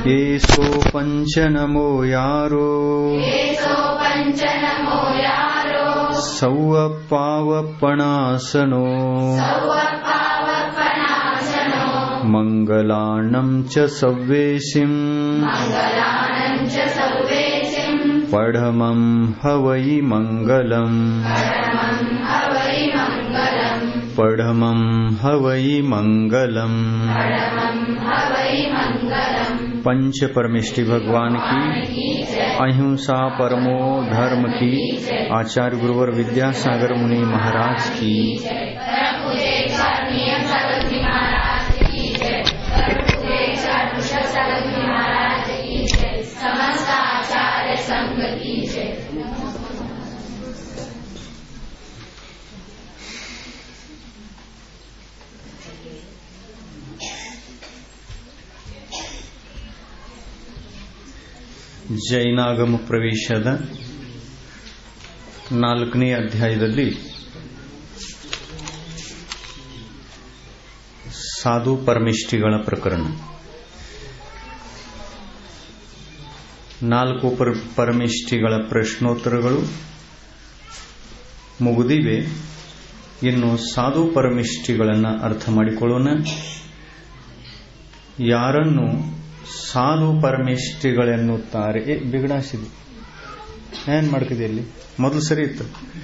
ಏಸೋ ಪಂಚನಮೋ ಯಾರೋ ಸೌವ ಪಾವಪ್ಪಣಾಸನೋ मङ्गलाणं च सव्वेशिम् पढमं हवै मङ्गलम् पढमं हवै मङ्गलम् पंच परमेष्टि भगवान की अहिंसा परमो धर्म की आचार्य गुरुवर विद्यासागर मुनि महाराज की ಜೈನಾಗಮ ಪ್ರವೇಶದ ನಾಲ್ಕನೇ ಅಧ್ಯಾಯದಲ್ಲಿ ಸಾಧು ಪರಮಿಷ್ಠಿಗಳ ಪ್ರಕರಣ ನಾಲ್ಕು ಪರಮಿಷ್ಠಿಗಳ ಪ್ರಶ್ನೋತ್ತರಗಳು ಮುಗಿದಿವೆ ಇನ್ನು ಸಾಧು ಪರಮಿಷ್ಠಿಗಳನ್ನು ಅರ್ಥ ಮಾಡಿಕೊಳ್ಳೋಣ ಯಾರನ್ನು ಸಾಧು ಪರಮೇಷ್ಠಿಗಳೆನ್ನುತ್ತಾರೆ ಏ ಬಿಗಡಾಸಿದೆ ಏನ್ ಮಾಡ್ತಿದೆ ಅಲ್ಲಿ ಮೊದಲು ಸರಿ ಇತ್ತು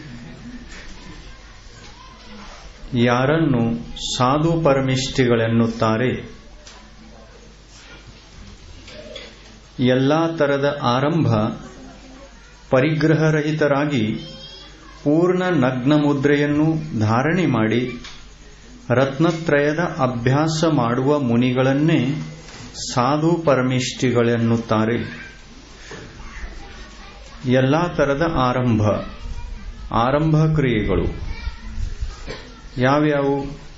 ಯಾರನ್ನು ಸಾಧು ಪರಮೇಷ್ಠಿಗಳೆನ್ನುತ್ತಾರೆ ಎಲ್ಲಾ ತರದ ಆರಂಭ ಪರಿಗ್ರಹರಹಿತರಾಗಿ ಪೂರ್ಣ ನಗ್ನ ಮುದ್ರೆಯನ್ನು ಧಾರಣೆ ಮಾಡಿ ರತ್ನತ್ರಯದ ಅಭ್ಯಾಸ ಮಾಡುವ ಮುನಿಗಳನ್ನೇ ಸಾಧು ಪರಮೇಷ್ಠಿಗಳೆನ್ನುತ್ತಾರೆ ಎಲ್ಲಾ ತರದ ಆರಂಭ ಆರಂಭ ಕ್ರಿಯೆಗಳು ಯಾವ್ಯಾವು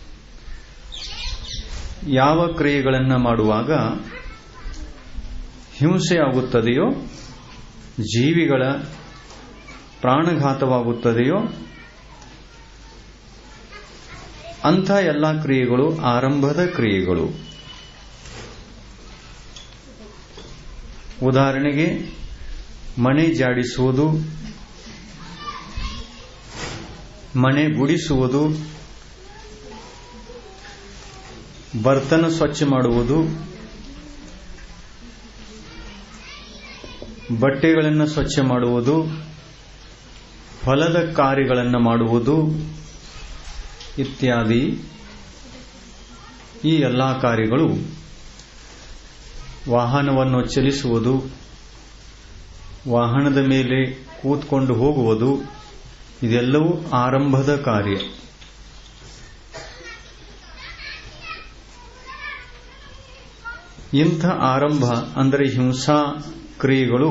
ಯಾವ ಕ್ರಿಯೆಗಳನ್ನು ಮಾಡುವಾಗ ಹಿಂಸೆಯಾಗುತ್ತದೆಯೋ ಜೀವಿಗಳ ಪ್ರಾಣಘಾತವಾಗುತ್ತದೆಯೋ ಅಂಥ ಎಲ್ಲ ಕ್ರಿಯೆಗಳು ಆರಂಭದ ಕ್ರಿಯೆಗಳು ಉದಾಹರಣೆಗೆ ಮನೆ ಜಾಡಿಸುವುದು ಮನೆ ಗುಡಿಸುವುದು ಬರ್ತನ ಸ್ವಚ್ಛ ಮಾಡುವುದು ಬಟ್ಟೆಗಳನ್ನು ಸ್ವಚ್ಛ ಮಾಡುವುದು ಹೊಲದ ಕಾರ್ಯಗಳನ್ನು ಮಾಡುವುದು ಇತ್ಯಾದಿ ಈ ಎಲ್ಲ ಕಾರ್ಯಗಳು ವಾಹನವನ್ನು ಚಲಿಸುವುದು ವಾಹನದ ಮೇಲೆ ಕೂತ್ಕೊಂಡು ಹೋಗುವುದು ಇದೆಲ್ಲವೂ ಆರಂಭದ ಕಾರ್ಯ ಇಂಥ ಆರಂಭ ಅಂದರೆ ಹಿಂಸಾ ಕ್ರಿಯೆಗಳು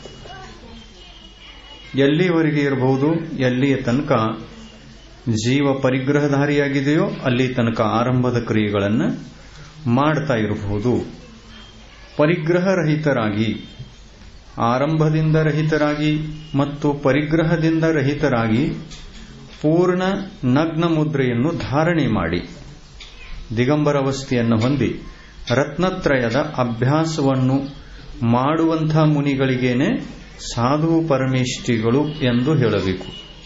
ಎಲ್ಲಿವರೆಗೆ ಇರಬಹುದು ಎಲ್ಲಿಯ ತನಕ ಜೀವ ಪರಿಗ್ರಹಧಾರಿಯಾಗಿದೆಯೋ ಅಲ್ಲಿ ತನಕ ಆರಂಭದ ಕ್ರಿಯೆಗಳನ್ನು ಮಾಡ್ತಾ ಇರಬಹುದು ಪರಿಗ್ರಹರಹಿತರಾಗಿ ಆರಂಭದಿಂದ ರಹಿತರಾಗಿ ಮತ್ತು ಪರಿಗ್ರಹದಿಂದ ರಹಿತರಾಗಿ ಪೂರ್ಣ ನಗ್ನ ಮುದ್ರೆಯನ್ನು ಧಾರಣೆ ಮಾಡಿ ದಿಗಂಬರ ಅವಸ್ಥೆಯನ್ನು ಹೊಂದಿ ರತ್ನತ್ರಯದ ಅಭ್ಯಾಸವನ್ನು ಮಾಡುವಂಥ ಮುನಿಗಳಿಗೇನೆ ಸಾಧು ಪರಮೇಷ್ಠಿಗಳು ಎಂದು ಹೇಳಬೇಕು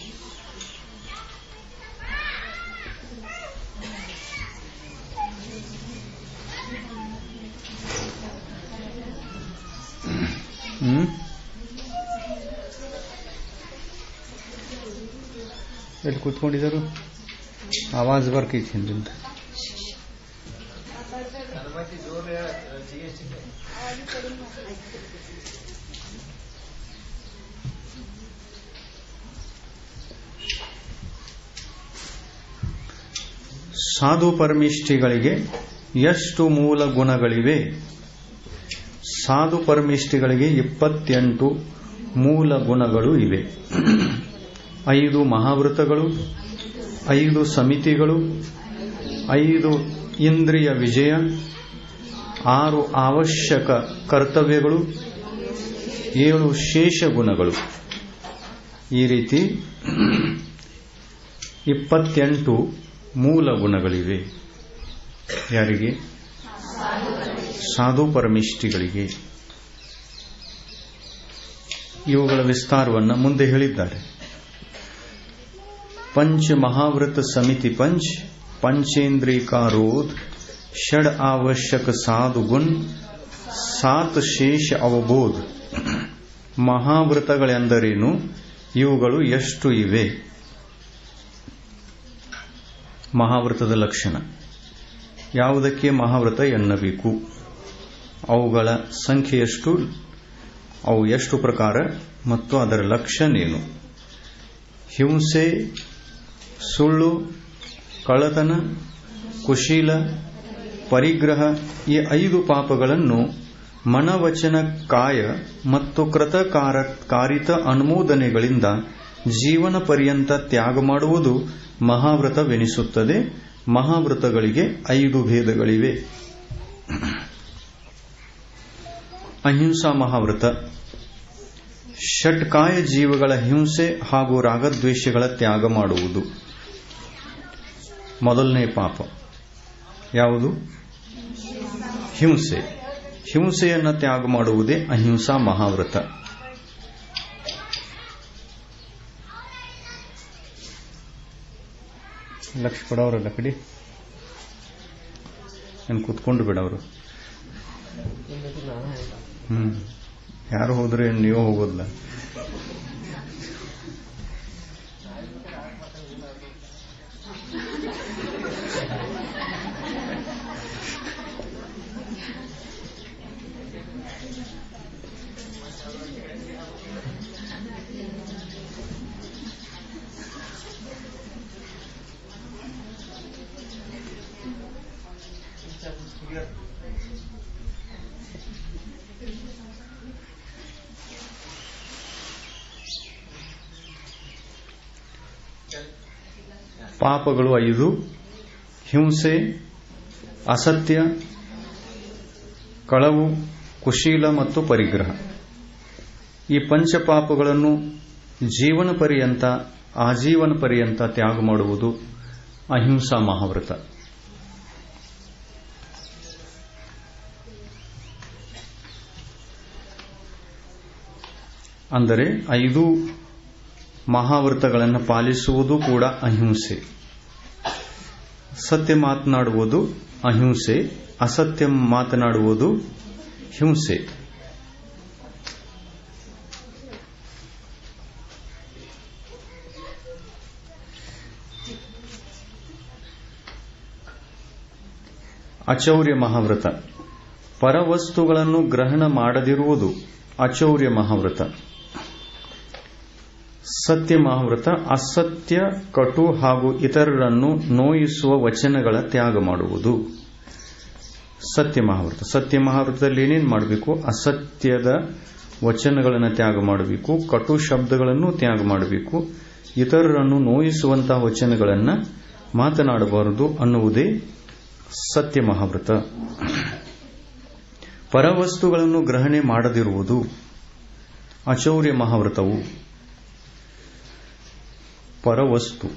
ಹ್ಮ್ ಎಲ್ಲಿ ಕೂತ್ಕೊಂಡಿದ್ದರು ಆವಾಜ್ ಬರ್ಕೈತಿ ಹಿಂದಿಂದ ಸಾಧು ಪರಮಿಷ್ಠಿಗಳಿಗೆ ಎಷ್ಟು ಮೂಲ ಗುಣಗಳಿವೆ ಸಾಧು ಪರಮಿಷ್ಠಿಗಳಿಗೆ ಇಪ್ಪತ್ತೆಂಟು ಮೂಲ ಗುಣಗಳು ಇವೆ ಐದು ಮಹಾವೃತಗಳು ಐದು ಸಮಿತಿಗಳು ಐದು ಇಂದ್ರಿಯ ವಿಜಯ ಆರು ಅವಶ್ಯಕ ಕರ್ತವ್ಯಗಳು ಏಳು ಶೇಷ ಗುಣಗಳು ಈ ರೀತಿ ಇಪ್ಪತ್ತೆಂಟು ಮೂಲ ಗುಣಗಳಿವೆ ಯಾರಿಗೆ ಸಾಧು ಪರಮಿಷ್ಟಿಗಳಿಗೆ ಇವುಗಳ ವಿಸ್ತಾರವನ್ನು ಮುಂದೆ ಹೇಳಿದ್ದಾರೆ पंच महाव्रत समिति पंच पंचेंद्रिय का रोध षड आवश्यक साधु गुण ಸಾತ್ ಶೇಷ ಅವಬೋಧ ಮಹಾವ್ರತಗಳೆಂದರೇನು ಇವುಗಳು ಎಷ್ಟು ಇವೆ ಮಹಾವ್ರತದ ಲಕ್ಷಣ ಯಾವುದಕ್ಕೆ ಮಹಾವ್ರತ ಎನ್ನಬೇಕು ಅವುಗಳ ಸಂಖ್ಯೆ ಎಷ್ಟು ಅವು ಎಷ್ಟು ಪ್ರಕಾರ ಮತ್ತು ಅದರ ಲಕ್ಷಣೇನು ಹಿಂಸೆ ಸುಳ್ಳು ಕಳ್ಳತನ ಕುಶೀಲ ಪರಿಗ್ರಹ ಈ ಐದು ಪಾಪಗಳನ್ನು ಮನವಚನ ಕಾಯ ಮತ್ತು ಕೃತಕಾರ ಕಾರಿತ ಅನುಮೋದನೆಗಳಿಂದ ಜೀವನ ಪರ್ಯಂತ ತ್ಯಾಗ ಮಾಡುವುದು ಮಹಾವ್ರತವೆನಿಸುತ್ತದೆ ಮಹಾವ್ರತಗಳಿಗೆ ಐದು ಭೇದಗಳಿವೆ ಅಹಿಂಸಾ ಮಹಾವ್ರತ ಷಟ್ಕಾಯ ಜೀವಗಳ ಹಿಂಸೆ ಹಾಗೂ ರಾಗದ್ವೇಷಗಳ ತ್ಯಾಗ ಮಾಡುವುದು ಮೊದಲನೇ ಪಾಪ ಯಾವುದು ಹಿಂಸೆ ಹಿಂಸೆಯನ್ನು ತ್ಯಾಗ ಮಾಡುವುದೇ ಅಹಿಂಸಾ ಮಹಾವ್ರತ ಲಕ್ಷ ಕೊಡೋರಲ್ಲ ಕಡಿ ಏನು ಕೂತ್ಕೊಂಡು ಬಿಡವರು ಹ್ಮ್ ಯಾರು ಹೋದ್ರೆ ನೀವು ಹೋಗೋದಿಲ್ಲ ಪಾಪಗಳು ಐದು ಹಿಂಸೆ ಅಸತ್ಯ ಕಳವು ಕುಶೀಲ ಮತ್ತು ಪರಿಗ್ರಹ ಈ ಪಂಚಪಾಪಗಳನ್ನು ಜೀವನ ಪರ್ಯಂತ ಆಜೀವನ ಪರ್ಯಂತ ತ್ಯಾಗ ಮಾಡುವುದು ಅಹಿಂಸಾ ಮಹಾವ್ರತ ಅಂದರೆ ಐದು ಮಹಾವ್ರತಗಳನ್ನು ಪಾಲಿಸುವುದು ಕೂಡ ಅಹಿಂಸೆ ಸತ್ಯ ಮಾತನಾಡುವುದು ಅಹಿಂಸೆ ಅಸತ್ಯ ಮಾತನಾಡುವುದು ಹಿಂಸೆ ಅಚೌರ್ಯ ಮಹಾವ್ರತ ಪರವಸ್ತುಗಳನ್ನು ಗ್ರಹಣ ಮಾಡದಿರುವುದು ಅಚೌರ್ಯ ಮಹಾವ್ರತ ಸತ್ಯ ಮಹಾವ್ರತ ಅಸತ್ಯ ಕಟು ಹಾಗೂ ಇತರರನ್ನು ನೋಯಿಸುವ ವಚನಗಳ ತ್ಯಾಗ ಮಾಡುವುದು ಸತ್ಯ ಮಹಾವ್ರತ ಸತ್ಯ ಮಹಾವ್ರತದಲ್ಲಿ ಏನೇನು ಮಾಡಬೇಕು ಅಸತ್ಯದ ವಚನಗಳನ್ನು ತ್ಯಾಗ ಮಾಡಬೇಕು ಕಟು ಶಬ್ದಗಳನ್ನು ತ್ಯಾಗ ಮಾಡಬೇಕು ಇತರರನ್ನು ನೋಯಿಸುವಂತಹ ವಚನಗಳನ್ನು ಮಾತನಾಡಬಾರದು ಅನ್ನುವುದೇ ಸತ್ಯ ಮಹಾವ್ರತ ಪರವಸ್ತುಗಳನ್ನು ಗ್ರಹಣೆ ಮಾಡದಿರುವುದು ಅಚೌರ್ಯ ಮಹಾವ್ರತವು ಪರವಸ್ತು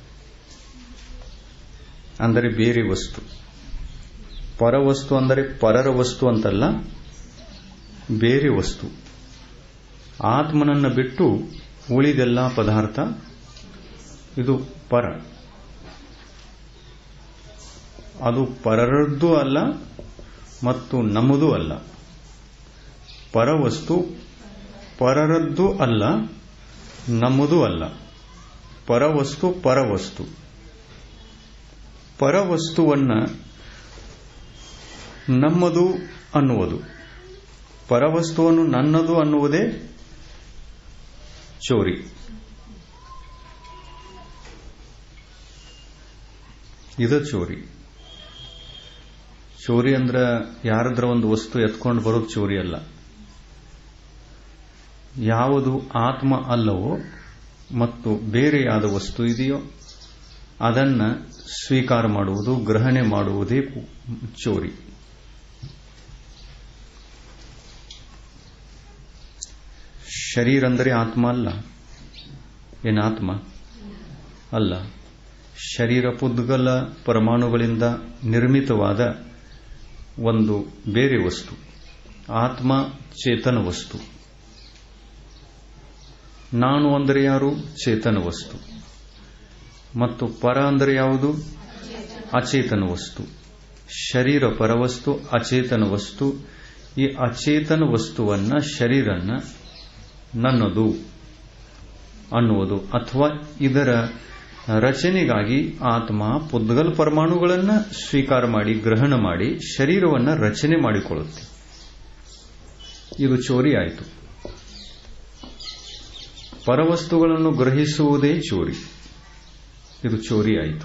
ಅಂದರೆ ಬೇರೆ ವಸ್ತು ಪರವಸ್ತು ಅಂದರೆ ಪರರ ವಸ್ತು ಅಂತಲ್ಲ ಬೇರೆ ವಸ್ತು ಆತ್ಮನನ್ನು ಬಿಟ್ಟು ಉಳಿದೆಲ್ಲ ಪದಾರ್ಥ ಇದು ಪರ ಅದು ಪರರದ್ದು ಅಲ್ಲ ಮತ್ತು ನಮ್ಮದೂ ಅಲ್ಲ ಪರವಸ್ತು ಪರರದ್ದು ಅಲ್ಲ ನಮ್ಮದೂ ಅಲ್ಲ ಪರವಸ್ತು ಪರವಸ್ತು ಪರವಸ್ತುವನ್ನ ನಮ್ಮದು ಅನ್ನುವುದು ಪರವಸ್ತುವನ್ನು ನನ್ನದು ಅನ್ನುವುದೇ ಚೋರಿ ಇದು ಚೋರಿ ಚೋರಿ ಅಂದ್ರೆ ಯಾರದ್ರ ಒಂದು ವಸ್ತು ಎತ್ಕೊಂಡು ಬರೋದು ಚೋರಿ ಅಲ್ಲ ಯಾವುದು ಆತ್ಮ ಅಲ್ಲವೋ ಮತ್ತು ಬೇರೆಯಾದ ವಸ್ತು ಇದೆಯೋ ಅದನ್ನ ಸ್ವೀಕಾರ ಮಾಡುವುದು ಗ್ರಹಣೆ ಮಾಡುವುದೇ ಚೋರಿ ಶರೀರ ಅಂದರೆ ಆತ್ಮ ಅಲ್ಲ ಏನಾತ್ಮ ಅಲ್ಲ ಶರೀರ ಪುದ್ಗಲ ಪರಮಾಣುಗಳಿಂದ ನಿರ್ಮಿತವಾದ ಒಂದು ಬೇರೆ ವಸ್ತು ಆತ್ಮ ಚೇತನ ವಸ್ತು ನಾನು ಅಂದರೆ ಯಾರು ಚೇತನ ವಸ್ತು ಮತ್ತು ಪರ ಅಂದರೆ ಯಾವುದು ಅಚೇತನ ವಸ್ತು ಶರೀರ ಪರವಸ್ತು ಅಚೇತನ ವಸ್ತು ಈ ಅಚೇತನ ವಸ್ತುವನ್ನ ಶರೀರನ್ನ ನನ್ನದು ಅನ್ನುವುದು ಅಥವಾ ಇದರ ರಚನೆಗಾಗಿ ಆತ್ಮ ಪುದ್ಗಲ್ ಪರಮಾಣುಗಳನ್ನು ಸ್ವೀಕಾರ ಮಾಡಿ ಗ್ರಹಣ ಮಾಡಿ ಶರೀರವನ್ನು ರಚನೆ ಮಾಡಿಕೊಳ್ಳುತ್ತೆ ಇದು ಚೋರಿ ಆಯಿತು ಪರವಸ್ತುಗಳನ್ನು ಗ್ರಹಿಸುವುದೇ ಚೋರಿ ಇದು ಚೋರಿ ಆಯಿತು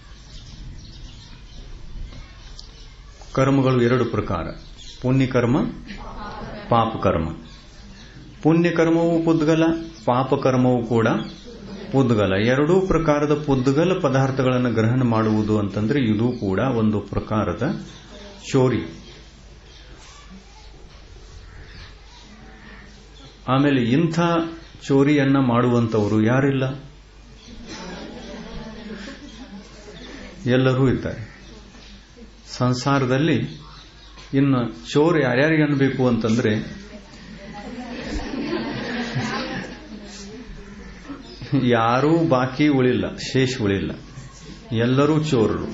ಕರ್ಮಗಳು ಎರಡು ಪ್ರಕಾರ ಪುಣ್ಯಕರ್ಮ ಪಾಪಕರ್ಮ ಪುಣ್ಯಕರ್ಮವು ಪುದ್ಗಲ ಪಾಪಕರ್ಮವು ಕೂಡ ಪುದ್ಗಲ ಎರಡೂ ಪ್ರಕಾರದ ಪುದ್ಗಲ ಪದಾರ್ಥಗಳನ್ನು ಗ್ರಹಣ ಮಾಡುವುದು ಅಂತಂದ್ರೆ ಇದು ಕೂಡ ಒಂದು ಪ್ರಕಾರದ ಚೋರಿ ಆಮೇಲೆ ಇಂಥ ಚೋರಿಯನ್ನ ಮಾಡುವಂತವರು ಯಾರಿಲ್ಲ ಎಲ್ಲರೂ ಇದ್ದಾರೆ ಸಂಸಾರದಲ್ಲಿ ಇನ್ನು ಚೋರು ಯಾರ್ಯಾರಿಗೆ ಅನ್ಬೇಕು ಅಂತಂದ್ರೆ ಯಾರೂ ಬಾಕಿ ಉಳಿಲ್ಲ ಶೇಷ ಉಳಿಲ್ಲ ಎಲ್ಲರೂ ಚೋರರು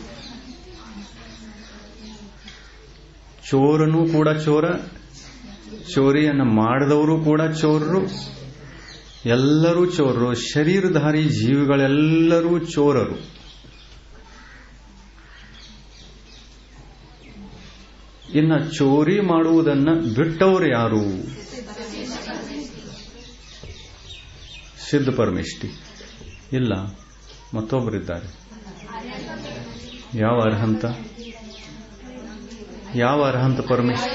ಚೋರನೂ ಕೂಡ ಚೋರ ಚೋರಿಯನ್ನು ಮಾಡಿದವರು ಕೂಡ ಚೋರರು ಎಲ್ಲರೂ ಚೋರರು ಶರೀರಧಾರಿ ಜೀವಿಗಳೆಲ್ಲರೂ ಚೋರರು ಇನ್ನ ಚೋರಿ ಮಾಡುವುದನ್ನ ಬಿಟ್ಟವರು ಯಾರು ಸಿದ್ಧ ಪರಮೇಷ್ಠಿ ಇಲ್ಲ ಮತ್ತೊಬ್ಬರಿದ್ದಾರೆ ಯಾವ ಅರ್ಹಂತ ಯಾವ ಅರ್ಹಂತ ಪರಮೇಶ್ವರ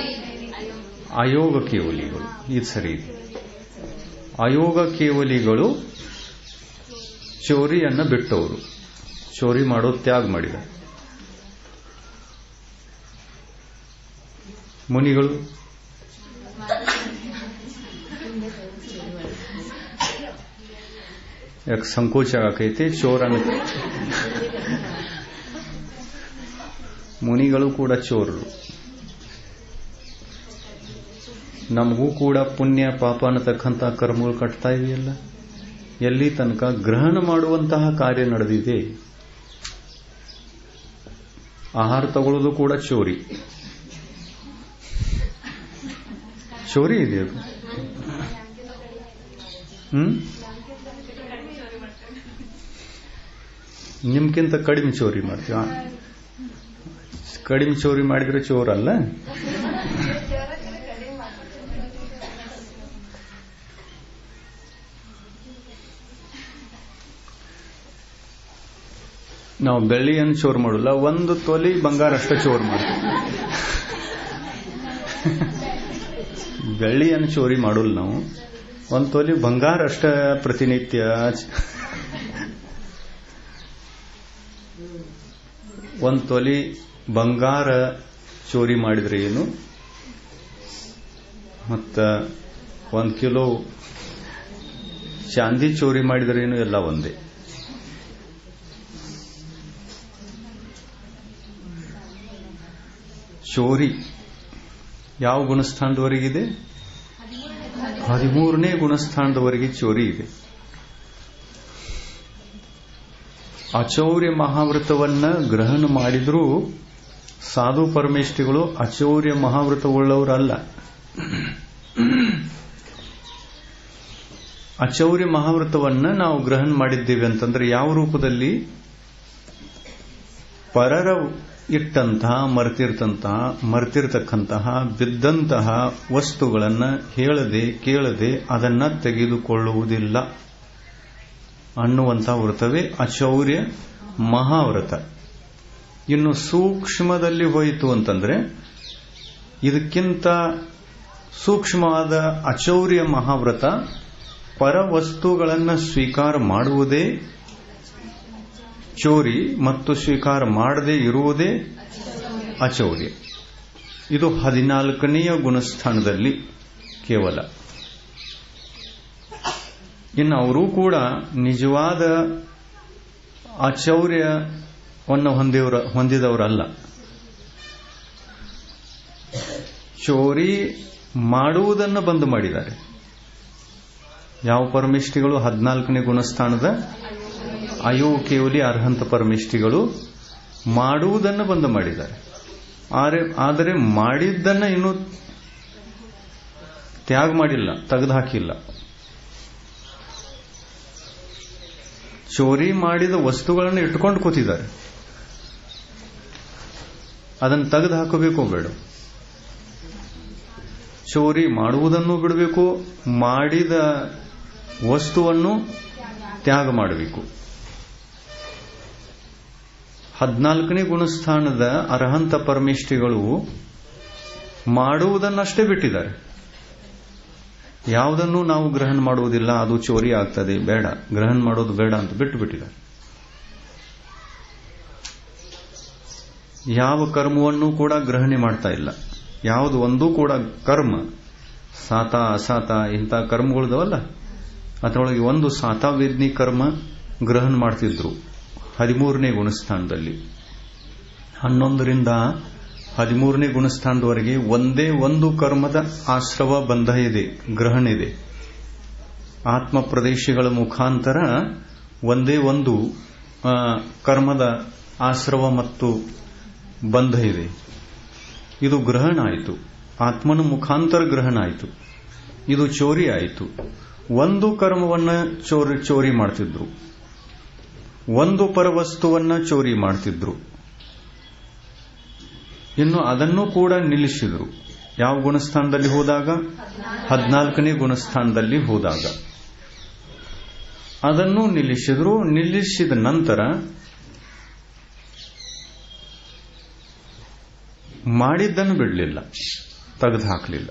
ಅಯೋಗ ಕೇವಲಿಗಳು ಇದು ಸರಿ ಇದೆ ಅಯೋಗ ಕೇವಲಿಗಳು ಚೋರಿಯನ್ನ ಬಿಟ್ಟವರು ಚೋರಿ ಮಾಡೋ ತ್ಯಾಗ ಮಾಡಿದ ಮುನಿಗಳು ಯಾಕೆ ಸಂಕೋಚ ಆಗೈತೆ ಚೋರನ ಮುನಿಗಳು ಕೂಡ ಚೋರರು ನಮಗೂ ಕೂಡ ಪುಣ್ಯ ಪಾಪ ಅನ್ನತಕ್ಕಂಥ ಕರ್ಮಗಳು ಕಟ್ತಾ ಇದೆಯಲ್ಲ ಎಲ್ಲಿ ತನಕ ಗ್ರಹಣ ಮಾಡುವಂತಹ ಕಾರ್ಯ ನಡೆದಿದೆ ಆಹಾರ ತಗೊಳ್ಳೋದು ಕೂಡ ಚೋರಿ ಚೋರಿ ಇದೆ ಅದು ಹ್ಮ್ ನಿಮ್ಗಿಂತ ಕಡಿಮೆ ಚೋರಿ ಮಾಡ್ತೀವ ಕಡಿಮೆ ಚೋರಿ ಮಾಡಿದ್ರೆ ಚೋರಲ್ಲ ನಾವು ಬೆಳ್ಳಿಯನ್ನು ಚೋರ್ ಮಾಡಲ್ಲ ಒಂದು ತೊಲಿ ಬಂಗಾರ ಅಷ್ಟೇ ಚೋರ್ ಮಾಡ್ತೀವಿ ಬೆಳ್ಳಿಯನ್ನು ಚೋರಿ ಮಾಡಲ್ಲ ನಾವು ಒಂದು ತೊಲಿ ಬಂಗಾರ ಅಷ್ಟ ಪ್ರತಿನಿತ್ಯ ಒಂದು ತೊಲಿ ಬಂಗಾರ ಚೋರಿ ಮಾಡಿದ್ರೆ ಏನು ಮತ್ತ ಒಂದು ಕಿಲೋ ಚಾಂದಿ ಚೋರಿ ಮಾಡಿದ್ರೆ ಏನು ಎಲ್ಲ ಒಂದೇ ಚೋರಿ ಯಾವ ಗುಣಸ್ಥಾನದವರೆಗಿದೆ ಹದಿಮೂರನೇ ಗುಣಸ್ಥಾನದವರೆಗೆ ಚೋರಿ ಇದೆ ಅಚೌರ್ಯ ಮಹಾವೃತವನ್ನ ಗ್ರಹಣ ಮಾಡಿದ್ರೂ ಸಾಧು ಪರಮೇಷ್ಠಿಗಳು ಅಚೌರ್ಯ ಮಹಾವೃತವುಳ್ಳವರಲ್ಲ ಅಚೌರ್ಯ ಮಹಾವೃತವನ್ನ ನಾವು ಗ್ರಹಣ ಮಾಡಿದ್ದೇವೆ ಅಂತಂದ್ರೆ ಯಾವ ರೂಪದಲ್ಲಿ ಪರರ ಇಟ್ಟಂತಹ ಮರೆತಿರ್ತಂತಹ ಮರೆತಿರ್ತಕ್ಕಂತಹ ಬಿದ್ದಂತಹ ವಸ್ತುಗಳನ್ನ ಹೇಳದೆ ಕೇಳದೆ ಅದನ್ನ ತೆಗೆದುಕೊಳ್ಳುವುದಿಲ್ಲ ಅನ್ನುವಂತಹ ವೃತವೇ ಅಚೌರ್ಯ ಮಹಾವ್ರತ ಇನ್ನು ಸೂಕ್ಷ್ಮದಲ್ಲಿ ಹೋಯಿತು ಅಂತಂದ್ರೆ ಇದಕ್ಕಿಂತ ಸೂಕ್ಷ್ಮವಾದ ಅಚೌರ್ಯ ಮಹಾವ್ರತ ಪರವಸ್ತುಗಳನ್ನು ಸ್ವೀಕಾರ ಮಾಡುವುದೇ ಚೋರಿ ಮತ್ತು ಸ್ವೀಕಾರ ಮಾಡದೇ ಇರುವುದೇ ಅಚೌರ್ಯ ಇದು ಹದಿನಾಲ್ಕನೆಯ ಗುಣಸ್ಥಾನದಲ್ಲಿ ಕೇವಲ ಇನ್ನು ಅವರೂ ಕೂಡ ನಿಜವಾದ ಅಚೌರ್ಯವನ್ನು ಹೊಂದಿದವರ ಹೊಂದಿದವರಲ್ಲ ಚೋರಿ ಮಾಡುವುದನ್ನು ಬಂದ್ ಮಾಡಿದ್ದಾರೆ ಯಾವ ಪರಮಿಷ್ಠಿಗಳು ಹದಿನಾಲ್ಕನೇ ಗುಣಸ್ಥಾನದ ಅಯೋ ಕೇವಲಿ ಅರ್ಹಂತ ಪರಮಿಷ್ಠಿಗಳು ಮಾಡುವುದನ್ನು ಬಂದ್ ಮಾಡಿದ್ದಾರೆ ಆದರೆ ಮಾಡಿದ್ದನ್ನ ಇನ್ನೂ ತ್ಯಾಗ ಮಾಡಿಲ್ಲ ತೆಗೆದುಹಾಕಿಲ್ಲ ಚೋರಿ ಮಾಡಿದ ವಸ್ತುಗಳನ್ನು ಇಟ್ಕೊಂಡು ಕೂತಿದ್ದಾರೆ ಅದನ್ನು ತೆಗೆದು ಹಾಕಬೇಕು ಬೇಡ ಚೋರಿ ಮಾಡುವುದನ್ನು ಬಿಡಬೇಕು ಮಾಡಿದ ವಸ್ತುವನ್ನು ತ್ಯಾಗ ಮಾಡಬೇಕು ಹದಿನಾಲ್ಕನೇ ಗುಣಸ್ಥಾನದ ಅರ್ಹಂತ ಪರಮೇಷ್ಠಿಗಳು ಮಾಡುವುದನ್ನಷ್ಟೇ ಬಿಟ್ಟಿದ್ದಾರೆ ಯಾವುದನ್ನು ನಾವು ಗ್ರಹಣ ಮಾಡುವುದಿಲ್ಲ ಅದು ಚೋರಿ ಆಗ್ತದೆ ಬೇಡ ಗ್ರಹಣ ಮಾಡೋದು ಬೇಡ ಅಂತ ಬಿಟ್ಟು ಬಿಟ್ಟಿದ್ದಾರೆ ಯಾವ ಕರ್ಮವನ್ನು ಕೂಡ ಗ್ರಹಣೆ ಮಾಡ್ತಾ ಇಲ್ಲ ಯಾವುದು ಒಂದೂ ಕೂಡ ಕರ್ಮ ಸಾತ ಅಸಾತ ಇಂಥ ಕರ್ಮಗಳಿದವಲ್ಲ ಅದರೊಳಗೆ ಒಂದು ಸಾತಾವೇದ್ನಿ ಕರ್ಮ ಗ್ರಹಣ ಮಾಡ್ತಿದ್ರು ಹದಿಮೂರನೇ ಗುಣಸ್ಥಾನದಲ್ಲಿ ಹನ್ನೊಂದರಿಂದ ಹದಿಮೂರನೇ ಗುಣಸ್ಥಾನದವರೆಗೆ ಒಂದೇ ಒಂದು ಕರ್ಮದ ಆಶ್ರವ ಬಂಧ ಇದೆ ಗ್ರಹಣ ಇದೆ ಆತ್ಮ ಪ್ರದೇಶಗಳ ಮುಖಾಂತರ ಒಂದೇ ಒಂದು ಕರ್ಮದ ಆಶ್ರವ ಮತ್ತು ಬಂಧ ಇದೆ ಇದು ಗ್ರಹಣ ಆಯಿತು ಆತ್ಮನ ಮುಖಾಂತರ ಗ್ರಹಣ ಆಯಿತು ಇದು ಚೋರಿ ಆಯಿತು ಒಂದು ಕರ್ಮವನ್ನ ಚೋರಿ ಚೋರಿ ಮಾಡ್ತಿದ್ರು ಒಂದು ಪರವಸ್ತುವನ್ನ ಚೋರಿ ಮಾಡ್ತಿದ್ರು ಇನ್ನು ಅದನ್ನು ಕೂಡ ನಿಲ್ಲಿಸಿದ್ರು ಯಾವ ಗುಣಸ್ಥಾನದಲ್ಲಿ ಹೋದಾಗ ಹದಿನಾಲ್ಕನೇ ಗುಣಸ್ಥಾನದಲ್ಲಿ ಹೋದಾಗ ಅದನ್ನು ನಿಲ್ಲಿಸಿದ್ರು ನಿಲ್ಲಿಸಿದ ನಂತರ ಮಾಡಿದ್ದನ್ನು ಬಿಡಲಿಲ್ಲ ತೆಗೆದು ಹಾಕಲಿಲ್ಲ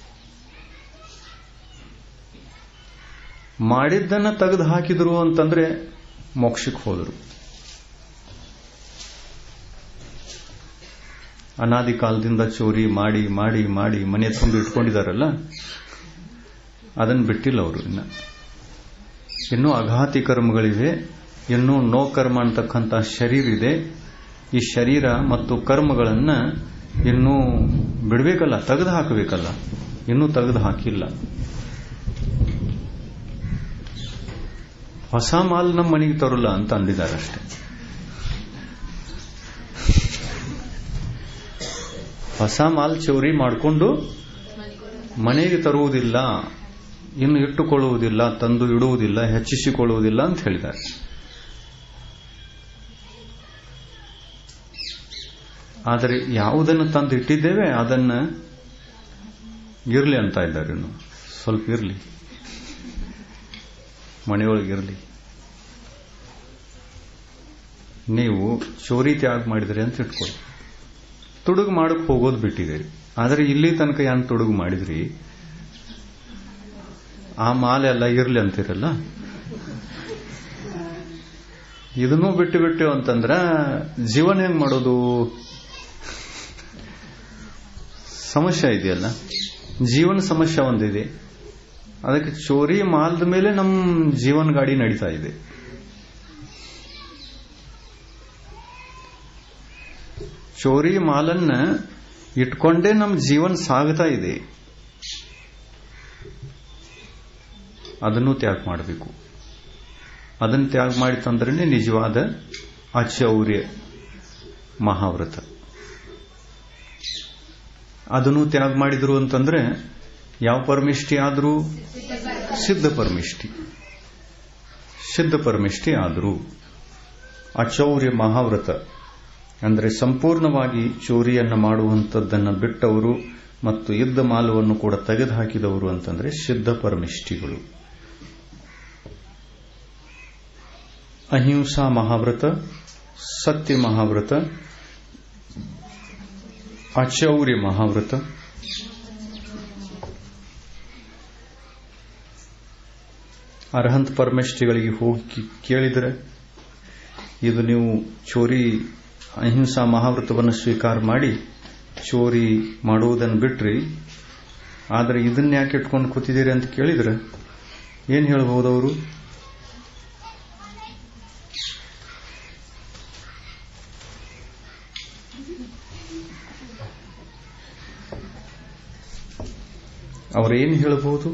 ಮಾಡಿದ್ದನ್ನ ತೆಗೆದು ಹಾಕಿದ್ರು ಅಂತಂದ್ರೆ ಮೋಕ್ಷಕ್ಕೆ ಹೋದರು ಅನಾದಿ ಕಾಲದಿಂದ ಚೋರಿ ಮಾಡಿ ಮಾಡಿ ಮಾಡಿ ಮನೆ ತುಂಬ ಇಟ್ಕೊಂಡಿದಾರಲ್ಲ ಅದನ್ನು ಬಿಟ್ಟಿಲ್ಲ ಅವರು ಇನ್ನ ಇನ್ನೂ ಅಘಾತಿ ಕರ್ಮಗಳಿವೆ ಇನ್ನೂ ನೋ ಕರ್ಮ ಅಂತಕ್ಕಂಥ ಶರೀರ ಇದೆ ಈ ಶರೀರ ಮತ್ತು ಕರ್ಮಗಳನ್ನ ಇನ್ನೂ ಬಿಡಬೇಕಲ್ಲ ತೆಗೆದು ಹಾಕಬೇಕಲ್ಲ ಇನ್ನೂ ತೆಗೆದು ಹಾಕಿಲ್ಲ ಹೊಸ ಮಾಲ್ ನಮ್ಮ ಮನೆಗೆ ತರಲ್ಲ ಅಂತ ಅಂದಿದ್ದಾರೆ ಅಷ್ಟೇ ಹೊಸ ಮಾಲ್ ಚೌರಿ ಮಾಡಿಕೊಂಡು ಮನೆಗೆ ತರುವುದಿಲ್ಲ ಇನ್ನು ಇಟ್ಟುಕೊಳ್ಳುವುದಿಲ್ಲ ತಂದು ಇಡುವುದಿಲ್ಲ ಹೆಚ್ಚಿಸಿಕೊಳ್ಳುವುದಿಲ್ಲ ಅಂತ ಹೇಳಿದ್ದಾರೆ ಆದರೆ ಯಾವುದನ್ನು ತಂದು ಇಟ್ಟಿದ್ದೇವೆ ಅದನ್ನ ಇರಲಿ ಅಂತ ಇದ್ದಾರೆ ಇನ್ನು ಸ್ವಲ್ಪ ಇರಲಿ ಮನೆಯೊಳಗಿರಲಿ ನೀವು ಚೋರಿ ತ್ಯಾಗ ಮಾಡಿದ್ರಿ ಅಂತ ಇಟ್ಕೊಳ್ಳಿ ತುಡುಗು ಮಾಡಕ್ ಹೋಗೋದು ಬಿಟ್ಟಿದೆ ಆದರೆ ಇಲ್ಲಿ ತನಕ ಏನು ತುಡುಗು ಮಾಡಿದ್ರಿ ಆ ಮಾಲೆಲ್ಲ ಇರ್ಲಿ ಅಂತಿರಲ್ಲ ಇದನ್ನೂ ಬಿಟ್ಟು ಬಿಟ್ಟು ಅಂತಂದ್ರ ಜೀವನ ಹೆಂಗ್ ಮಾಡೋದು ಸಮಸ್ಯೆ ಇದೆಯಲ್ಲ ಜೀವನ ಸಮಸ್ಯೆ ಒಂದಿದೆ ಅದಕ್ಕೆ ಚೋರಿ ಮಾಲ್ದ ಮೇಲೆ ನಮ್ಮ ಜೀವನ ಗಾಡಿ ನಡೀತಾ ಇದೆ ಚೋರಿ ಮಾಲನ್ನ ಇಟ್ಕೊಂಡೇ ನಮ್ಮ ಜೀವನ ಸಾಗ್ತಾ ಇದೆ ಅದನ್ನು ತ್ಯಾಗ ಮಾಡಬೇಕು ಅದನ್ನು ತ್ಯಾಗ ಮಾಡಿ ತಂದ್ರೆ ನಿಜವಾದ ಅಚೌರ್ಯ ಮಹಾವ್ರತ ಅದನ್ನು ತ್ಯಾಗ ಮಾಡಿದ್ರು ಅಂತಂದ್ರೆ ಯಾವ ಪರಮಿಷ್ಠಿ ಆದರೂ ಸಿದ್ಧ ಪರಮಿಷ್ಠಿ ಸಿದ್ಧ ಪರಮಿಷ್ಠಿ ಆದರೂ ಅಚೌರ್ಯ ಮಹಾವ್ರತ ಅಂದರೆ ಸಂಪೂರ್ಣವಾಗಿ ಚೋರಿಯನ್ನು ಮಾಡುವಂಥದ್ದನ್ನು ಬಿಟ್ಟವರು ಮತ್ತು ಯುದ್ಧ ಮಾಲವನ್ನು ಕೂಡ ತೆಗೆದುಹಾಕಿದವರು ಅಂತಂದ್ರೆ ಸಿದ್ಧ ಪರಮಿಷ್ಠಿಗಳು ಅಹಿಂಸಾ ಮಹಾವ್ರತ ಸತ್ಯ ಮಹಾವ್ರತ ಅಚೌರ್ಯ ಮಹಾವ್ರತ ಅರ್ಹಂತ ಪರಮೇಷ್ಠಿಗಳಿಗೆ ಹೋಗಿ ಕೇಳಿದರೆ ಇದು ನೀವು ಚೋರಿ ಅಹಿಂಸಾ ಮಹಾವ್ರತವನ್ನು ಸ್ವೀಕಾರ ಮಾಡಿ ಚೋರಿ ಮಾಡುವುದನ್ನು ಬಿಟ್ರಿ ಆದರೆ ಇದನ್ನ ಯಾಕೆ ಇಟ್ಕೊಂಡು ಕೂತಿದ್ದೀರಿ ಅಂತ ಕೇಳಿದ್ರೆ ಏನು ಹೇಳ್ಬೋದು ಅವರು ಅವರೇನು ಹೇಳಬಹುದು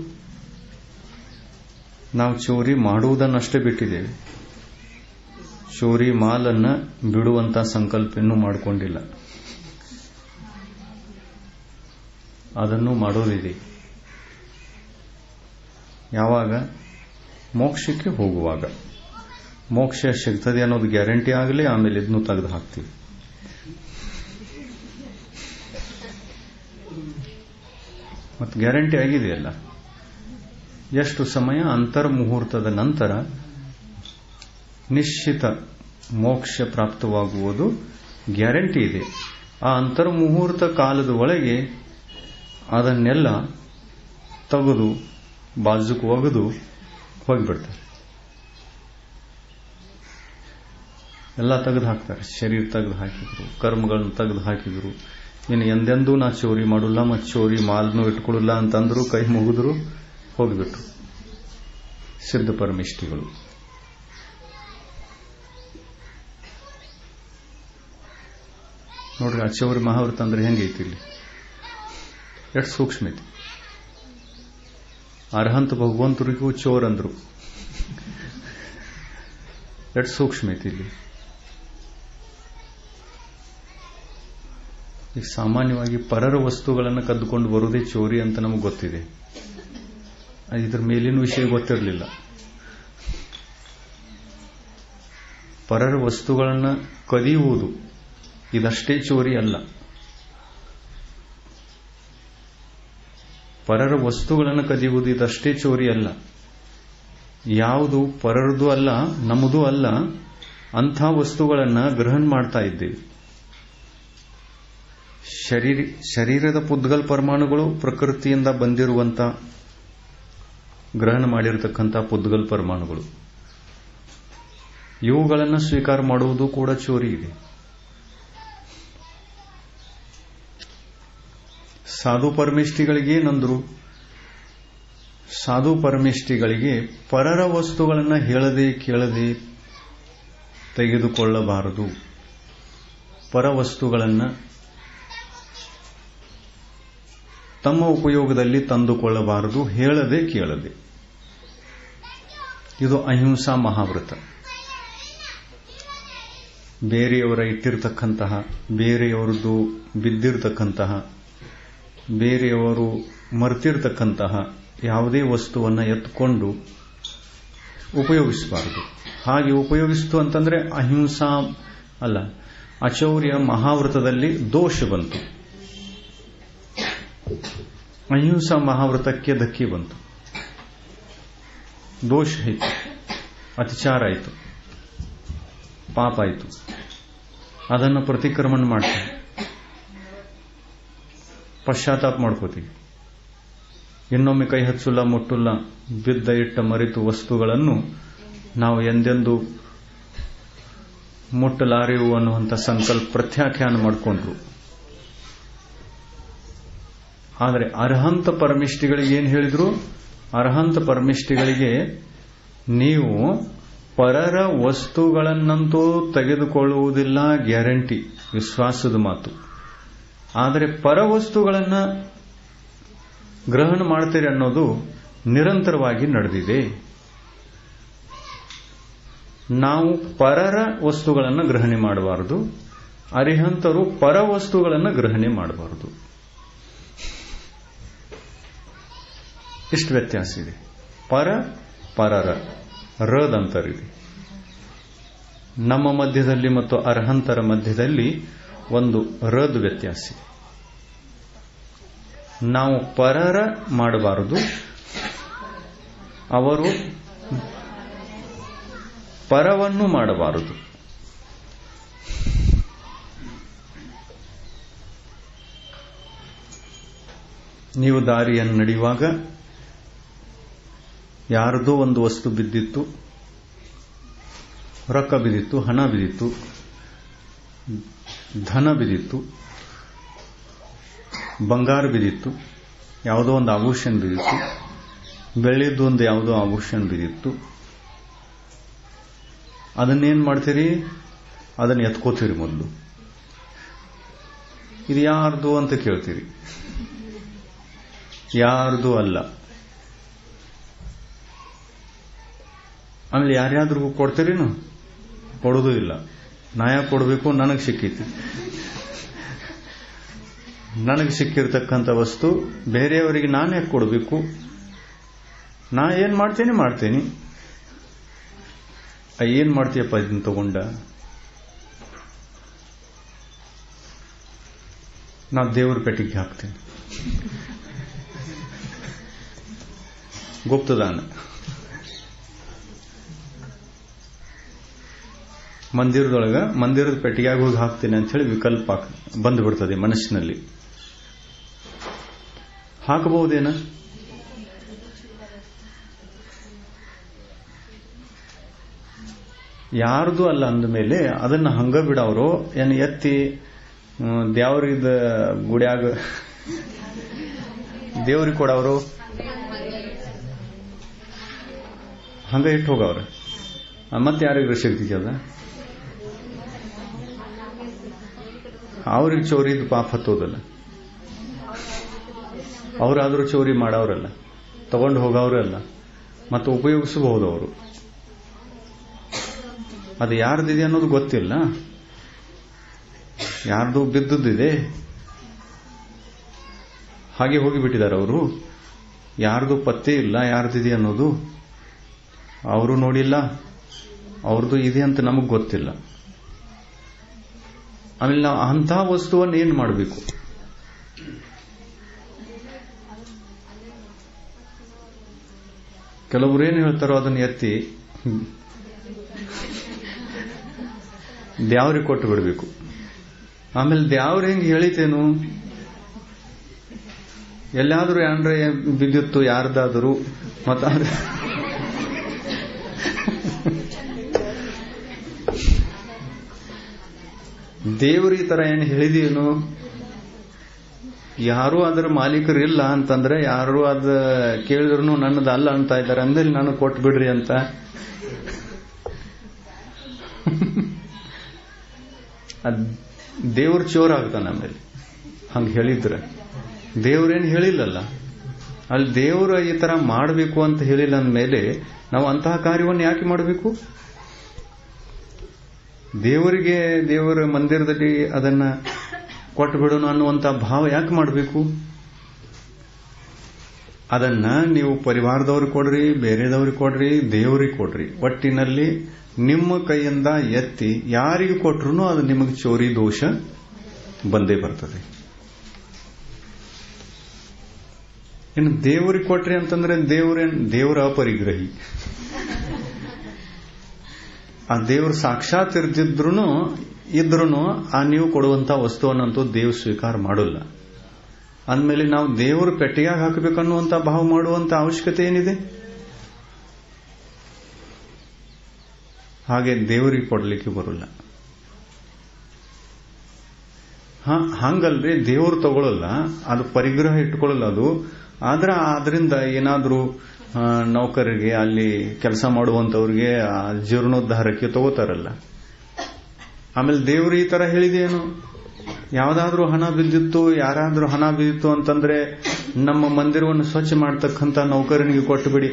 ನಾವು ಚೋರಿ ಮಾಡುವುದನ್ನಷ್ಟೇ ಬಿಟ್ಟಿದ್ದೇವೆ ಚೋರಿ ಮಾಲನ್ನ ಬಿಡುವಂತ ಸಂಕಲ್ಪ ಇನ್ನೂ ಮಾಡಿಕೊಂಡಿಲ್ಲ ಅದನ್ನು ಮಾಡೋದಿದೆ ಯಾವಾಗ ಮೋಕ್ಷಕ್ಕೆ ಹೋಗುವಾಗ ಮೋಕ್ಷ ಸಿಗ್ತದೆ ಅನ್ನೋದು ಗ್ಯಾರಂಟಿ ಆಗಲಿ ಆಮೇಲೆ ಇದನ್ನು ತೆಗೆದು ಹಾಕ್ತೀವಿ ಮತ್ತು ಗ್ಯಾರಂಟಿ ಆಗಿದೆಯಲ್ಲ ಎಷ್ಟು ಸಮಯ ಅಂತರ್ಮುಹೂರ್ತದ ನಂತರ ನಿಶ್ಚಿತ ಮೋಕ್ಷ ಪ್ರಾಪ್ತವಾಗುವುದು ಗ್ಯಾರಂಟಿ ಇದೆ ಆ ಅಂತರ್ಮುಹೂರ್ತ ಕಾಲದ ಒಳಗೆ ಅದನ್ನೆಲ್ಲ ತೆಗೆದು ಬಾಜುಕ್ ಒಗೆದು ಹೋಗಿಬಿಡ್ತಾರೆ ಎಲ್ಲ ತೆಗೆದು ಹಾಕ್ತಾರೆ ಶರೀರ ತೆಗೆದು ಹಾಕಿದ್ರು ಕರ್ಮಗಳನ್ನು ತೆಗೆದು ಹಾಕಿದ್ರು ಇನ್ನು ಎಂದೆಂದೂ ನಾ ಚೋರಿ ಮಾಡೋಲ್ಲ ಮತ್ತು ಚೋರಿ ಮಾಲ್ನೂ ಇಟ್ಕೊಳ್ಳಲ್ಲ ಅಂತಂದ್ರು ಕೈ ಮುಗಿದ್ರು ಹೋಗಿಬಿಟ್ರು ಸಿದ್ಧ ಪರಮಿಷ್ಠಿಗಳು ನೋಡ್ರಿ ಆ ಚೌರಿ ಮಹಾವೃತ ಅಂದ್ರೆ ಹೆಂಗೈತಿ ಇಲ್ಲಿ ಎಷ್ಟು ಸೂಕ್ಷ್ಮ ಐತಿ ಅರ್ಹಂತ ಭಗವಂತರಿಗೂ ಚೋರ್ ಅಂದ್ರು ಎಷ್ಟು ಸೂಕ್ಷ್ಮ ಐತಿ ಇಲ್ಲಿ ಈಗ ಸಾಮಾನ್ಯವಾಗಿ ಪರರ ವಸ್ತುಗಳನ್ನು ಕದ್ದುಕೊಂಡು ಬರುವುದೇ ಚೋರಿ ಅಂತ ನಮಗೆ ಗೊತ್ತಿದೆ ಇದ್ರ ಮೇಲಿನ ವಿಷಯ ಗೊತ್ತಿರಲಿಲ್ಲ ಪರರ ವಸ್ತುಗಳನ್ನು ಕದಿಯುವುದು ಇದಷ್ಟೇ ಚೋರಿ ಅಲ್ಲ ಪರರ ವಸ್ತುಗಳನ್ನು ಕದಿಯುವುದು ಇದಷ್ಟೇ ಚೋರಿ ಅಲ್ಲ ಯಾವುದು ಪರರದು ಅಲ್ಲ ನಮ್ಮದು ಅಲ್ಲ ಅಂಥ ವಸ್ತುಗಳನ್ನು ಗ್ರಹಣ ಮಾಡ್ತಾ ಇದ್ದೇವೆ ಶರೀರ ಶರೀರದ ಪುದ್ಗಲ್ ಪರಮಾಣುಗಳು ಪ್ರಕೃತಿಯಿಂದ ಬಂದಿರುವಂತ ಗ್ರಹಣ ಮಾಡಿರತಕ್ಕಂಥ ಪುದ್ಗಲ್ ಪರಮಾಣುಗಳು ಇವುಗಳನ್ನು ಸ್ವೀಕಾರ ಮಾಡುವುದು ಕೂಡ ಚೋರಿ ಇದೆ ಸಾಧು ಪರಮೇಷ್ಠಿಗಳಿಗೆ ನಂದ್ರು ಸಾಧು ಪರಮೇಷ್ಠಿಗಳಿಗೆ ಪರರ ವಸ್ತುಗಳನ್ನು ಹೇಳದೆ ಕೇಳದೆ ತೆಗೆದುಕೊಳ್ಳಬಾರದು ಪರ ವಸ್ತುಗಳನ್ನು ತಮ್ಮ ಉಪಯೋಗದಲ್ಲಿ ತಂದುಕೊಳ್ಳಬಾರದು ಹೇಳದೆ ಕೇಳದೆ ಇದು ಅಹಿಂಸಾ ಮಹಾವ್ರತ ಬೇರೆಯವರ ಇಟ್ಟಿರ್ತಕ್ಕಂತಹ ಬೇರೆಯವರದ್ದು ಬಿದ್ದಿರತಕ್ಕಂತಹ ಬೇರೆಯವರು ಮರ್ತಿರ್ತಕ್ಕಂತಹ ಯಾವುದೇ ವಸ್ತುವನ್ನು ಎತ್ಕೊಂಡು ಉಪಯೋಗಿಸಬಾರದು ಹಾಗೆ ಉಪಯೋಗಿಸ್ತು ಅಂತಂದ್ರೆ ಅಹಿಂಸಾ ಅಲ್ಲ ಅಚೌರ್ಯ ಮಹಾವ್ರತದಲ್ಲಿ ದೋಷ ಬಂತು ಅಹಿಂಸಾ ಮಹಾವ್ರತಕ್ಕೆ ಧಕ್ಕೆ ಬಂತು ದೋಷ ಆಯಿತು ಅತಿಚಾರ ಆಯಿತು ಪಾಪ ಆಯಿತು ಅದನ್ನು ಪ್ರತಿಕ್ರಮಣ ಮಾಡ್ತೀವಿ ಪಶ್ಚಾತ್ತಾಪ ಮಾಡ್ಕೋತೀವಿ ಇನ್ನೊಮ್ಮೆ ಕೈ ಹಚ್ಚುಲ್ಲ ಮುಟ್ಟುಲ್ಲ ಬಿದ್ದ ಇಟ್ಟ ಮರಿತು ವಸ್ತುಗಳನ್ನು ನಾವು ಎಂದೆಂದು ಮುಟ್ಟಲಾರೆವು ಅನ್ನುವಂಥ ಸಂಕಲ್ಪ ಪ್ರತ್ಯಾಖ್ಯಾನ ಮಾಡಿಕೊಂಡ್ರು ಆದರೆ ಅರ್ಹಂತ ಪರಮಿಷ್ಠಿಗಳಿಗೆ ಏನು ಹೇಳಿದ್ರು ಅರ್ಹಂತ ಪರಮಿಷ್ಠಿಗಳಿಗೆ ನೀವು ಪರರ ವಸ್ತುಗಳನ್ನಂತೂ ತೆಗೆದುಕೊಳ್ಳುವುದಿಲ್ಲ ಗ್ಯಾರಂಟಿ ವಿಶ್ವಾಸದ ಮಾತು ಆದರೆ ಪರ ವಸ್ತುಗಳನ್ನು ಗ್ರಹಣ ಮಾಡ್ತೀರಿ ಅನ್ನೋದು ನಿರಂತರವಾಗಿ ನಡೆದಿದೆ ನಾವು ಪರರ ವಸ್ತುಗಳನ್ನು ಗ್ರಹಣೆ ಮಾಡಬಾರದು ಅರಿಹಂತರು ಪರ ವಸ್ತುಗಳನ್ನು ಗ್ರಹಣೆ ಮಾಡಬಾರದು ಇಷ್ಟು ವ್ಯತ್ಯಾಸ ಇದೆ ಪರ ಪರರ ರದಂತರಿದೆ ನಮ್ಮ ಮಧ್ಯದಲ್ಲಿ ಮತ್ತು ಅರ್ಹಂತರ ಮಧ್ಯದಲ್ಲಿ ಒಂದು ರದ್ ವ್ಯತ್ಯಾಸ ಇದೆ ನಾವು ಪರರ ಮಾಡಬಾರದು ಅವರು ಪರವನ್ನು ಮಾಡಬಾರದು ನೀವು ದಾರಿಯನ್ನು ನಡೆಯುವಾಗ ಯಾರದೋ ಒಂದು ವಸ್ತು ಬಿದ್ದಿತ್ತು ರೊಕ್ಕ ಬಿದ್ದಿತ್ತು ಹಣ ಬಿದ್ದಿತ್ತು ಧನ ಬಿದ್ದಿತ್ತು ಬಂಗಾರ ಬಿದ್ದಿತ್ತು ಯಾವುದೋ ಒಂದು ಆಭೂಷಣ ಬಿದ್ದಿತ್ತು ಬೆಳ್ಳಿದ್ದು ಒಂದು ಯಾವುದೋ ಆಭೂಷಣ ಬಿದ್ದಿತ್ತು ಅದನ್ನೇನ್ ಮಾಡ್ತೀರಿ ಅದನ್ನ ಎತ್ಕೋತೀರಿ ಮೊದಲು ಇದು ಯಾರ್ದು ಅಂತ ಕೇಳ್ತೀರಿ ಯಾರ್ದು ಅಲ್ಲ ಆಮೇಲೆ ಯಾರ್ಯಾದ್ರಿಗೂ ಕೊಡ್ತೀರೇನು ಕೊಡೋದು ಇಲ್ಲ ನಾ ಯಾಕೆ ಕೊಡಬೇಕು ನನಗೆ ಸಿಕ್ಕೈತಿ ನನಗೆ ಸಿಕ್ಕಿರ್ತಕ್ಕಂಥ ವಸ್ತು ಬೇರೆಯವರಿಗೆ ನಾನು ಯಾಕೆ ಕೊಡಬೇಕು ನಾ ಏನ್ ಮಾಡ್ತೇನೆ ಮಾಡ್ತೇನೆ ಏನ್ ಮಾಡ್ತೀಯಪ್ಪ ಇದನ್ನ ತಗೊಂಡ ನಾ ದೇವ್ರ ಪೆಟ್ಟಿಗೆ ಹಾಕ್ತೇನೆ ಗುಪ್ತದಾನ ಮಂದಿರದೊಳಗ ಮಂದಿರದ ಪೆಟ್ಟಿಗೆಯಾಗ ಹೋಗಿ ಹಾಕ್ತೇನೆ ಅಂತ ಹೇಳಿ ವಿಕಲ್ಪ ಬಂದ್ಬಿಡ್ತದೆ ಮನಸ್ಸಿನಲ್ಲಿ ಹಾಕಬಹುದೇನ ಯಾರ್ದು ಅಲ್ಲ ಅಂದ ಮೇಲೆ ಅದನ್ನ ಹಂಗ ಬಿಡವರು ಏನು ಎತ್ತಿ ದೇವ್ರಿದ ಗುಡಿಯಾಗ ದೇವ್ರಿಗೆ ಕೊಡವರು ಹಂಗ ಇಟ್ಟು ಹೋಗವ್ರ ಮತ್ತೆ ಯಾರಿಗ್ರ ಸಿಗ್ತಿದ್ಯ ಅದ ಅವ್ರಿಗೆ ಚೋರಿದು ಪಾಪ ಹತ್ತೋದಲ್ಲ ಅವರಾದ್ರೂ ಚೋರಿ ಮಾಡವ್ರಲ್ಲ ತಗೊಂಡು ಹೋಗವ್ರಲ್ಲ ಮತ್ತು ಉಪಯೋಗಿಸಬಹುದು ಅವರು ಅದು ಯಾರ್ದಿದೆ ಅನ್ನೋದು ಗೊತ್ತಿಲ್ಲ ಯಾರ್ದು ಬಿದ್ದದ್ದಿದೆ ಹಾಗೆ ಹೋಗಿಬಿಟ್ಟಿದ್ದಾರೆ ಅವರು ಯಾರ್ದು ಪತ್ತೆ ಇಲ್ಲ ಯಾರ್ದಿದೆ ಅನ್ನೋದು ಅವರು ನೋಡಿಲ್ಲ ಅವ್ರದ್ದು ಇದೆ ಅಂತ ನಮಗ್ ಗೊತ್ತಿಲ್ಲ ಆಮೇಲೆ ನಾವು ಅಂತಹ ವಸ್ತುವನ್ನು ಏನ್ ಮಾಡಬೇಕು ಕೆಲವರು ಏನ್ ಹೇಳ್ತಾರೋ ಅದನ್ನ ಎತ್ತಿ ದ್ಯಾವ್ರಿಗೆ ಕೊಟ್ಟು ಬಿಡಬೇಕು ಆಮೇಲೆ ದ್ಯಾವ್ರ ಹೆಂಗ್ ಹೇಳಿತೇನು ಎಲ್ಲಾದ್ರೂ ಏನ್ರೆ ಬಿದ್ದಿತ್ತು ಯಾರ್ದಾದ್ರು ಮತ್ತ ದೇವರು ಈ ತರ ಏನು ಹೇಳಿದೇನು ಯಾರು ಅದರ ಮಾಲೀಕರು ಇಲ್ಲ ಅಂತಂದ್ರೆ ಯಾರು ಅದ ಕೇಳಿದ್ರು ನನ್ನದು ಅಲ್ಲ ಅಂತ ಇದ್ದಾರೆ ಅಂದಲ್ಲಿ ನಾನು ಕೊಟ್ಟು ಬಿಡ್ರಿ ಅಂತ ದೇವ್ರ ಚೋರ್ ಆಗ್ತಾನೆ ಆಮೇಲೆ ಹಂಗ ಹೇಳಿದ್ರೆ ದೇವ್ರೇನು ಹೇಳಿಲ್ಲಲ್ಲ ಅಲ್ಲಿ ದೇವ್ರ ಈ ತರ ಮಾಡಬೇಕು ಅಂತ ಹೇಳಿಲ್ಲ ಅಂದಮೇಲೆ ನಾವು ಅಂತಹ ಕಾರ್ಯವನ್ನು ಯಾಕೆ ಮಾಡಬೇಕು ದೇವರಿಗೆ ದೇವರ ಮಂದಿರದಲ್ಲಿ ಅದನ್ನ ಕೊಟ್ಟು ಬಿಡೋಣ ಅನ್ನುವಂಥ ಭಾವ ಯಾಕೆ ಮಾಡಬೇಕು ಅದನ್ನ ನೀವು ಪರಿವಾರದವ್ರಿಗೆ ಕೊಡ್ರಿ ಬೇರೆದವ್ರಿಗೆ ಕೊಡ್ರಿ ದೇವರಿಗೆ ಕೊಡ್ರಿ ಒಟ್ಟಿನಲ್ಲಿ ನಿಮ್ಮ ಕೈಯಿಂದ ಎತ್ತಿ ಯಾರಿಗೆ ಕೊಟ್ರು ಅದು ನಿಮಗೆ ಚೋರಿ ದೋಷ ಬಂದೇ ಬರ್ತದೆ ಇನ್ನು ದೇವರಿಗೆ ಕೊಟ್ರಿ ಅಂತಂದ್ರೆ ದೇವರೇನ್ ದೇವರ ಅಪರಿಗ್ರಹಿ ಆ ದೇವರು ಸಾಕ್ಷಾತ್ ಇರ್ದಿದ್ರು ಇದ್ರೂ ಆ ನೀವು ಕೊಡುವಂತ ವಸ್ತುವನ್ನಂತೂ ದೇವ್ ಸ್ವೀಕಾರ ಮಾಡೋಲ್ಲ ಅಂದಮೇಲೆ ನಾವು ದೇವರು ಪೆಟ್ಟಿಗೆಯಾಗಿ ಹಾಕಬೇಕನ್ನುವಂತ ಭಾವ ಮಾಡುವಂತ ಅವಶ್ಯಕತೆ ಏನಿದೆ ಹಾಗೆ ದೇವರಿಗೆ ಕೊಡಲಿಕ್ಕೆ ಬರೋಲ್ಲ ಹಂಗಲ್ರಿ ದೇವರು ತಗೊಳ್ಳಲ್ಲ ಅದು ಪರಿಗ್ರಹ ಇಟ್ಕೊಳ್ಳಲ್ಲ ಅದು ಆದ್ರೆ ಅದರಿಂದ ಏನಾದ್ರೂ ನೌಕರಿಗೆ ಅಲ್ಲಿ ಕೆಲಸ ಮಾಡುವಂತವ್ರಿಗೆ ಜೀರ್ಣೋದ್ಧಾರಕ್ಕೆ ತಗೋತಾರಲ್ಲ ಆಮೇಲೆ ದೇವರು ಈ ತರ ಹೇಳಿದೇನು ಯಾವ್ದಾದ್ರೂ ಹಣ ಬಿದ್ದಿತ್ತು ಯಾರಾದ್ರೂ ಹಣ ಬಿದ್ದಿತ್ತು ಅಂತಂದ್ರೆ ನಮ್ಮ ಮಂದಿರವನ್ನು ಸ್ವಚ್ಛ ಮಾಡ್ತಕ್ಕಂಥ ನೌಕರನಿಗೆ ಕೊಟ್ಟು ಬಿಡಿ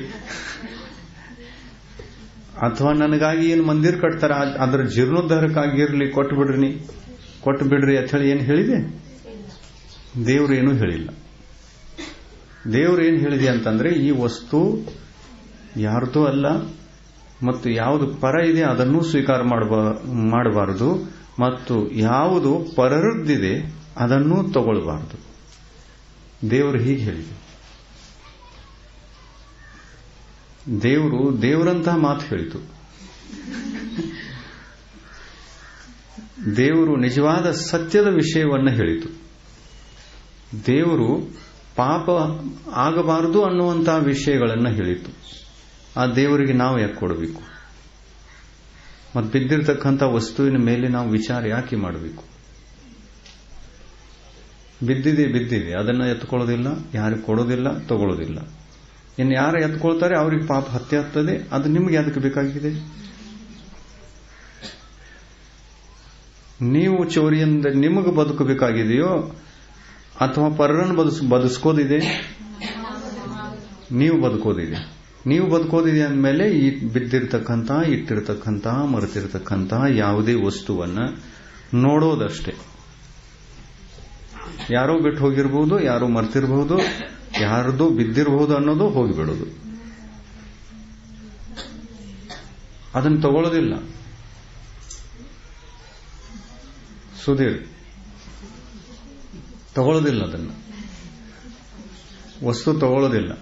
ಅಥವಾ ನನಗಾಗಿ ಏನು ಮಂದಿರ ಕಟ್ತಾರ ಅದ್ರ ಜೀರ್ಣೋದ್ಧಾರಕ್ಕಾಗಿರ್ಲಿ ಕೊಟ್ಟು ಬಿಡ್ರಿ ಕೊಟ್ಟು ಬಿಡ್ರಿ ಅಂತ ಹೇಳಿ ಏನು ಹೇಳಿದೆ ದೇವ್ರು ಏನೂ ಹೇಳಿಲ್ಲ ದೇವ್ರು ಏನು ಹೇಳಿದೆ ಅಂತಂದ್ರೆ ಈ ವಸ್ತು ಯಾರ್ದೂ ಅಲ್ಲ ಮತ್ತು ಯಾವುದು ಪರ ಇದೆ ಅದನ್ನೂ ಸ್ವೀಕಾರ ಮಾಡಬಾರದು ಮತ್ತು ಯಾವುದು ಪರರದ್ದಿದೆ ಅದನ್ನೂ ತಗೊಳ್ಬಾರದು ದೇವರು ಹೀಗೆ ಹೇಳಿದೆ ದೇವರು ದೇವರಂತಹ ಮಾತು ಹೇಳಿತು ದೇವರು ನಿಜವಾದ ಸತ್ಯದ ವಿಷಯವನ್ನು ಹೇಳಿತು ದೇವರು ಪಾಪ ಆಗಬಾರದು ಅನ್ನುವಂತಹ ವಿಷಯಗಳನ್ನು ಹೇಳಿತು ಆ ದೇವರಿಗೆ ನಾವು ಯಾಕೆ ಕೊಡಬೇಕು ಮತ್ತು ಬಿದ್ದಿರ್ತಕ್ಕಂಥ ವಸ್ತುವಿನ ಮೇಲೆ ನಾವು ವಿಚಾರ ಯಾಕೆ ಮಾಡಬೇಕು ಬಿದ್ದಿದೆ ಬಿದ್ದಿದೆ ಅದನ್ನು ಎತ್ಕೊಳ್ಳೋದಿಲ್ಲ ಯಾರಿಗೆ ಕೊಡೋದಿಲ್ಲ ತಗೊಳ್ಳೋದಿಲ್ಲ ಇನ್ನು ಯಾರು ಎತ್ಕೊಳ್ತಾರೆ ಅವ್ರಿಗೆ ಪಾಪ ಹತ್ಯೆ ಆಗ್ತದೆ ಅದು ನಿಮ್ಗೆ ಅದಕ್ಕೆ ಬೇಕಾಗಿದೆ ನೀವು ಚೋರಿಯಿಂದ ನಿಮಗೆ ಬದುಕಬೇಕಾಗಿದೆಯೋ ಅಥವಾ ಪರರನ್ನು ಬದುಸ್ ಬದುಸ್ಕೋದಿದೆ ನೀವು ಬದುಕೋದಿದೆ ನೀವು ಬದುಕೋದಿದೆ ಅಂದಮೇಲೆ ಈ ಬಿದ್ದಿರ್ತಕ್ಕಂಥ ಇಟ್ಟಿರ್ತಕ್ಕಂಥ ಮರೆತಿರ್ತಕ್ಕಂಥ ಯಾವುದೇ ವಸ್ತುವನ್ನ ನೋಡೋದಷ್ಟೇ ಯಾರೋ ಬಿಟ್ಟು ಹೋಗಿರ್ಬೋದು ಯಾರೋ ಮರ್ತಿರ್ಬಹುದು ಯಾರ್ದು ಬಿದ್ದಿರಬಹುದು ಅನ್ನೋದು ಹೋಗಿಬಿಡೋದು ಅದನ್ನು ತಗೊಳ್ಳೋದಿಲ್ಲ ಸುಧೀರ್ ತಗೊಳ್ಳೋದಿಲ್ಲ ಅದನ್ನು ವಸ್ತು ತಗೊಳ್ಳೋದಿಲ್ಲ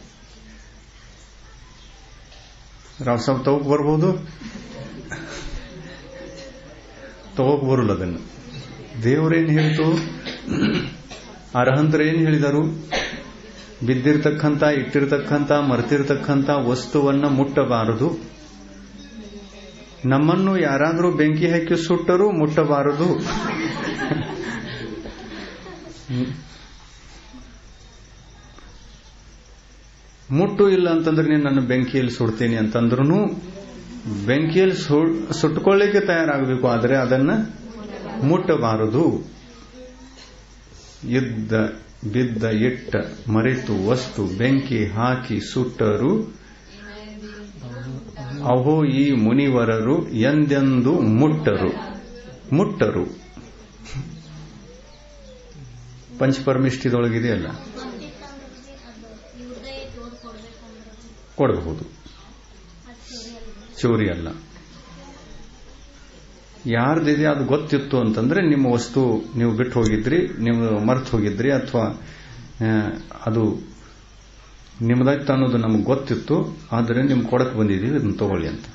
ರಾವ್ ಸಾಬ್ ತಗೋಕ್ ಬರ್ಬೋದು ತಗೋಕ್ ಬರಲ್ಲ ಅದನ್ನು ದೇವರೇನು ಹೇಳಿತು ಅರ್ಹಂತರು ಏನು ಹೇಳಿದರು ಬಿದ್ದಿರ್ತಕ್ಕಂಥ ಇಟ್ಟಿರ್ತಕ್ಕಂಥ ಮರೆತಿರ್ತಕ್ಕಂಥ ವಸ್ತುವನ್ನ ಮುಟ್ಟಬಾರದು ನಮ್ಮನ್ನು ಯಾರಾದರೂ ಬೆಂಕಿ ಹಾಕಿ ಸುಟ್ಟರೂ ಮುಟ್ಟಬಾರದು ಮುಟ್ಟು ಇಲ್ಲ ಅಂತಂದ್ರೆ ನೀನು ನನ್ನ ಬೆಂಕಿಯಲ್ಲಿ ಸುಡ್ತೀನಿ ಅಂತಂದ್ರೂ ಬೆಂಕಿಯಲ್ಲಿ ಸುಟ್ಕೊಳ್ಳಿಕ್ಕೆ ತಯಾರಾಗಬೇಕು ಆದರೆ ಅದನ್ನ ಮುಟ್ಟಬಾರದು ಇದ್ದ ಬಿದ್ದ ಇಟ್ಟ ಮರೆತು ವಸ್ತು ಬೆಂಕಿ ಹಾಕಿ ಸುಟ್ಟರು ಅಹೋ ಈ ಮುನಿವರರು ಎಂದೆಂದು ಮುಟ್ಟರು ಮುಟ್ಟರು ಪಂಚಪರಮಿಷ್ಠಿದೊಳಗಿದೆಯಲ್ಲ ಕೊಡಬಹುದು ಚೋರಿ ಅಲ್ಲ ಯಾರ್ದಿದೆ ಅದು ಗೊತ್ತಿತ್ತು ಅಂತಂದ್ರೆ ನಿಮ್ಮ ವಸ್ತು ನೀವು ಬಿಟ್ಟು ಹೋಗಿದ್ರಿ ನೀವು ಮರ್ತು ಹೋಗಿದ್ರಿ ಅಥವಾ ಅದು ನಿಮ್ದಾಯ್ತು ಅನ್ನೋದು ನಮಗೆ ಗೊತ್ತಿತ್ತು ಆದರೆ ನಿಮ್ಗೆ ಕೊಡಕ್ಕೆ ಬಂದಿದ್ದೀವಿ ಇದನ್ನು ತಗೊಳ್ಳಿ ಅಂತ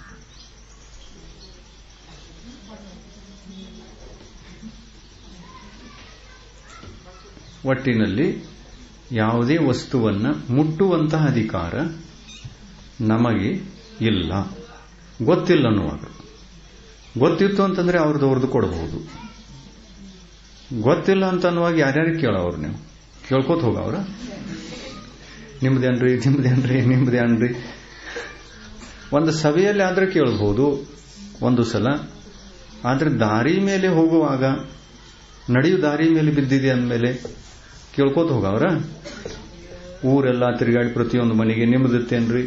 ಒಟ್ಟಿನಲ್ಲಿ ಯಾವುದೇ ವಸ್ತುವನ್ನ ಮುಟ್ಟುವಂತಹ ಅಧಿಕಾರ ನಮಗೆ ಇಲ್ಲ ಗೊತ್ತಿಲ್ಲ ಅನ್ನುವಾಗ ಗೊತ್ತಿತ್ತು ಅಂತಂದ್ರೆ ಅವ್ರದ್ದು ಅವ್ರದ್ದು ಕೊಡಬಹುದು ಗೊತ್ತಿಲ್ಲ ಅಂತ ಅನ್ನುವಾಗ ಯಾರ್ಯಾರಿಗೆ ಕೇಳೋರು ನೀವು ಕೇಳ್ಕೋತ ಹೋಗವ್ರ ನಿಮ್ದೇನ್ರಿ ನಿಮ್ದೇನ್ರಿ ನಿಮ್ದೇನ್ರಿ ಒಂದು ಸಭೆಯಲ್ಲಿ ಆದ್ರೆ ಕೇಳಬಹುದು ಒಂದು ಸಲ ಆದ್ರೆ ದಾರಿ ಮೇಲೆ ಹೋಗುವಾಗ ನಡೆಯು ದಾರಿ ಮೇಲೆ ಬಿದ್ದಿದೆ ಅಂದಮೇಲೆ ಕೇಳ್ಕೋತ ಹೋಗವ್ರ ಊರೆಲ್ಲ ತಿರುಗಾಡಿ ಪ್ರತಿಯೊಂದು ಮನೆಗೆ ನಿಮ್ದತ್ತೇನ್ರಿ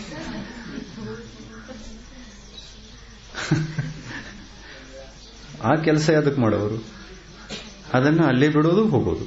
ಆ ಕೆಲಸ ಯಾದಕ್ಕೆ ಮಾಡೋರು ಅದನ್ನ ಅಲ್ಲೇ ಬಿಡೋದು ಹೋಗೋದು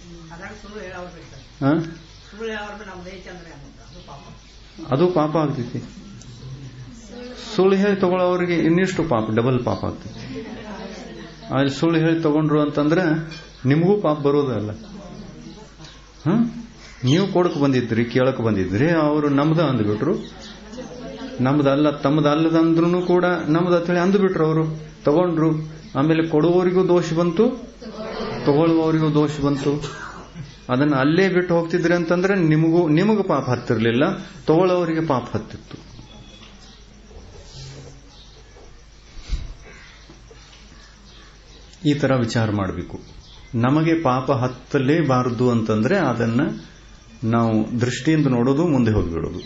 ಅದು ಪಾಪ ಆಗ್ತೈತಿ ಸುಳ್ಳು ಹೇಳಿ ತಗೊಳ್ಳೋರಿಗೆ ಇನ್ನಿಷ್ಟು ಪಾಪ ಡಬಲ್ ಪಾಪ ಆಗ್ತೈತಿ ಅಲ್ಲಿ ಸುಳ್ಳು ಹೇಳಿ ತಗೊಂಡ್ರು ಅಂತಂದ್ರೆ ನಿಮಗೂ ಪಾಪ ಬರೋದಲ್ಲ ಹ ನೀವು ಕೊಡಕ್ ಬಂದಿದ್ರಿ ಕೇಳಕ್ ಬಂದಿದ್ರಿ ಅವರು ನಮ್ದ ಅಂದ್ಬಿಟ್ರು ನಮ್ದಲ್ಲ ತಮ್ಮದಲ್ಲದಂದ್ರೂ ಕೂಡ ನಮ್ದು ಅಂತೇಳಿ ಅಂದ್ಬಿಟ್ರು ಅವರು ತಗೊಂಡ್ರು ಆಮೇಲೆ ಕೊಡುವವರಿಗೂ ದೋಷ ಬಂತು ತಗೊಳ್ಳುವವರಿಗೂ ದೋಷ ಬಂತು ಅದನ್ನ ಅಲ್ಲೇ ಬಿಟ್ಟು ಹೋಗ್ತಿದ್ರಿ ಅಂತಂದ್ರೆ ನಿಮಗೂ ನಿಮಗೂ ಪಾಪ ಹತ್ತಿರ್ಲಿಲ್ಲ ತಗೊಳ್ಳೋವರಿಗೆ ಪಾಪ ಹತ್ತಿತ್ತು ಈ ತರ ವಿಚಾರ ಮಾಡಬೇಕು ನಮಗೆ ಪಾಪ ಹತ್ತಲೇಬಾರದು ಅಂತಂದ್ರೆ ಅದನ್ನ ನಾವು ದೃಷ್ಟಿಯಿಂದ ನೋಡೋದು ಮುಂದೆ ಹೋಗಿಬಿಡೋದು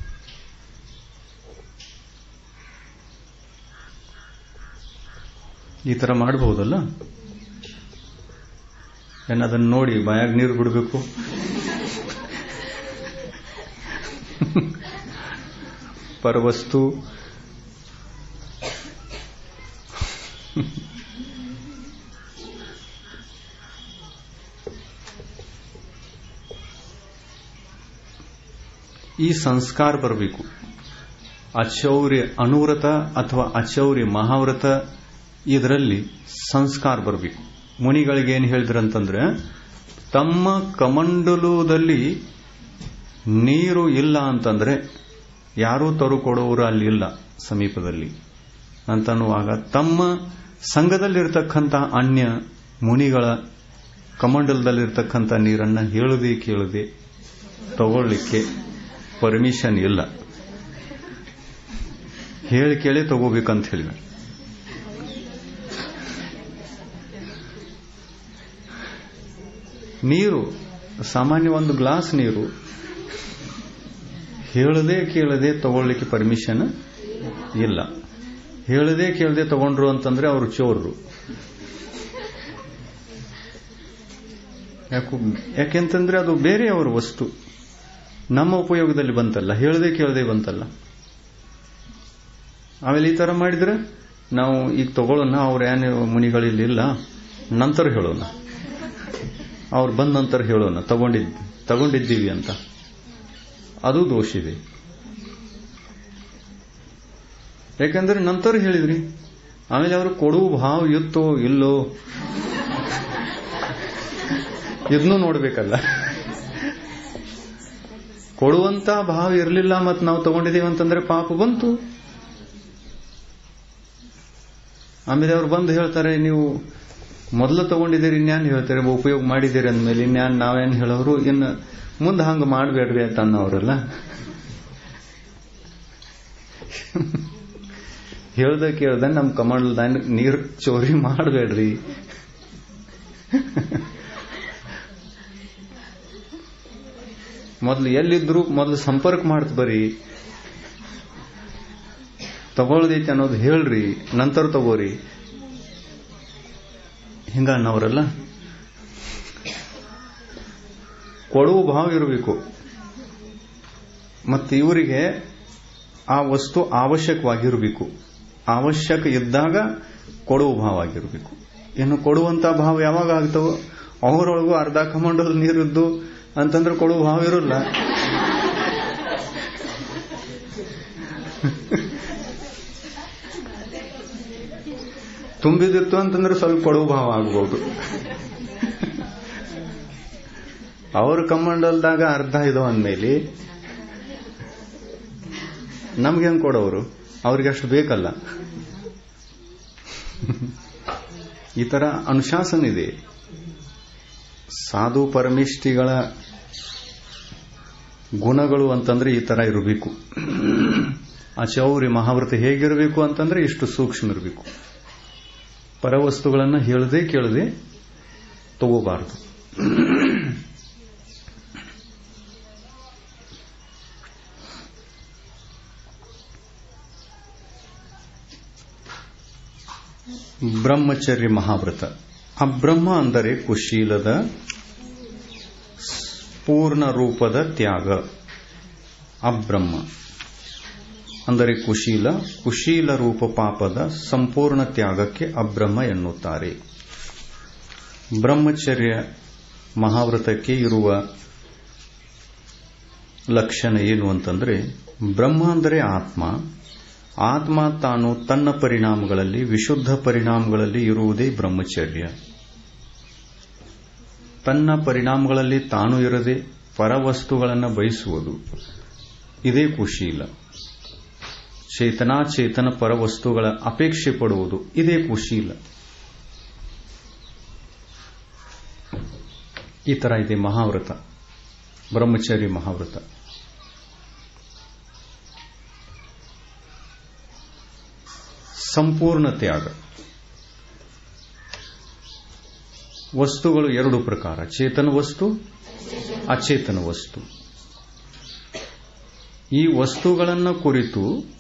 ಈ ತರ ಮಾಡಬಹುದಲ್ಲ ಏನದನ್ನ ನೋಡಿ ಬಾಯಾಗ ನೀರು ಬಿಡಬೇಕು ಪರವಸ್ತು ಈ ಸಂಸ್ಕಾರ ಬರಬೇಕು ಅಚೌರ್ಯ ಅನುವ್ರತ ಅಥವಾ ಅಚೌರ್ಯ ಮಹಾವ್ರತ ಇದರಲ್ಲಿ ಸಂಸ್ಕಾರ ಬರಬೇಕು ಮುನಿಗಳಿಗೆ ಏನು ಹೇಳಿದ್ರಂತಂದ್ರೆ ತಮ್ಮ ಕಮಂಡಲುದಲ್ಲಿ ನೀರು ಇಲ್ಲ ಅಂತಂದ್ರೆ ಯಾರೂ ತರು ಕೊಡೋರು ಅಲ್ಲಿ ಇಲ್ಲ ಸಮೀಪದಲ್ಲಿ ಅಂತನ್ನುವಾಗ ತಮ್ಮ ಸಂಘದಲ್ಲಿರ್ತಕ್ಕಂಥ ಅನ್ಯ ಮುನಿಗಳ ಕಮಂಡಲದಲ್ಲಿರ್ತಕ್ಕಂಥ ನೀರನ್ನ ಹೇಳದೆ ಕೇಳದೆ ತಗೊಳ್ಳಿಕ್ಕೆ ಪರ್ಮಿಷನ್ ಇಲ್ಲ ಹೇಳಿ ಕೇಳಿ ತಗೋಬೇಕಂತ ಹೇಳಿವೆ ನೀರು ಸಾಮಾನ್ಯ ಒಂದು ಗ್ಲಾಸ್ ನೀರು ಹೇಳದೆ ಕೇಳದೆ ತಗೊಳ್ಳಿಕ್ಕೆ ಪರ್ಮಿಷನ್ ಇಲ್ಲ ಹೇಳದೆ ಕೇಳದೆ ತಗೊಂಡ್ರು ಅಂತಂದ್ರೆ ಅವರು ಚೋರರು ಯಾಕು ಯಾಕೆಂತಂದ್ರೆ ಅದು ಬೇರೆಯವರ ವಸ್ತು ನಮ್ಮ ಉಪಯೋಗದಲ್ಲಿ ಬಂತಲ್ಲ ಹೇಳದೆ ಕೇಳದೆ ಬಂತಲ್ಲ ಆಮೇಲೆ ಈ ತರ ಮಾಡಿದ್ರೆ ನಾವು ಈಗ ತಗೊಳ್ಳೋಣ ಅವ್ರ ಏನು ಮುನಿಗಳಿಲ್ಲ ನಂತರ ಹೇಳೋಣ ಅವ್ರು ಬಂದ ನಂತರ ಹೇಳೋಣ ತಗೊಂಡಿದ್ ತಗೊಂಡಿದ್ದೀವಿ ಅಂತ ಅದು ದೋಷ ಇದೆ ಯಾಕಂದ್ರೆ ನಂತರ ಹೇಳಿದ್ರಿ ಆಮೇಲೆ ಅವರು ಕೊಡುವ ಭಾವ ಇತ್ತೋ ಇಲ್ಲೋ ಇದನ್ನು ನೋಡ್ಬೇಕಲ್ಲ ಕೊಡುವಂತ ಭಾವ ಇರಲಿಲ್ಲ ಮತ್ತು ನಾವು ತಗೊಂಡಿದ್ದೀವಿ ಅಂತಂದ್ರೆ ಪಾಪ ಬಂತು ಆಮೇಲೆ ಅವ್ರು ಬಂದು ಹೇಳ್ತಾರೆ ನೀವು ಮೊದಲು ತಗೊಂಡಿದ್ದೀರಿ ಇನ್ಯಾನ್ ಹೇಳ್ತಾರೆ ಉಪಯೋಗ ಮಾಡಿದ್ದೀರಿ ಅಂದ್ಮೇಲೆ ಇನ್ಯಾನ್ ನಾವೇನ್ ಹೇಳೋರು ಇನ್ನು ಮುಂದೆ ಹಂಗ ಮಾಡಬೇಡ್ರಿ ಅಂತ ಅನ್ನೋರಲ್ಲ ಹೇಳ್ದ ಕೇಳ್ದ ನಮ್ ಕಮಲ್ದ ನೀರ್ ಚೋರಿ ಮಾಡಬೇಡ್ರಿ ಮೊದ್ಲು ಎಲ್ಲಿದ್ರು ಮೊದ್ಲು ಸಂಪರ್ಕ ಮಾಡ್ತ ಬರೀ ತಗೊಳ್ದೈತಿ ಅನ್ನೋದು ಹೇಳ್ರಿ ನಂತರ ತಗೋರಿ ಹಿಂಗ ಅನ್ನೋರಲ್ಲ ಕೊಡುವ ಭಾವ ಇರಬೇಕು ಮತ್ತು ಇವರಿಗೆ ಆ ವಸ್ತು ಅವಶ್ಯಕವಾಗಿರಬೇಕು ಅವಶ್ಯಕ ಇದ್ದಾಗ ಕೊಡುವ ಭಾವ ಆಗಿರಬೇಕು ಇನ್ನು ಕೊಡುವಂತ ಭಾವ ಯಾವಾಗ ಆಗ್ತವೋ ಅವರೊಳಗೂ ಅರ್ಧ ಕಮಂಡಲ್ ನೀರಿದ್ದು ಅಂತಂದ್ರೆ ಕೊಡುವ ಭಾವ ಇರೋಲ್ಲ ತುಂಬಿದಿತ್ತು ಅಂತಂದ್ರೆ ಸ್ವಲ್ಪ ಕೊಡುವ ಭಾವ ಆಗ್ಬೋದು ಅವ್ರ ಕಮ್ಮಂಡಲ್ದಾಗ ಅರ್ಧ ಇದು ಅಂದ್ಮೇಲೆ ನಮ್ಗೆ ಹೆಂಗ್ ಕೊಡೋರು ಅವ್ರಿಗೆ ಅಷ್ಟು ಬೇಕಲ್ಲ ಈ ತರ ಅನುಶಾಸನ ಇದೆ ಸಾಧು ಪರಮಿಷ್ಠಿಗಳ ಗುಣಗಳು ಅಂತಂದ್ರೆ ಈ ತರ ಇರಬೇಕು ಆ ಚೌರಿ ಮಹಾವ್ರತ ಹೇಗಿರಬೇಕು ಅಂತಂದ್ರೆ ಇಷ್ಟು ಸೂಕ್ಷ್ಮ ಇರಬೇಕು ಪರವಸ್ತುಗಳನ್ನು ಹೇಳದೆ ಕೇಳದೆ ತಗೋಬಾರದು ಬ್ರಹ್ಮಚರ್ಯ ಮಹಾವ್ರತ ಆ ಬ್ರಹ್ಮ ಅಂದರೆ ಕುಶೀಲದ ಪೂರ್ಣ ರೂಪದ ತ್ಯಾಗ ಅಬ್ರಹ್ಮ ಅಂದರೆ ಕುಶೀಲ ಕುಶೀಲ ರೂಪ ಪಾಪದ ಸಂಪೂರ್ಣ ತ್ಯಾಗಕ್ಕೆ ಅಬ್ರಹ್ಮ ಎನ್ನುತ್ತಾರೆ ಬ್ರಹ್ಮಚರ್ಯ ಮಹಾವ್ರತಕ್ಕೆ ಇರುವ ಲಕ್ಷಣ ಏನು ಅಂತಂದ್ರೆ ಬ್ರಹ್ಮ ಅಂದರೆ ಆತ್ಮ ಆತ್ಮ ತಾನು ತನ್ನ ಪರಿಣಾಮಗಳಲ್ಲಿ ವಿಶುದ್ಧ ಪರಿಣಾಮಗಳಲ್ಲಿ ಇರುವುದೇ ಬ್ರಹ್ಮಚರ್ಯ ತನ್ನ ಪರಿಣಾಮಗಳಲ್ಲಿ ತಾನು ಇರದೆ ಪರವಸ್ತುಗಳನ್ನು ಬಯಸುವುದು ಇದೇ ಕುಶೀಲ ಚೇತನಾಚೇತನ ಪರವಸ್ತುಗಳ ಅಪೇಕ್ಷೆ ಪಡುವುದು ಇದೇ ಕುಶೀಲ ಈ ತರ ಇದೆ ಮಹಾವ್ರತ ಬ್ರಹ್ಮಚರ್ಯ ಮಹಾವ್ರತ ಸಂಪೂರ್ಣ ತ್ಯಾಗ ವಸ್ತುಗಳು ಎರಡು ಪ್ರಕಾರ ಚೇತನ ವಸ್ತು ಅಚೇತನ ವಸ್ತು ಈ ವಸ್ತುಗಳನ್ನು ಕುರಿತು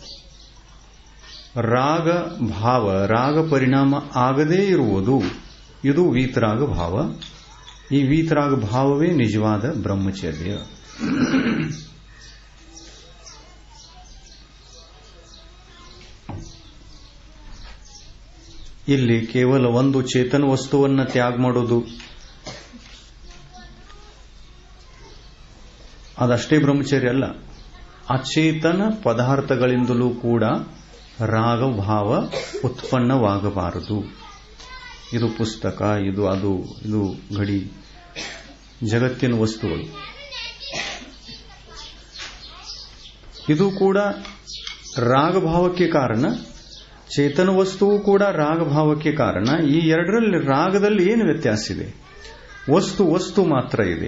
ರಾಗ ಭಾವ ರಾಗ ಪರಿಣಾಮ ಆಗದೇ ಇರುವುದು ಇದು ವೀತರಾಗ ಭಾವ ಈ ವೀತರಾಗ ಭಾವವೇ ನಿಜವಾದ ಬ್ರಹ್ಮಚರ್ಯ ಇಲ್ಲಿ ಕೇವಲ ಒಂದು ಚೇತನ ವಸ್ತುವನ್ನ ತ್ಯಾಗ ಮಾಡೋದು ಅದಷ್ಟೇ ಬ್ರಹ್ಮಚರ್ಯ ಅಲ್ಲ ಅಚೇತನ ಪದಾರ್ಥಗಳಿಂದಲೂ ಕೂಡ ರಾಗಭಾವ ಉತ್ಪನ್ನವಾಗಬಾರದು ಇದು ಪುಸ್ತಕ ಇದು ಅದು ಇದು ಗಡಿ ಜಗತ್ತಿನ ವಸ್ತುಗಳು ಇದು ಕೂಡ ರಾಗಭಾವಕ್ಕೆ ಕಾರಣ ಚೇತನ ವಸ್ತುವು ಕೂಡ ರಾಗಭಾವಕ್ಕೆ ಕಾರಣ ಈ ಎರಡರಲ್ಲಿ ರಾಗದಲ್ಲಿ ಏನು ವ್ಯತ್ಯಾಸ ಇದೆ ವಸ್ತು ವಸ್ತು ಮಾತ್ರ ಇದೆ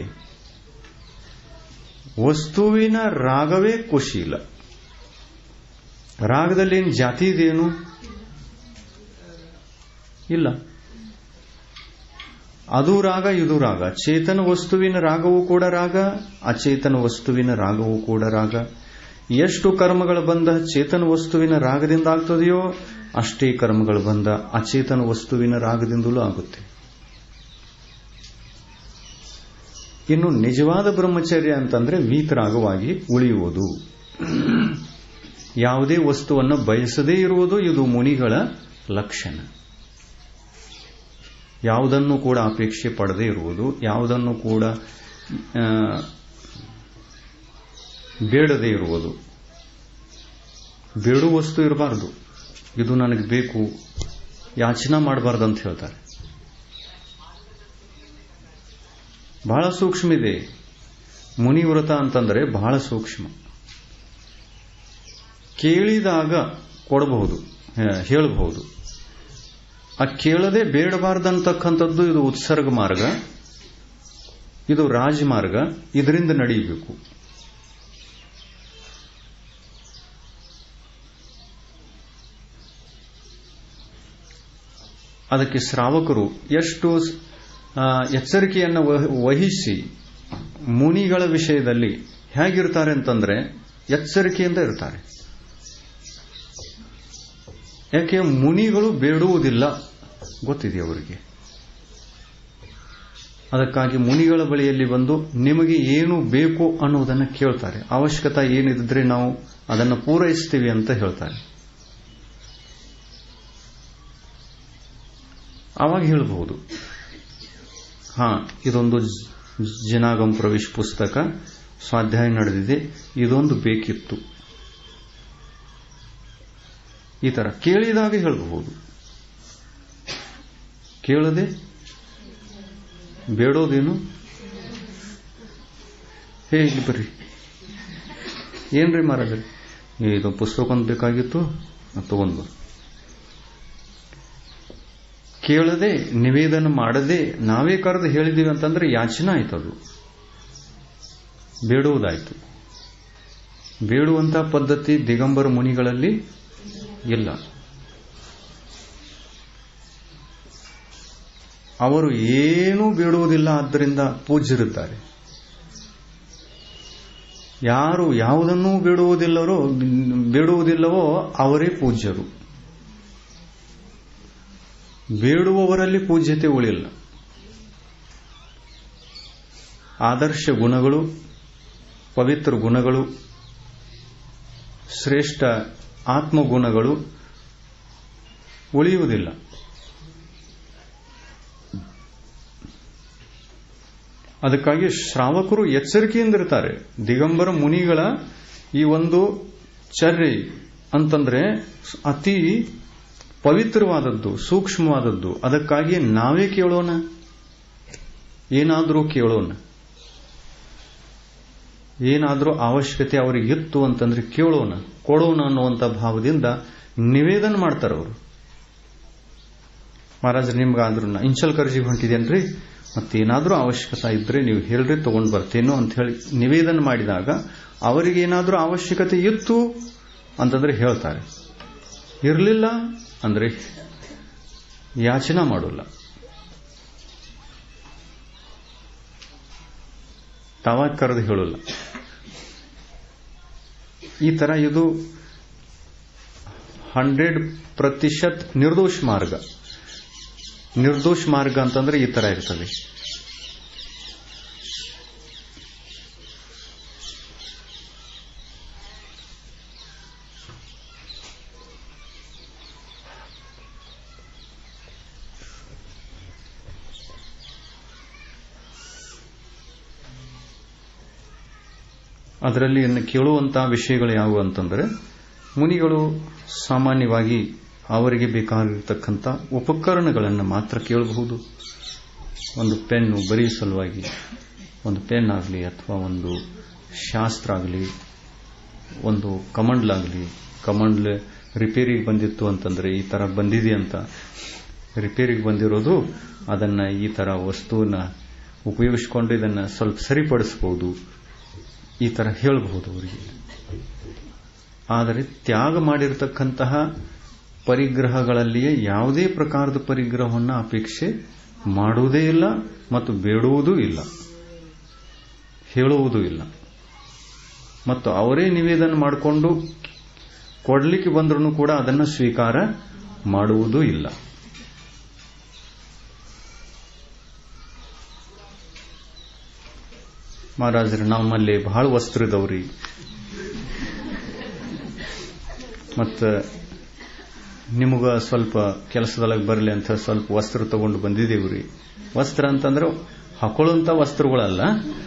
ವಸ್ತುವಿನ ರಾಗವೇ ಕುಶೀಲ ರಾಗದಲ್ಲಿ ಏನು ಜಾತಿ ಇದೆಯೇನು ಇಲ್ಲ ಅದು ರಾಗ ಇದು ರಾಗ ಚೇತನ ವಸ್ತುವಿನ ರಾಗವೂ ಕೂಡ ರಾಗ ಅಚೇತನ ವಸ್ತುವಿನ ರಾಗವೂ ಕೂಡ ರಾಗ ಎಷ್ಟು ಕರ್ಮಗಳ ಬಂದ ಚೇತನ ವಸ್ತುವಿನ ರಾಗದಿಂದ ಆಗ್ತದೆಯೋ ಅಷ್ಟೇ ಕರ್ಮಗಳು ಬಂದ ಅಚೇತನ ವಸ್ತುವಿನ ರಾಗದಿಂದಲೂ ಆಗುತ್ತೆ ಇನ್ನು ನಿಜವಾದ ಬ್ರಹ್ಮಚರ್ಯ ಅಂತಂದ್ರೆ ವೀತರಾಗವಾಗಿ ಉಳಿಯುವುದು ಯಾವುದೇ ವಸ್ತುವನ್ನು ಬಯಸದೇ ಇರುವುದು ಇದು ಮುನಿಗಳ ಲಕ್ಷಣ ಯಾವುದನ್ನು ಕೂಡ ಅಪೇಕ್ಷೆ ಪಡದೇ ಇರುವುದು ಯಾವುದನ್ನು ಕೂಡ ಬೇಡದೇ ಇರುವುದು ಬೇಡು ವಸ್ತು ಇರಬಾರದು ಇದು ನನಗೆ ಬೇಕು ಯಾಚನಾ ಮಾಡಬಾರ್ದು ಅಂತ ಹೇಳ್ತಾರೆ ಬಹಳ ಸೂಕ್ಷ್ಮ ಇದೆ ಮುನಿವ್ರತ ಅಂತಂದ್ರೆ ಬಹಳ ಸೂಕ್ಷ್ಮ ಕೇಳಿದಾಗ ಕೊಡಬಹುದು ಹೇಳಬಹುದು ಆ ಕೇಳದೆ ಬೇಡಬಾರ್ದಂತಕ್ಕಂಥದ್ದು ಇದು ಉತ್ಸರ್ಗ ಮಾರ್ಗ ಇದು ರಾಜಮಾರ್ಗ ಇದರಿಂದ ನಡೆಯಬೇಕು ಅದಕ್ಕೆ ಶ್ರಾವಕರು ಎಷ್ಟು ಎಚ್ಚರಿಕೆಯನ್ನು ವಹಿಸಿ ಮುನಿಗಳ ವಿಷಯದಲ್ಲಿ ಹೇಗಿರ್ತಾರೆ ಅಂತಂದ್ರೆ ಎಚ್ಚರಿಕೆಯಿಂದ ಇರ್ತಾರೆ ಯಾಕೆ ಮುನಿಗಳು ಬೇಡುವುದಿಲ್ಲ ಗೊತ್ತಿದೆ ಅವರಿಗೆ ಅದಕ್ಕಾಗಿ ಮುನಿಗಳ ಬಳಿಯಲ್ಲಿ ಬಂದು ನಿಮಗೆ ಏನು ಬೇಕು ಅನ್ನೋದನ್ನು ಕೇಳ್ತಾರೆ ಅವಶ್ಯಕತೆ ಏನಿದ್ರೆ ನಾವು ಅದನ್ನು ಪೂರೈಸ್ತೀವಿ ಅಂತ ಹೇಳ್ತಾರೆ ಆವಾಗ ಹೇಳಬಹುದು ಹಾ ಇದೊಂದು ಜನಾಗಂ ಪ್ರವೇಶ ಪುಸ್ತಕ ಸ್ವಾಧ್ಯಾಯ ನಡೆದಿದೆ ಇದೊಂದು ಬೇಕಿತ್ತು ಈ ತರ ಕೇಳಿದಾಗ ಹೇಳಬಹುದು ಕೇಳದೆ ಬೇಡೋದೇನು ಹೇಗೆ ಬರ್ರಿ ಏನ್ರಿ ಮಾರಾದ್ರಿ ಇದು ಪುಸ್ತಕ ಒಂದು ಬೇಕಾಗಿತ್ತು ತಗೊಂಡು ಕೇಳದೆ ನಿವೇದನ ಮಾಡದೆ ನಾವೇ ಕರೆದು ಹೇಳಿದೀವಿ ಅಂತಂದ್ರೆ ಯಾಚನ ಆಯ್ತದು ಬೇಡುವುದಾಯ್ತು ಬೇಡುವಂತ ಪದ್ಧತಿ ದಿಗಂಬರ ಮುನಿಗಳಲ್ಲಿ ಇಲ್ಲ ಅವರು ಏನೂ ಬೇಡುವುದಿಲ್ಲ ಆದ್ದರಿಂದ ಪೂಜ್ಯರಿದ್ದಾರೆ ಯಾರು ಯಾವುದನ್ನೂ ಬೇಡುವುದಿಲ್ಲವೋ ಬೇಡುವುದಿಲ್ಲವೋ ಅವರೇ ಪೂಜ್ಯರು ಬೇಡುವವರಲ್ಲಿ ಪೂಜ್ಯತೆ ಉಳಿಲ್ಲ ಆದರ್ಶ ಗುಣಗಳು ಪವಿತ್ರ ಗುಣಗಳು ಶ್ರೇಷ್ಠ ಆತ್ಮಗುಣಗಳು ಉಳಿಯುವುದಿಲ್ಲ ಅದಕ್ಕಾಗಿ ಶ್ರಾವಕರು ಎಚ್ಚರಿಕೆಯಿಂದಿರ್ತಾರೆ ದಿಗಂಬರ ಮುನಿಗಳ ಈ ಒಂದು ಚರ್ಯೆ ಅಂತಂದ್ರೆ ಅತಿ ಪವಿತ್ರವಾದದ್ದು ಸೂಕ್ಷ್ಮವಾದದ್ದು ಅದಕ್ಕಾಗಿ ನಾವೇ ಕೇಳೋಣ ಏನಾದರೂ ಕೇಳೋಣ ಏನಾದರೂ ಅವಶ್ಯಕತೆ ಅವರಿಗೆ ಇತ್ತು ಅಂತಂದ್ರೆ ಕೇಳೋಣ ಕೊಡೋಣ ಅನ್ನುವಂಥ ಭಾವದಿಂದ ನಿವೇದನ ಮಾಡ್ತಾರೆ ಅವರು ಮಹಾರಾಜ ನಿಮ್ಗಾದ್ರೂ ಇಂಚಲ್ ಕರ್ಜಿಗೆ ಹೊಂಟಿದೇನ್ರಿ ಮತ್ತೇನಾದರೂ ಅವಶ್ಯಕತೆ ಇದ್ರೆ ನೀವು ಹೇಳ್ರಿ ತಗೊಂಡು ಬರ್ತೇನೋ ಅಂತ ಹೇಳಿ ನಿವೇದನ ಮಾಡಿದಾಗ ಅವರಿಗೆ ಏನಾದರೂ ಅವಶ್ಯಕತೆ ಇತ್ತು ಅಂತಂದ್ರೆ ಹೇಳ್ತಾರೆ ಇರಲಿಲ್ಲ ಅಂದ್ರೆ ಯಾಚನಾ ಮಾಡೋಲ್ಲ ತಾವಾಗ ಕರೆದು ಹೇಳಲ್ಲ ಈ ತರ ಇದು ಹಂಡ್ರೆಡ್ ಪ್ರತಿಶತ್ ನಿರ್ದೋಷ ಮಾರ್ಗ ನಿರ್ದೋಷ ಮಾರ್ಗ ಅಂತಂದ್ರೆ ಈ ತರ ಇರ್ತದೆ ಅದರಲ್ಲಿ ಇನ್ನು ಕೇಳುವಂತಹ ವಿಷಯಗಳು ಯಾವುವು ಅಂತಂದ್ರೆ ಮುನಿಗಳು ಸಾಮಾನ್ಯವಾಗಿ ಅವರಿಗೆ ಬೇಕಾಗಿರ್ತಕ್ಕಂಥ ಉಪಕರಣಗಳನ್ನು ಮಾತ್ರ ಕೇಳಬಹುದು ಒಂದು ಪೆನ್ನು ಬರೀ ಸಲುವಾಗಿ ಒಂದು ಪೆನ್ ಆಗಲಿ ಅಥವಾ ಒಂದು ಶಾಸ್ತ್ರ ಆಗಲಿ ಒಂದು ಕಮಂಡ್ಲಾಗಲಿ ಕಮಂಡ್ಲ್ ರಿಪೇರಿಗೆ ಬಂದಿತ್ತು ಅಂತಂದ್ರೆ ಈ ತರ ಬಂದಿದೆ ಅಂತ ರಿಪೇರಿಗೆ ಬಂದಿರೋದು ಅದನ್ನ ಈ ತರ ವಸ್ತುವನ್ನ ಉಪಯೋಗಿಸಿಕೊಂಡು ಇದನ್ನ ಸ್ವಲ್ಪ ಸರಿಪಡಿಸಬಹುದು ಈ ತರ ಹೇಳಬಹುದು ಅವರಿಗೆ ಆದರೆ ತ್ಯಾಗ ಮಾಡಿರತಕ್ಕಂತಹ ಪರಿಗ್ರಹಗಳಲ್ಲಿಯೇ ಯಾವುದೇ ಪ್ರಕಾರದ ಪರಿಗ್ರಹವನ್ನು ಅಪೇಕ್ಷೆ ಮಾಡುವುದೇ ಇಲ್ಲ ಮತ್ತು ಬೇಡುವುದೂ ಇಲ್ಲ ಹೇಳುವುದೂ ಇಲ್ಲ ಮತ್ತು ಅವರೇ ನಿವೇದನ ಮಾಡಿಕೊಂಡು ಕೊಡ್ಲಿಕ್ಕೆ ಬಂದ್ರೂ ಕೂಡ ಅದನ್ನು ಸ್ವೀಕಾರ ಮಾಡುವುದೂ ಇಲ್ಲ ಮಹಾರಾಜರು ನಮ್ಮಲ್ಲಿ ಬಹಳ ವಸ್ತ್ರ ಇದಾವ್ರಿ ಮತ್ತ ನಿಮಗ ಸ್ವಲ್ಪ ಕೆಲಸದೊಳಗೆ ಬರಲಿ ಅಂತ ಸ್ವಲ್ಪ ವಸ್ತ್ರ ತಗೊಂಡು ಬಂದಿದ್ದೀವ್ರಿ ವಸ್ತ್ರ ಅಂತಂದ್ರೆ ಹಾಕೊಳ್ಳುವಂತ ವಸ್ತ್ರಗಳಲ್ಲ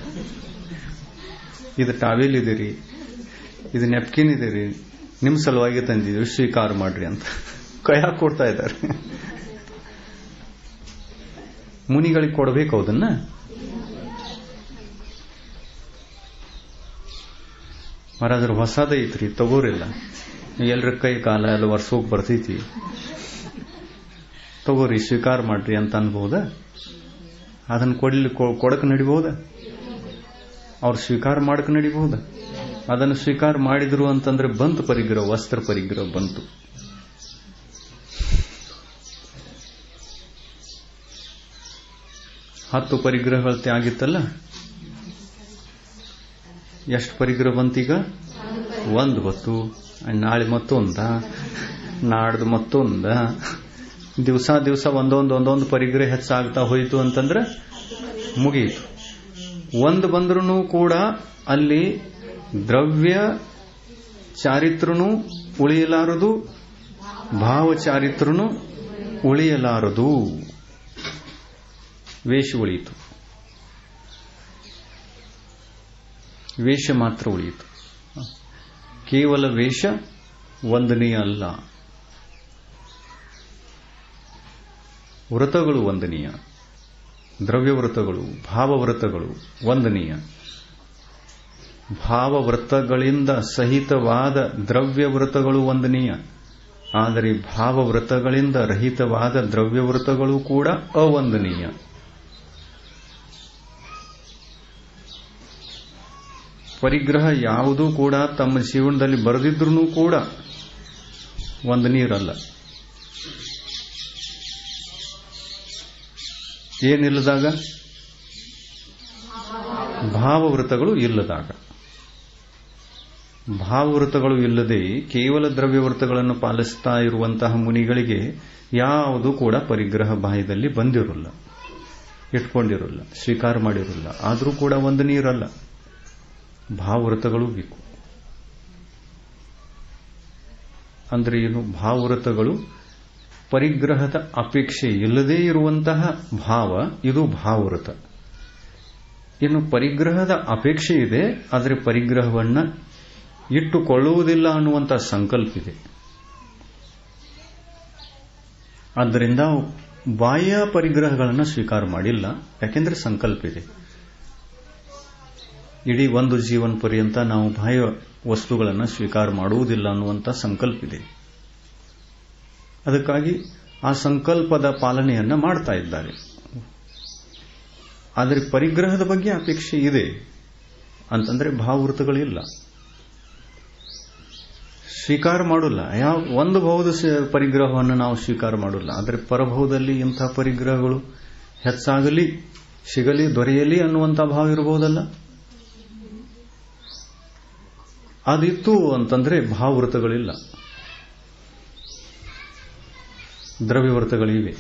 ಇದು ಟಾವೆಲ್ ಇದೀರಿ ಇದು ನೆಪ್ಕಿನ್ ಇದೀರಿ ನಿಮ್ ಸಲುವಾಗಿ ತಂದಿದ್ದೀವಿ ಸ್ವೀಕಾರ ಮಾಡ್ರಿ ಅಂತ ಕೈ ಹಾಕಿ ಕೊಡ್ತಾ ಇದ್ದಾರೆ ಮುನಿಗಳಿಗೆ ಕೊಡಬೇಕು ಅದನ್ನ ಮಹಾರಾಜರು ಹೊಸದ ಐತ್ರಿ ತಗೋರಿಲ್ಲ ಎಲ್ರ ಕೈ ಕಾಲ ಎಲ್ಲ ವರ್ಷೋಗಿ ಬರ್ತೈತಿ ತಗೋರಿ ಸ್ವೀಕಾರ ಮಾಡ್ರಿ ಅಂತ ಅನ್ಬಹುದ ಅದನ್ನ ಕೊಡ್ಲಿ ಕೊಡಕ್ ನಡಿಬಹುದ ಅವ್ರು ಸ್ವೀಕಾರ ಮಾಡಕ್ ನಡಿಬಹುದ ಅದನ್ನು ಸ್ವೀಕಾರ ಮಾಡಿದ್ರು ಅಂತಂದ್ರೆ ಬಂತು ಪರಿಗ್ರಹ ವಸ್ತ್ರ ಪರಿಗ್ರಹ ಬಂತು ಹತ್ತು ಪರಿಗ್ರಹಗಳು ಆಗಿತ್ತಲ್ಲ ಎಷ್ಟು ಪರಿಗ್ರಹ ಬಂತೀಗ ಒಂದು ಬತ್ತು ನಾಳೆ ಮತ್ತೊಂದ ನಾಡ್ದು ಮತ್ತೊಂದ ದಿವಸ ದಿವಸ ಒಂದೊಂದು ಒಂದೊಂದು ಪರಿಗ್ರಹ ಹೆಚ್ಚಾಗ್ತಾ ಹೋಯಿತು ಅಂತಂದ್ರೆ ಮುಗಿಯಿತು ಒಂದು ಬಂದ್ರೂ ಕೂಡ ಅಲ್ಲಿ ದ್ರವ್ಯ ಚಾರಿತ್ರನು ಉಳಿಯಲಾರದು ಭಾವ ಚಾರಿತ್ರನು ಉಳಿಯಲಾರದು ವೇಷ ಉಳಿಯಿತು ವೇಷ ಮಾತ್ರ ಉಳಿಯಿತು ಕೇವಲ ವೇಷ ವಂದನೀಯ ಅಲ್ಲ ವ್ರತಗಳು ವಂದನೀಯ ದ್ರವ್ಯವೃತಗಳು ಭಾವವ್ರತಗಳು ವಂದನೀಯ ಭಾವವ್ರತಗಳಿಂದ ಸಹಿತವಾದ ದ್ರವ್ಯವೃತಗಳು ವಂದನೀಯ ಆದರೆ ಭಾವವ್ರತಗಳಿಂದ ರಹಿತವಾದ ದ್ರವ್ಯವೃತಗಳು ಕೂಡ ಅವಂದನೀಯ ಪರಿಗ್ರಹ ಯಾವುದೂ ಕೂಡ ತಮ್ಮ ಜೀವನದಲ್ಲಿ ಬರೆದಿದ್ರೂ ಕೂಡ ಒಂದು ನೀರಲ್ಲ ಏನಿಲ್ಲದಾಗ ಭಾವವೃತಗಳು ಇಲ್ಲದಾಗ ಭಾವವೃತಗಳು ಇಲ್ಲದೆ ಕೇವಲ ದ್ರವ್ಯವೃತಗಳನ್ನು ಪಾಲಿಸ್ತಾ ಇರುವಂತಹ ಮುನಿಗಳಿಗೆ ಯಾವುದು ಕೂಡ ಪರಿಗ್ರಹ ಬಾಹ್ಯದಲ್ಲಿ ಬಂದಿರಲ್ಲ ಇಟ್ಕೊಂಡಿರಲ್ಲ ಸ್ವೀಕಾರ ಮಾಡಿರಲ್ಲ ಆದರೂ ಕೂಡ ಒಂದು ನೀರಲ್ಲ ಭಾವವೃತಗಳು ಬೇಕು ಅಂದ್ರೆ ಏನು ಭಾವವೃತಗಳು ಪರಿಗ್ರಹದ ಅಪೇಕ್ಷೆ ಇಲ್ಲದೇ ಇರುವಂತಹ ಭಾವ ಇದು ಭಾವವೃತ ಇನ್ನು ಪರಿಗ್ರಹದ ಅಪೇಕ್ಷೆ ಇದೆ ಆದರೆ ಪರಿಗ್ರಹವನ್ನ ಇಟ್ಟುಕೊಳ್ಳುವುದಿಲ್ಲ ಅನ್ನುವಂತಹ ಸಂಕಲ್ಪ ಇದೆ ಆದ್ದರಿಂದ ಬಾಹ್ಯ ಪರಿಗ್ರಹಗಳನ್ನು ಸ್ವೀಕಾರ ಮಾಡಿಲ್ಲ ಯಾಕೆಂದ್ರೆ ಸಂಕಲ್ಪ ಇದೆ ಇಡೀ ಒಂದು ಜೀವನ ಪರ್ಯಂತ ನಾವು ಬಾಹ್ಯ ವಸ್ತುಗಳನ್ನು ಸ್ವೀಕಾರ ಮಾಡುವುದಿಲ್ಲ ಅನ್ನುವಂಥ ಸಂಕಲ್ಪ ಇದೆ ಅದಕ್ಕಾಗಿ ಆ ಸಂಕಲ್ಪದ ಪಾಲನೆಯನ್ನ ಮಾಡ್ತಾ ಇದ್ದಾರೆ ಆದರೆ ಪರಿಗ್ರಹದ ಬಗ್ಗೆ ಅಪೇಕ್ಷೆ ಇದೆ ಅಂತಂದ್ರೆ ಭಾವವೃತಗಳಿಲ್ಲ ಸ್ವೀಕಾರ ಮಾಡಲ್ಲ ಯಾವ ಒಂದು ಭಾವದ ಪರಿಗ್ರಹವನ್ನು ನಾವು ಸ್ವೀಕಾರ ಮಾಡಲ್ಲ ಆದರೆ ಪರಭಾವದಲ್ಲಿ ಇಂಥ ಪರಿಗ್ರಹಗಳು ಹೆಚ್ಚಾಗಲಿ ಸಿಗಲಿ ದೊರೆಯಲಿ ಅನ್ನುವಂಥ ಭಾವ ಇರಬಹುದಲ್ಲ ಅದಿತ್ತು ಅಂತಂದ್ರೆ ಭಾವವೃತಗಳಿಲ್ಲ ದ್ರವ್ಯವೃತಗಳಿವೆ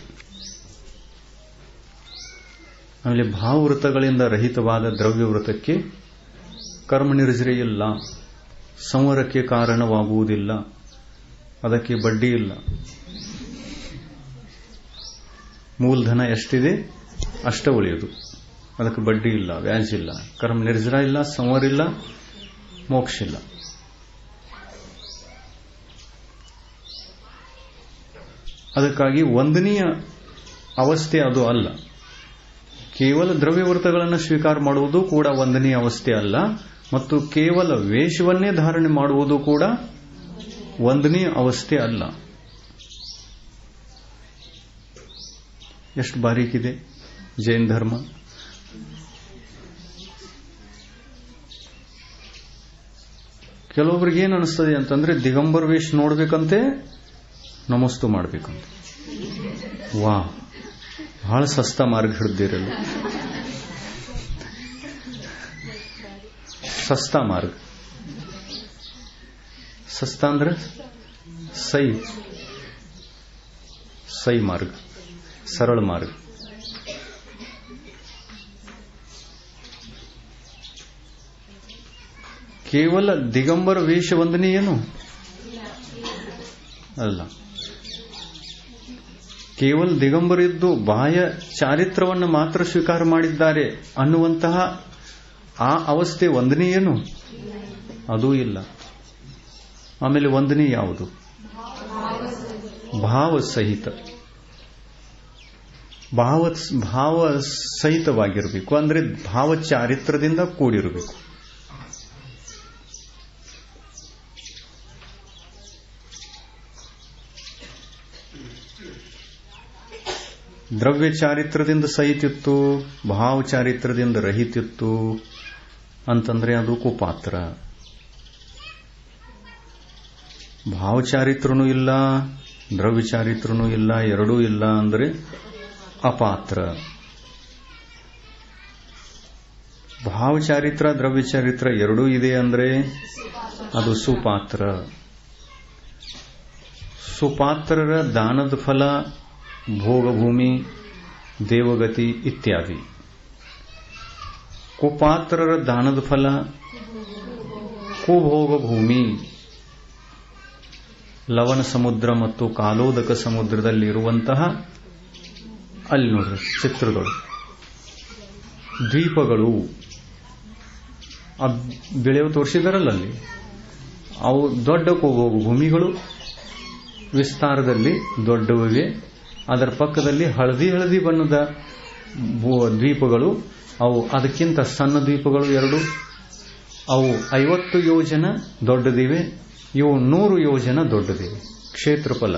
ಆಮೇಲೆ ಭಾವವೃತಗಳಿಂದ ರಹಿತವಾದ ದ್ರವ್ಯವೃತಕ್ಕೆ ಕರ್ಮನಿರ್ಜರೆ ಇಲ್ಲ ಸಂವರಕ್ಕೆ ಕಾರಣವಾಗುವುದಿಲ್ಲ ಅದಕ್ಕೆ ಬಡ್ಡಿ ಇಲ್ಲ ಮೂಲಧನ ಎಷ್ಟಿದೆ ಅಷ್ಟ ಉಳಿಯುವುದು ಅದಕ್ಕೆ ಬಡ್ಡಿ ಇಲ್ಲ ವ್ಯಾಜ್ ಇಲ್ಲ ಕರ್ಮ ನಿರ್ಜರ ಇಲ್ಲ ಸಂವರ ಇಲ್ಲ ಮೋಕ್ಷ ಇಲ್ಲ ಅದಕ್ಕಾಗಿ ವಂದನೀಯ ಅವಸ್ಥೆ ಅದು ಅಲ್ಲ ಕೇವಲ ದ್ರವ್ಯವೃತಗಳನ್ನು ಸ್ವೀಕಾರ ಮಾಡುವುದು ಕೂಡ ವಂದನೀಯ ಅವಸ್ಥೆ ಅಲ್ಲ ಮತ್ತು ಕೇವಲ ವೇಷವನ್ನೇ ಧಾರಣೆ ಮಾಡುವುದು ಕೂಡ ವಂದನೀಯ ಅವಸ್ಥೆ ಅಲ್ಲ ಎಷ್ಟು ಬಾರೀಕಿದೆ ಜೈನ್ ಧರ್ಮ ಕೆಲವೊಬ್ರಿಗೆ ಏನು ಅನಿಸ್ತದೆ ಅಂತಂದ್ರೆ ದಿಗಂಬರ್ ವೇಷ ನೋಡ್ಬೇಕಂತೆ ನಮಸ್ತು ಮಾಡ್ಬೇಕಂತ ವಾ ಬಹಳ ಸಸ್ತ ಮಾರ್ಗ ಹಿಡ್ದಿರಲ್ಲ ಸಸ್ತಾ ಮಾರ್ಗ ಸಸ್ತಾ ಅಂದ್ರೆ ಸೈ ಸೈ ಮಾರ್ಗ ಸರಳ ಮಾರ್ಗ ಕೇವಲ ದಿಗಂಬರ ವೇಷ ವಂದನೆ ಏನು ಅಲ್ಲ ಕೇವಲ ದಿಗಂಬರಿದ್ದು ಬಾಹ್ಯ ಚಾರಿತ್ರವನ್ನು ಮಾತ್ರ ಸ್ವೀಕಾರ ಮಾಡಿದ್ದಾರೆ ಅನ್ನುವಂತಹ ಆ ಅವಸ್ಥೆ ವಂದನೆ ಏನು ಅದೂ ಇಲ್ಲ ಆಮೇಲೆ ವಂದನೆ ಯಾವುದು ಭಾವ ಸಹಿತ ಭಾವ ಭಾವ ಸಹಿತವಾಗಿರಬೇಕು ಅಂದ್ರೆ ಭಾವ ಚಾರಿತ್ರದಿಂದ ಕೂಡಿರಬೇಕು ದ್ರವ್ಯ ಚಾರಿತ್ರದಿಂದ ಸಹಿತಿತ್ತು ಭಾವ ಚಾರಿತ್ರದಿಂದ ರಹಿತಿತ್ತು ಅಂತಂದ್ರೆ ಅದು ಕುಪಾತ್ರ ಭಾವ ಚಾರಿತ್ರನೂ ಇಲ್ಲ ದ್ರವ್ಯ ಚಾರಿತ್ರನೂ ಇಲ್ಲ ಎರಡೂ ಇಲ್ಲ ಅಂದ್ರೆ ಅಪಾತ್ರ ಭಾವ ಚಾರಿತ್ರ ದ್ರವ್ಯ ಚಾರಿತ್ರ ಎರಡೂ ಇದೆ ಅಂದ್ರೆ ಅದು ಸುಪಾತ್ರ ಸುಪಾತ್ರರ ದಾನದ ಫಲ ಭೋಗಭೂಮಿ ದೇವಗತಿ ಇತ್ಯಾದಿ ಕುಪಾತ್ರರ ದಾನದ ಫಲ ಕುಭೋಗ ಭೂಮಿ ಲವಣ ಸಮುದ್ರ ಮತ್ತು ಕಾಲೋದಕ ಸಮುದ್ರದಲ್ಲಿ ಇರುವಂತಹ ಅಲ್ಲಿ ನೋಡ್ರಿ ಚಿತ್ರಗಳು ದ್ವೀಪಗಳು ಬೆಳೆಯವು ತೋರಿಸಿದಾರಲ್ಲ ಅಲ್ಲಿ ಅವು ದೊಡ್ಡ ಕೋಗೋಗು ಭೂಮಿಗಳು ವಿಸ್ತಾರದಲ್ಲಿ ದೊಡ್ಡವಿವೆ ಅದರ ಪಕ್ಕದಲ್ಲಿ ಹಳದಿ ಹಳದಿ ಬಣ್ಣದ ದ್ವೀಪಗಳು ಅವು ಅದಕ್ಕಿಂತ ಸಣ್ಣ ದ್ವೀಪಗಳು ಎರಡು ಅವು ಐವತ್ತು ಯೋಜನ ದೊಡ್ಡದಿವೆ ಇವು ನೂರು ಯೋಜನ ದೊಡ್ಡದಿವೆ ಕ್ಷೇತ್ರಫಲ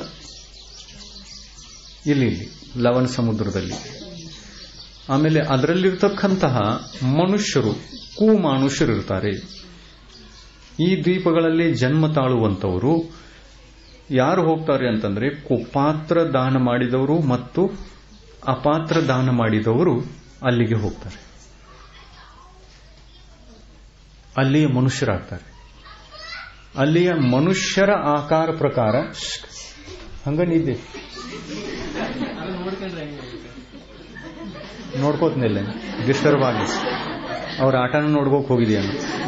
ಇಲ್ಲಿ ಇಲ್ಲಿ ಲವಣ ಸಮುದ್ರದಲ್ಲಿ ಆಮೇಲೆ ಅದರಲ್ಲಿರ್ತಕ್ಕಂತಹ ಮನುಷ್ಯರು ಕೂಮಾನುಷ್ಯರು ಇರ್ತಾರೆ ಈ ದ್ವೀಪಗಳಲ್ಲಿ ಜನ್ಮ ತಾಳುವಂತವರು ಯಾರು ಹೋಗ್ತಾರೆ ಅಂತಂದ್ರೆ ಕುಪಾತ್ರ ದಾನ ಮಾಡಿದವರು ಮತ್ತು ಅಪಾತ್ರ ದಾನ ಮಾಡಿದವರು ಅಲ್ಲಿಗೆ ಹೋಗ್ತಾರೆ ಅಲ್ಲಿಯ ಮನುಷ್ಯರಾಗ್ತಾರೆ ಅಲ್ಲಿಯ ಮನುಷ್ಯರ ಆಕಾರ ಪ್ರಕಾರ ಹಂಗ ನಿದ್ದೆ ನೋಡ್ಕೋತ್ನಿಲ್ಲ ಡಿಸ್ಟರ್ಬ್ ಆಗಿ ಅವ್ರ ಆಟನ ನೋಡ್ಕೋಕ್ ಹೋಗಿದೆಯಾ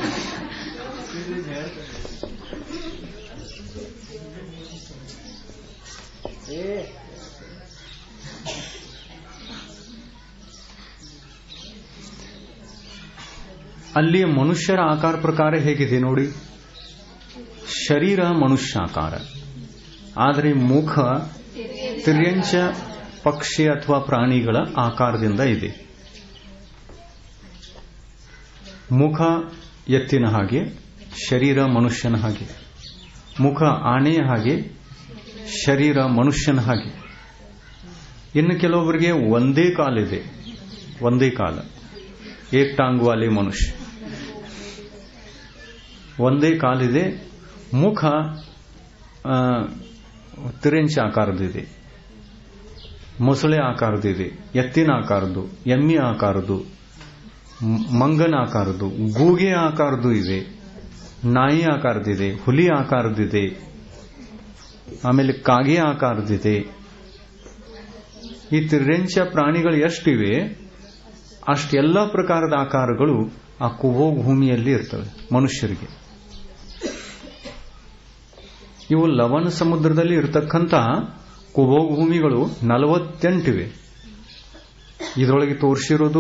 ಅಲ್ಲಿಯ ಮನುಷ್ಯರ ಆಕಾರ ಪ್ರಕಾರ ಹೇಗಿದೆ ನೋಡಿ ಶರೀರ ಮನುಷ್ಯಾಕಾರ ಆದರೆ ಮುಖ ತಿರ್ಯಂಚ ಪಕ್ಷಿ ಅಥವಾ ಪ್ರಾಣಿಗಳ ಆಕಾರದಿಂದ ಇದೆ ಮುಖ ಎತ್ತಿನ ಹಾಗೆ ಶರೀರ ಮನುಷ್ಯನ ಹಾಗೆ ಮುಖ ಆನೆಯ ಹಾಗೆ ಶರೀರ ಮನುಷ್ಯನ ಹಾಗೆ ಇನ್ನು ಕೆಲವೊಬ್ಬರಿಗೆ ಒಂದೇ ಕಾಲಿದೆ ಒಂದೇ ಕಾಲ ಏಕ್ ಟಾಂಗ್ ವಾಲೆ ಮನುಷ್ಯ ಒಂದೇ ಕಾಲಿದೆ ಮುಖ ತಿರೆಂಚ ಆಕಾರದಿದೆ ಮೊಸಳೆ ಆಕಾರದಿದೆ ಎತ್ತಿನ ಆಕಾರದ್ದು ಎಮ್ಮೆ ಆಕಾರದ್ದು ಮಂಗನ ಆಕಾರದ್ದು ಗೂಗೆ ಆಕಾರದ್ದು ಇದೆ ನಾಯಿ ಆಕಾರದಿದೆ ಹುಲಿ ಆಕಾರದಿದೆ ಆಮೇಲೆ ಕಾಗೆ ಆಕಾರದಿದೆ ಈ ತಿರ್ರೆಂಚ ಪ್ರಾಣಿಗಳು ಎಷ್ಟಿವೆ ಅಷ್ಟೆಲ್ಲ ಪ್ರಕಾರದ ಆಕಾರಗಳು ಆ ಕುಭೋಗ್ ಭೂಮಿಯಲ್ಲಿ ಇರ್ತವೆ ಮನುಷ್ಯರಿಗೆ ಇವು ಲವಣ ಸಮುದ್ರದಲ್ಲಿ ಇರತಕ್ಕಂಥ ಕುಭೋಗ್ ಭೂಮಿಗಳು ನಲವತ್ತೆಂಟಿವೆ ಇದರೊಳಗೆ ತೋರಿಸಿರೋದು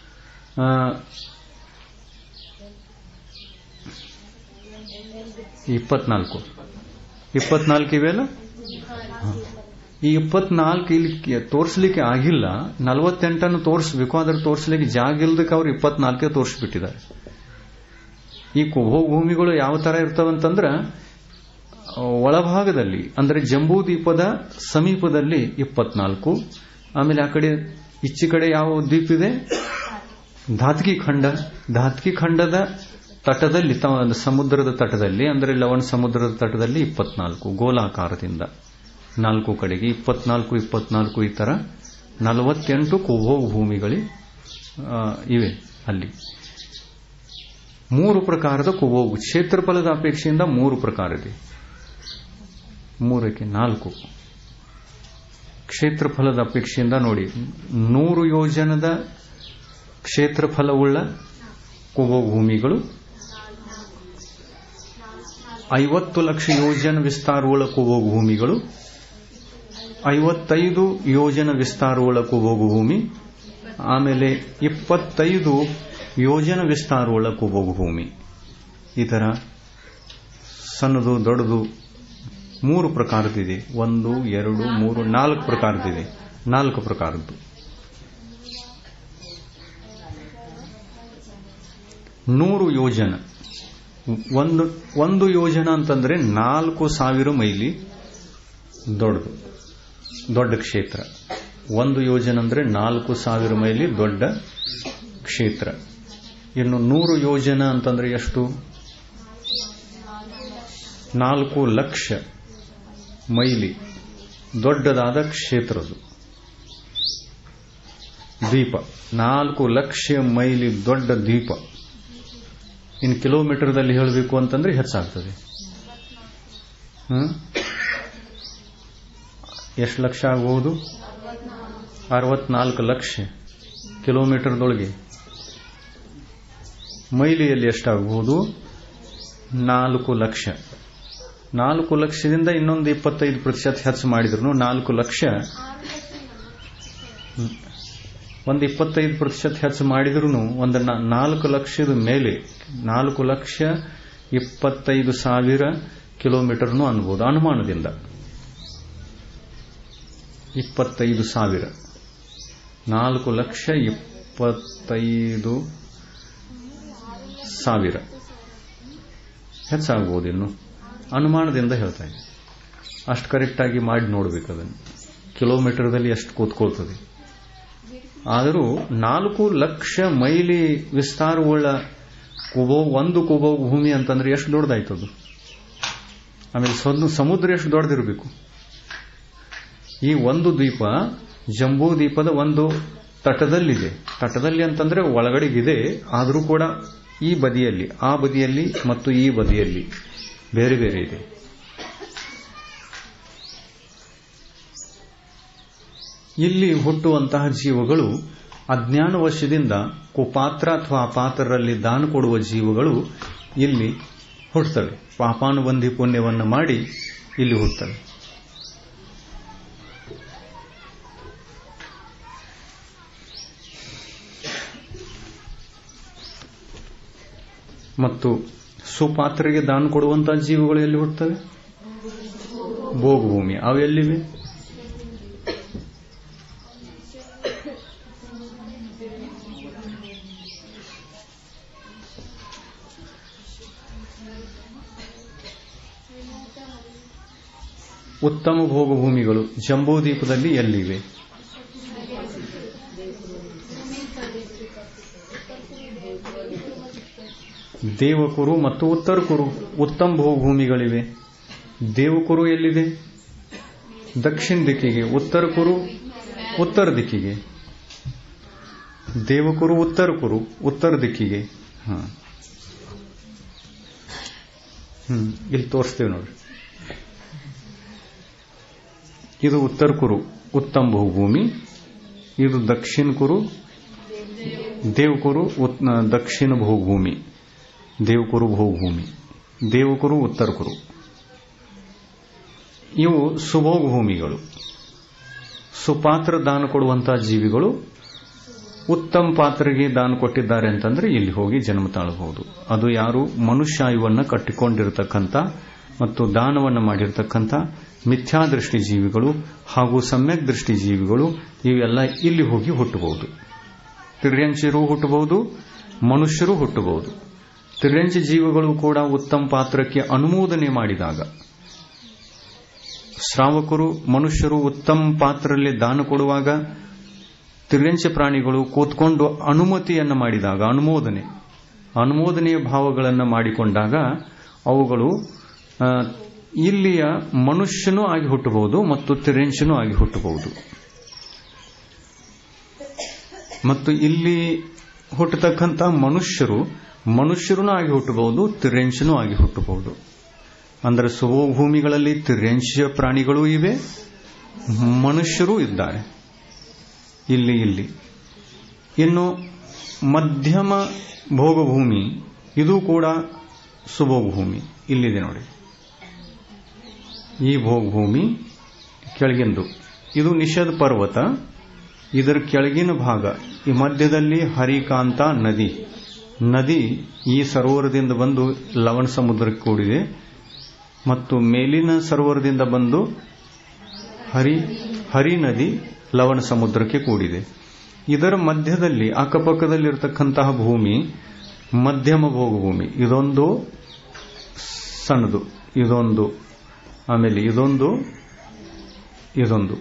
ಇಪ್ಪತ್ನಾಲ್ಕು ಇಪ್ಪತ್ನಾಲ್ಕು ಇವೆಲ್ಲ ಈ ಇಪ್ಪತ್ನಾಲ್ಕು ಇಲ್ಲಿ ತೋರಿಸಲಿಕ್ಕೆ ಆಗಿಲ್ಲ ನಲವತ್ತೆಂಟನ್ನು ತೋರಿಸಬೇಕು ಆದ್ರೆ ತೋರಿಸಲಿಕ್ಕೆ ಜಾಗ ಇಲ್ದಕ್ಕೆ ಅವ್ರು ಇಪ್ಪತ್ನಾಲ್ಕೇ ತೋರಿಸ್ಬಿಟ್ಟಿದ್ದಾರೆ ಈ ಕುಭೋಗ್ ಭೂಮಿಗಳು ಯಾವ ತರ ಇರ್ತವಂತಂದ್ರ ಒಳಭಾಗದಲ್ಲಿ ಅಂದ್ರೆ ಜಂಬೂ ದ್ವೀಪದ ಸಮೀಪದಲ್ಲಿ ಇಪ್ಪತ್ನಾಲ್ಕು ಆಮೇಲೆ ಆ ಕಡೆ ಈಚೆ ಕಡೆ ಯಾವ ದ್ವೀಪ ಇದೆ ಧಾತ್ಕಿ ಖಂಡ ಧಾತ್ಕಿ ಖಂಡದ ತಟದಲ್ಲಿ ಸಮುದ್ರದ ತಟದಲ್ಲಿ ಅಂದ್ರೆ ಲವಣ ಸಮುದ್ರದ ತಟದಲ್ಲಿ ಇಪ್ಪತ್ನಾಲ್ಕು ಗೋಲಾಕಾರದಿಂದ ನಾಲ್ಕು ಕಡೆಗೆ ಇಪ್ಪತ್ನಾಲ್ಕು ಇಪ್ಪತ್ನಾಲ್ಕು ಈ ತರ ನಲವತ್ತೆಂಟು ಕುಭೋಗ್ ಭೂಮಿಗಳು ಇವೆ ಅಲ್ಲಿ ಮೂರು ಪ್ರಕಾರದ ಕುಭೋಗು ಕ್ಷೇತ್ರಫಲದ ಅಪೇಕ್ಷೆಯಿಂದ ಮೂರು ಪ್ರಕಾರ ಇದೆ ಮೂರಕ್ಕೆ ನಾಲ್ಕು ಕ್ಷೇತ್ರಫಲದ ಅಪೇಕ್ಷೆಯಿಂದ ನೋಡಿ ನೂರು ಯೋಜನದ ಕ್ಷೇತ್ರಫಲವುಳ್ಳ ಕುಭೋಗ್ ಭೂಮಿಗಳು ಐವತ್ತು ಲಕ್ಷ ಯೋಜನ ವಿಸ್ತಾರವುಳ್ಳ ಕುಬೋಗು ಭೂಮಿಗಳು ಐವತ್ತೈದು ಯೋಜನ ವಿಸ್ತಾರವುಳ್ಳ ಕುಬೋಗು ಭೂಮಿ ಆಮೇಲೆ ಇಪ್ಪತ್ತೈದು ಯೋಜನ ವಿಸ್ತಾರವುಳ್ಳ ಕುಬೋಗು ಭೂಮಿ ಈ ತರ ಸಣ್ಣದು ದೊಡ್ಡದು ಮೂರು ಪ್ರಕಾರದಿದೆ ಒಂದು ಎರಡು ಮೂರು ನಾಲ್ಕು ಪ್ರಕಾರದಿದೆ ನಾಲ್ಕು ಪ್ರಕಾರದ್ದು ನೂರು ಯೋಜನ ಒಂದು ಒಂದು ಯೋಜನ ಅಂತಂದ್ರೆ ನಾಲ್ಕು ಸಾವಿರ ಮೈಲಿ ದೊಡ್ಡದು ದೊಡ್ಡ ಕ್ಷೇತ್ರ ಒಂದು ಯೋಜನ ಅಂದ್ರೆ ನಾಲ್ಕು ಸಾವಿರ ಮೈಲಿ ದೊಡ್ಡ ಕ್ಷೇತ್ರ ಇನ್ನು ನೂರು ಯೋಜನ ಅಂತಂದ್ರೆ ಎಷ್ಟು ನಾಲ್ಕು ಲಕ್ಷ ಮೈಲಿ ದೊಡ್ಡದಾದ ಕ್ಷೇತ್ರದು ದ್ವೀಪ ನಾಲ್ಕು ಲಕ್ಷ ಮೈಲಿ ದೊಡ್ಡ ದ್ವೀಪ ಇನ್ನು ಕಿಲೋಮೀಟರ್ದಲ್ಲಿ ಹೇಳಬೇಕು ಅಂತಂದ್ರೆ ಹೆಚ್ಚಾಗ್ತದೆ ಎಷ್ಟು ಲಕ್ಷ ಆಗಬಹುದು ಅರವತ್ನಾಲ್ಕು ಲಕ್ಷ ಕಿಲೋಮೀಟರ್ದೊಳಗೆ ಮೈಲಿಯಲ್ಲಿ ಎಷ್ಟಾಗಬಹುದು ನಾಲ್ಕು ಲಕ್ಷ ನಾಲ್ಕು ಲಕ್ಷದಿಂದ ಇನ್ನೊಂದು ಇಪ್ಪತ್ತೈದು ಪ್ರತಿಶತ ಹೆಚ್ಚು ಮಾಡಿದ್ರು ನಾಲ್ಕು ಲಕ್ಷ ಒಂದು ಇಪ್ಪತ್ತೈದು ಪ್ರತಿಶತ ಹೆಚ್ಚು ಮಾಡಿದ್ರು ಒಂದು ನಾಲ್ಕು ಲಕ್ಷದ ಮೇಲೆ ನಾಲ್ಕು ಲಕ್ಷ ಇಪ್ಪತ್ತೈದು ಸಾವಿರ ಕಿಲೋಮೀಟರ್ನು ಅನ್ಬೋದು ಅನುಮಾನದಿಂದ ಇಪ್ಪತ್ತೈದು ಸಾವಿರ ನಾಲ್ಕು ಲಕ್ಷ ಇಪ್ಪತ್ತೈದು ಸಾವಿರ ಹೆಚ್ಚಾಗ್ಬೋದು ಇನ್ನು ಅನುಮಾನದಿಂದ ಹೇಳ್ತಾ ಇದೆ ಅಷ್ಟು ಕರೆಕ್ಟಾಗಿ ಮಾಡಿ ನೋಡ್ಬೇಕು ಅದನ್ನು ಕಿಲೋಮೀಟರ್ದಲ್ಲಿ ಎಷ್ಟು ಕೂತ್ಕೊಳ್ತದೆ ಆದರೂ ನಾಲ್ಕು ಲಕ್ಷ ಮೈಲಿ ವಿಸ್ತಾರವುಳ್ಳ ಕುಬೋ ಒಂದು ಕುಬೋ ಭೂಮಿ ಅಂತಂದ್ರೆ ಎಷ್ಟು ದೊಡ್ಡದಾಯ್ತದು ಆಮೇಲೆ ಸೊಂದು ಸಮುದ್ರ ಎಷ್ಟು ದೊಡ್ಡದಿರಬೇಕು ಈ ಒಂದು ದ್ವೀಪ ಜಂಬೂ ದ್ವೀಪದ ಒಂದು ತಟದಲ್ಲಿದೆ ತಟದಲ್ಲಿ ಅಂತಂದ್ರೆ ಒಳಗಡೆಗಿದೆ ಆದರೂ ಕೂಡ ಈ ಬದಿಯಲ್ಲಿ ಆ ಬದಿಯಲ್ಲಿ ಮತ್ತು ಈ ಬದಿಯಲ್ಲಿ ಬೇರೆ ಬೇರೆ ಇದೆ ಇಲ್ಲಿ ಹುಟ್ಟುವಂತಹ ಜೀವಗಳು ಅಜ್ಞಾನವಶದಿಂದ ಕುಪಾತ್ರ ಅಥವಾ ಅಪಾತ್ರರಲ್ಲಿ ದಾನ ಕೊಡುವ ಜೀವಗಳು ಇಲ್ಲಿ ಹುಟ್ಟುತ್ತವೆ ಪಾಪಾನುಬಂಧಿ ಪುಣ್ಯವನ್ನು ಮಾಡಿ ಇಲ್ಲಿ ಹುಟ್ಟುತ್ತವೆ ಮತ್ತು ಸುಪಾತ್ರೆಗೆ ದಾನ ಕೊಡುವಂತಹ ಜೀವಗಳು ಎಲ್ಲಿ ಹುಟ್ಟುತ್ತವೆ ಭೋಗಭೂಮಿ ಅವು ಎಲ್ಲಿವೆ ಉತ್ತಮ ಭೋಗಭೂಮಿಗಳು ಜಂಬೂದ್ವೀಪದಲ್ಲಿ ಎಲ್ಲಿವೆ ದೇವಕುರು ಮತ್ತು ಉತ್ತರ ಕುರು ಉತ್ತಮ ಭೂಮಿಗಳಿವೆ ದೇವಕುರು ಎಲ್ಲಿದೆ ದಕ್ಷಿಣ ದಿಕ್ಕಿಗೆ ಉತ್ತರ ಕುರು ಉತ್ತರ ದಿಕ್ಕಿಗೆ ದೇವಕುರು ಉತ್ತರ ಕುರು ಉತ್ತರ ದಿಕ್ಕಿಗೆ ಹ ಹ್ಮ್ ಇಲ್ಲಿ ತೋರಿಸ್ತೇವೆ ನೋಡ್ರಿ ಇದು ಉತ್ತರ ಕುರು ಉತ್ತಮ ಬಹುಭೂಮಿ ಇದು ದಕ್ಷಿಣ ಕುರು ದೇವಕುರು ದಕ್ಷಿಣ ಬಹುಭೂಮಿ ದೇವಕುರು ಬಹುಭೂಮಿ ದೇವಕುರು ಉತ್ತರ ಕುರು ಇವು ಸುಭೋಗ ಭೂಮಿಗಳು ಸುಪಾತ್ರ ದಾನ ಕೊಡುವಂತಹ ಜೀವಿಗಳು ಉತ್ತಮ ಪಾತ್ರೆಗೆ ದಾನ ಕೊಟ್ಟಿದ್ದಾರೆ ಅಂತಂದ್ರೆ ಇಲ್ಲಿ ಹೋಗಿ ಜನ್ಮ ತಾಳಬಹುದು ಅದು ಯಾರು ಮನುಷ್ಯಾಯುವನ್ನ ಕಟ್ಟಿಕೊಂಡಿರತಕ್ಕಂಥ ಮತ್ತು ದಾನವನ್ನು ಮಾಡಿರತಕ್ಕಂಥ ಮಿಥ್ಯಾದೃಷ್ಟಿ ಜೀವಿಗಳು ಹಾಗೂ ಸಮ್ಯಕ್ ದೃಷ್ಟಿ ಜೀವಿಗಳು ಇವೆಲ್ಲ ಇಲ್ಲಿ ಹೋಗಿ ಹುಟ್ಟಬಹುದು ತಿರ್ಯಂಚಿರು ಹುಟ್ಟಬಹುದು ಮನುಷ್ಯರು ಹುಟ್ಟಬಹುದು ತಿರ್ಯಂಚಿ ಜೀವಿಗಳು ಕೂಡ ಉತ್ತಮ ಪಾತ್ರಕ್ಕೆ ಅನುಮೋದನೆ ಮಾಡಿದಾಗ ಶ್ರಾವಕರು ಮನುಷ್ಯರು ಉತ್ತಮ ಪಾತ್ರದಲ್ಲಿ ದಾನ ಕೊಡುವಾಗ ತಿರ್ಯಂಚ ಪ್ರಾಣಿಗಳು ಕೂತ್ಕೊಂಡು ಅನುಮತಿಯನ್ನು ಮಾಡಿದಾಗ ಅನುಮೋದನೆ ಅನುಮೋದನೆಯ ಭಾವಗಳನ್ನು ಮಾಡಿಕೊಂಡಾಗ ಅವುಗಳು ಇಲ್ಲಿಯ ಮನುಷ್ಯನೂ ಆಗಿ ಹುಟ್ಟಬಹುದು ಮತ್ತು ತಿರೆಂಚನೂ ಆಗಿ ಹುಟ್ಟಬಹುದು ಮತ್ತು ಇಲ್ಲಿ ಹುಟ್ಟತಕ್ಕಂಥ ಮನುಷ್ಯರು ಮನುಷ್ಯರೂ ಆಗಿ ಹುಟ್ಟಬಹುದು ತಿರೆಂಚನೂ ಆಗಿ ಹುಟ್ಟಬಹುದು ಅಂದರೆ ಭೂಮಿಗಳಲ್ಲಿ ತಿರ್ಯಂಶ ಪ್ರಾಣಿಗಳೂ ಇವೆ ಮನುಷ್ಯರೂ ಇದ್ದಾರೆ ಇಲ್ಲಿ ಇಲ್ಲಿ ಇನ್ನು ಮಧ್ಯಮ ಭೋಗಭೂಮಿ ಇದು ಕೂಡ ಸುಭೋಗಭೂಮಿ ಇಲ್ಲಿದೆ ನೋಡಿ ಈ ಭೋಗಭೂಮಿ ಕೆಳಗಿಂದು ಇದು ನಿಷೇಧ ಪರ್ವತ ಇದರ ಕೆಳಗಿನ ಭಾಗ ಈ ಮಧ್ಯದಲ್ಲಿ ಹರಿಕಾಂತ ನದಿ ನದಿ ಈ ಸರೋವರದಿಂದ ಬಂದು ಲವಣ ಸಮುದ್ರಕ್ಕೆ ಕೂಡಿದೆ ಮತ್ತು ಮೇಲಿನ ಸರೋವರದಿಂದ ಬಂದು ಹರಿ ಹರಿ ನದಿ ಲವಣ ಸಮುದ್ರಕ್ಕೆ ಕೂಡಿದೆ ಇದರ ಮಧ್ಯದಲ್ಲಿ ಅಕ್ಕಪಕ್ಕದಲ್ಲಿರತಕ್ಕಂತಹ ಭೂಮಿ ಮಧ್ಯಮ ಭೋಗಭೂಮಿ ಇದೊಂದು ಸಣ್ಣದು ಇದೊಂದು ಆಮೇಲೆ ಇದೊಂದು ಇದೊಂದು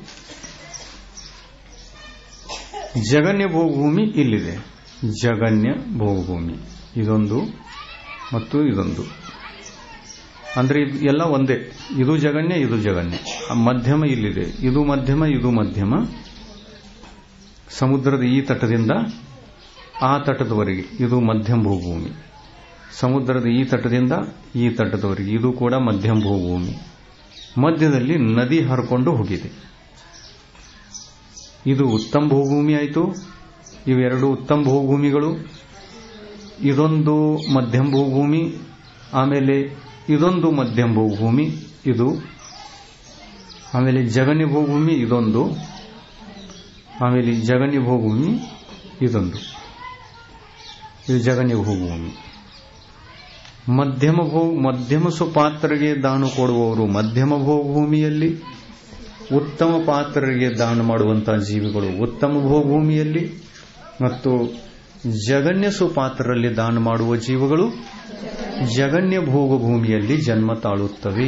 ಜಗನ್ಯ ಭೋಗಭೂಮಿ ಇಲ್ಲಿದೆ ಜಗನ್ಯ ಭೋಗಭೂಮಿ ಇದೊಂದು ಮತ್ತು ಇದೊಂದು ಅಂದ್ರೆ ಇದು ಎಲ್ಲ ಒಂದೇ ಇದು ಜಗನ್ಯ ಇದು ಜಗನ್ಯ ಮಧ್ಯಮ ಇಲ್ಲಿದೆ ಇದು ಮಧ್ಯಮ ಇದು ಮಧ್ಯಮ ಸಮುದ್ರದ ಈ ತಟದಿಂದ ಆ ತಟದವರೆಗೆ ಇದು ಮಧ್ಯಮ ಭೂಭೂಮಿ ಸಮುದ್ರದ ಈ ತಟದಿಂದ ಈ ತಟದವರೆಗೆ ಇದು ಕೂಡ ಮಧ್ಯಮ ಭೂಭೂಮಿ ಮಧ್ಯದಲ್ಲಿ ನದಿ ಹರ್ಕೊಂಡು ಹೋಗಿದೆ ಇದು ಉತ್ತಮ ಭೂಭೂಮಿ ಆಯಿತು ಇವೆರಡು ಉತ್ತಮ ಭೂಭೂಮಿಗಳು ಇದೊಂದು ಮಧ್ಯಮ ಭೂಭೂಮಿ ಆಮೇಲೆ ಇದೊಂದು ಮಧ್ಯಮ ಭೂಭೂಮಿ ಇದು ಆಮೇಲೆ ಜಗನ್ಯ ಭೂಭೂಮಿ ಇದೊಂದು ಆಮೇಲೆ ಜಗನ್ಯ ಭೂಭೂಮಿ ಇದೊಂದು ಇದು ಜಗನ್ಯ ಭೂಭೂಮಿ ಮಧ್ಯಮ ಭೂ ಮಧ್ಯಮ ಸುಪಾತ್ರಗೆ ದಾನ ಕೊಡುವವರು ಮಧ್ಯಮ ಭೂಮಿಯಲ್ಲಿ ಉತ್ತಮ ಪಾತ್ರರಿಗೆ ದಾನ ಮಾಡುವಂತಹ ಜೀವಿಗಳು ಉತ್ತಮ ಭೂಮಿಯಲ್ಲಿ ಮತ್ತು ಜಗನ್ಯ ಸುಪಾತ್ರರಲ್ಲಿ ದಾನ ಮಾಡುವ ಜೀವಗಳು ಜಗನ್ಯ ಭೋಗ ಭೂಮಿಯಲ್ಲಿ ಜನ್ಮ ತಾಳುತ್ತವೆ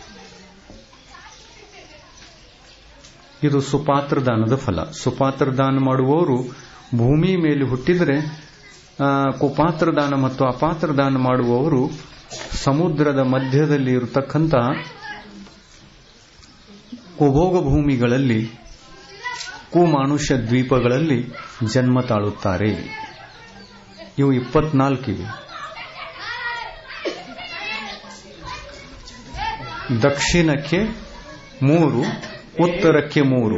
ಇದು ಸುಪಾತ್ರ ದಾನದ ಫಲ ಸುಪಾತ್ರ ದಾನ ಮಾಡುವವರು ಭೂಮಿ ಮೇಲೆ ಹುಟ್ಟಿದರೆ ಕುಪಾತ್ರ ದಾನ ಮತ್ತು ಅಪಾತ್ರ ದಾನ ಮಾಡುವವರು ಸಮುದ್ರದ ಮಧ್ಯದಲ್ಲಿ ಇರತಕ್ಕಂಥ ಕುಭೋಗ ಭೂಮಿಗಳಲ್ಲಿ ಕುಮಾನುಷ್ಯ ದ್ವೀಪಗಳಲ್ಲಿ ಜನ್ಮ ತಾಳುತ್ತಾರೆ ಇವು ಇಪ್ಪತ್ನಾಲ್ಕಿವೆ ದಕ್ಷಿಣಕ್ಕೆ ಮೂರು ಉತ್ತರಕ್ಕೆ ಮೂರು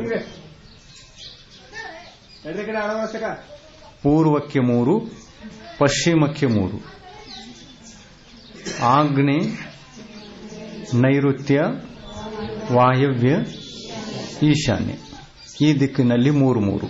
ಪೂರ್ವಕ್ಕೆ ಮೂರು ಪಶ್ಚಿಮಕ್ಕೆ ಮೂರು ಆಗ್ನೆ ನೈಋತ್ಯ ವಾಯವ್ಯ ಈಶಾನ್ಯ ಈ ದಿಕ್ಕಿನಲ್ಲಿ ಮೂರು ಮೂರು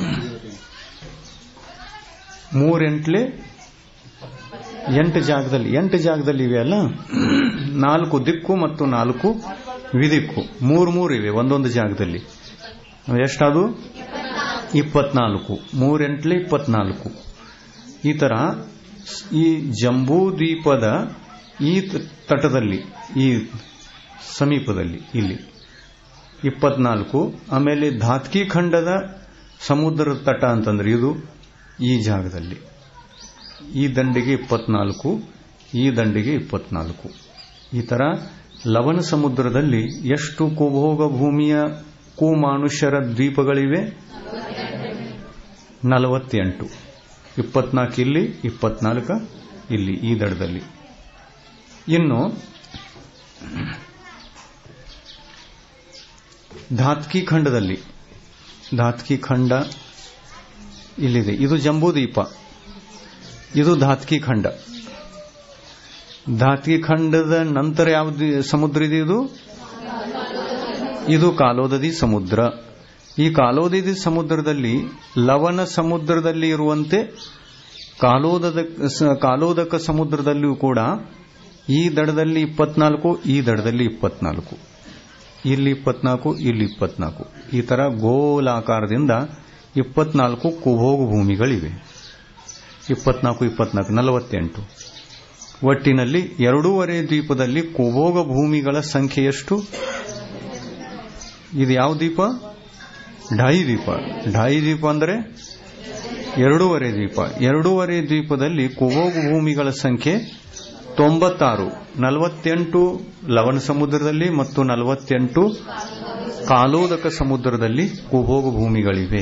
ಮೂರೆಂಟ್ಲೆ ಎಂಟು ಜಾಗದಲ್ಲಿ ಎಂಟು ಜಾಗದಲ್ಲಿ ಇವೆ ಅಲ್ಲ ನಾಲ್ಕು ದಿಕ್ಕು ಮತ್ತು ನಾಲ್ಕು ವಿದಿಕ್ಕು ಮೂರು ಮೂರು ಇವೆ ಒಂದೊಂದು ಜಾಗದಲ್ಲಿ ಎಷ್ಟದು ಇಪ್ಪತ್ನಾಲ್ಕು ಮೂರೆಂಟ್ಲೆ ಇಪ್ಪತ್ನಾಲ್ಕು ಈ ತರ ಈ ಜಂಬೂ ದ್ವೀಪದ ಈ ತಟದಲ್ಲಿ ಈ ಸಮೀಪದಲ್ಲಿ ಇಲ್ಲಿ ಇಪ್ಪತ್ನಾಲ್ಕು ಆಮೇಲೆ ಧಾತ್ಕಿ ಖಂಡದ ಸಮುದ್ರದ ತಟ ಅಂತಂದ್ರೆ ಇದು ಈ ಜಾಗದಲ್ಲಿ ಈ ದಂಡಿಗೆ ಇಪ್ಪತ್ನಾಲ್ಕು ಈ ದಂಡಿಗೆ ಇಪ್ಪತ್ನಾಲ್ಕು ಈ ತರ ಲವಣ ಸಮುದ್ರದಲ್ಲಿ ಎಷ್ಟು ಕುಭೋಗ ಭೂಮಿಯ ಕುಮಾನುಷ್ಯರ ದ್ವೀಪಗಳಿವೆ ನಲವತ್ತೆಂಟು ಇಪ್ಪತ್ನಾಲ್ಕು ಇಲ್ಲಿ ಇಪ್ಪತ್ನಾಲ್ಕ ಇಲ್ಲಿ ಈ ದಡದಲ್ಲಿ ಇನ್ನು ಧಾತ್ಕಿ ಖಂಡದಲ್ಲಿ ಧಾತ್ಕಿ ಖಂಡ ಇಲ್ಲಿದೆ ಇದು ಜಂಬೂದ್ವೀಪ ಇದು ಧಾತ್ಕಿ ಖಂಡ ಧಾತ್ಕಿ ಖಂಡದ ನಂತರ ಯಾವ್ದು ಸಮುದ್ರ ಇದೆ ಇದು ಇದು ಕಾಲೋದದಿ ಸಮುದ್ರ ಈ ಕಾಲೋದದಿ ಸಮುದ್ರದಲ್ಲಿ ಲವಣ ಸಮುದ್ರದಲ್ಲಿ ಇರುವಂತೆ ಕಾಲೋದದ ಕಾಲೋದಕ ಸಮುದ್ರದಲ್ಲಿಯೂ ಕೂಡ ಈ ದಡದಲ್ಲಿ ಇಪ್ಪತ್ನಾಲ್ಕು ಈ ದಡದಲ್ಲಿ ಇಪ್ಪತ್ನಾಲ್ಕು ಇಲ್ಲಿ ಇಪ್ಪತ್ನಾಲ್ಕು ಇಲ್ಲಿ ಇಪ್ಪತ್ನಾಲ್ಕು ಈ ತರ ಗೋಲಾಕಾರದಿಂದ ಇಪ್ಪತ್ನಾಲ್ಕು ಕುಭೋಗ ಭೂಮಿಗಳಿವೆ ಇಪ್ಪತ್ನಾಲ್ಕು ಇಪ್ಪತ್ನಾಲ್ಕು ನಲವತ್ತೆಂಟು ಒಟ್ಟಿನಲ್ಲಿ ಎರಡೂವರೆ ದ್ವೀಪದಲ್ಲಿ ಕುಭೋಗ ಭೂಮಿಗಳ ಸಂಖ್ಯೆ ಎಷ್ಟು ಇದು ಯಾವ ದ್ವೀಪ ಢಾಯಿ ದ್ವೀಪ ಢಾಯಿ ದ್ವೀಪ ಅಂದರೆ ಎರಡೂವರೆ ದ್ವೀಪ ಎರಡೂವರೆ ದ್ವೀಪದಲ್ಲಿ ಕುಭೋಗ ಭೂಮಿಗಳ ಸಂಖ್ಯೆ ತೊಂಬತ್ತಾರು ನಲವತ್ತೆಂಟು ಲವಣ ಸಮುದ್ರದಲ್ಲಿ ಮತ್ತು ನಲವತ್ತೆಂಟು ಕಾಲೋದಕ ಸಮುದ್ರದಲ್ಲಿ ಕುಭೋಗ ಭೂಮಿಗಳಿವೆ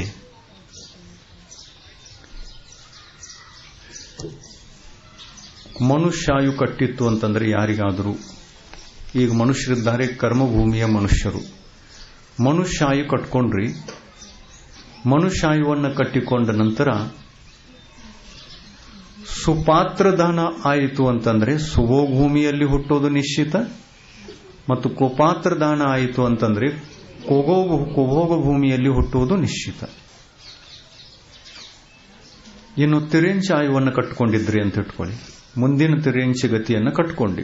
ಮನುಷ್ಯಾಯು ಕಟ್ಟಿತ್ತು ಅಂತಂದ್ರೆ ಯಾರಿಗಾದರೂ ಈಗ ಮನುಷ್ಯರಿದ್ದಾರೆ ಕರ್ಮಭೂಮಿಯ ಮನುಷ್ಯರು ಮನುಷ್ಯಾಯು ಕಟ್ಕೊಂಡ್ರಿ ಮನುಷ್ಯಾಯುವನ್ನು ಕಟ್ಟಿಕೊಂಡ ನಂತರ ಸುಪಾತ್ರದಾನ ಆಯಿತು ಅಂತಂದ್ರೆ ಸುಭೋಭೂಮಿಯಲ್ಲಿ ಹುಟ್ಟೋದು ನಿಶ್ಚಿತ ಮತ್ತು ಕುಪಾತ್ರ ದಾನ ಆಯಿತು ಅಂತಂದ್ರೆ ಕುಗೋಗ ಕುಭೋಗ ಭೂಮಿಯಲ್ಲಿ ಹುಟ್ಟುವುದು ನಿಶ್ಚಿತ ಇನ್ನು ತಿರೆಂಚ ಆಯುವನ್ನು ಕಟ್ಟಿಕೊಂಡಿದ್ರಿ ಅಂತ ಇಟ್ಕೊಳ್ಳಿ ಮುಂದಿನ ತಿರೆಂಚ ಗತಿಯನ್ನು ಕಟ್ಕೊಂಡಿ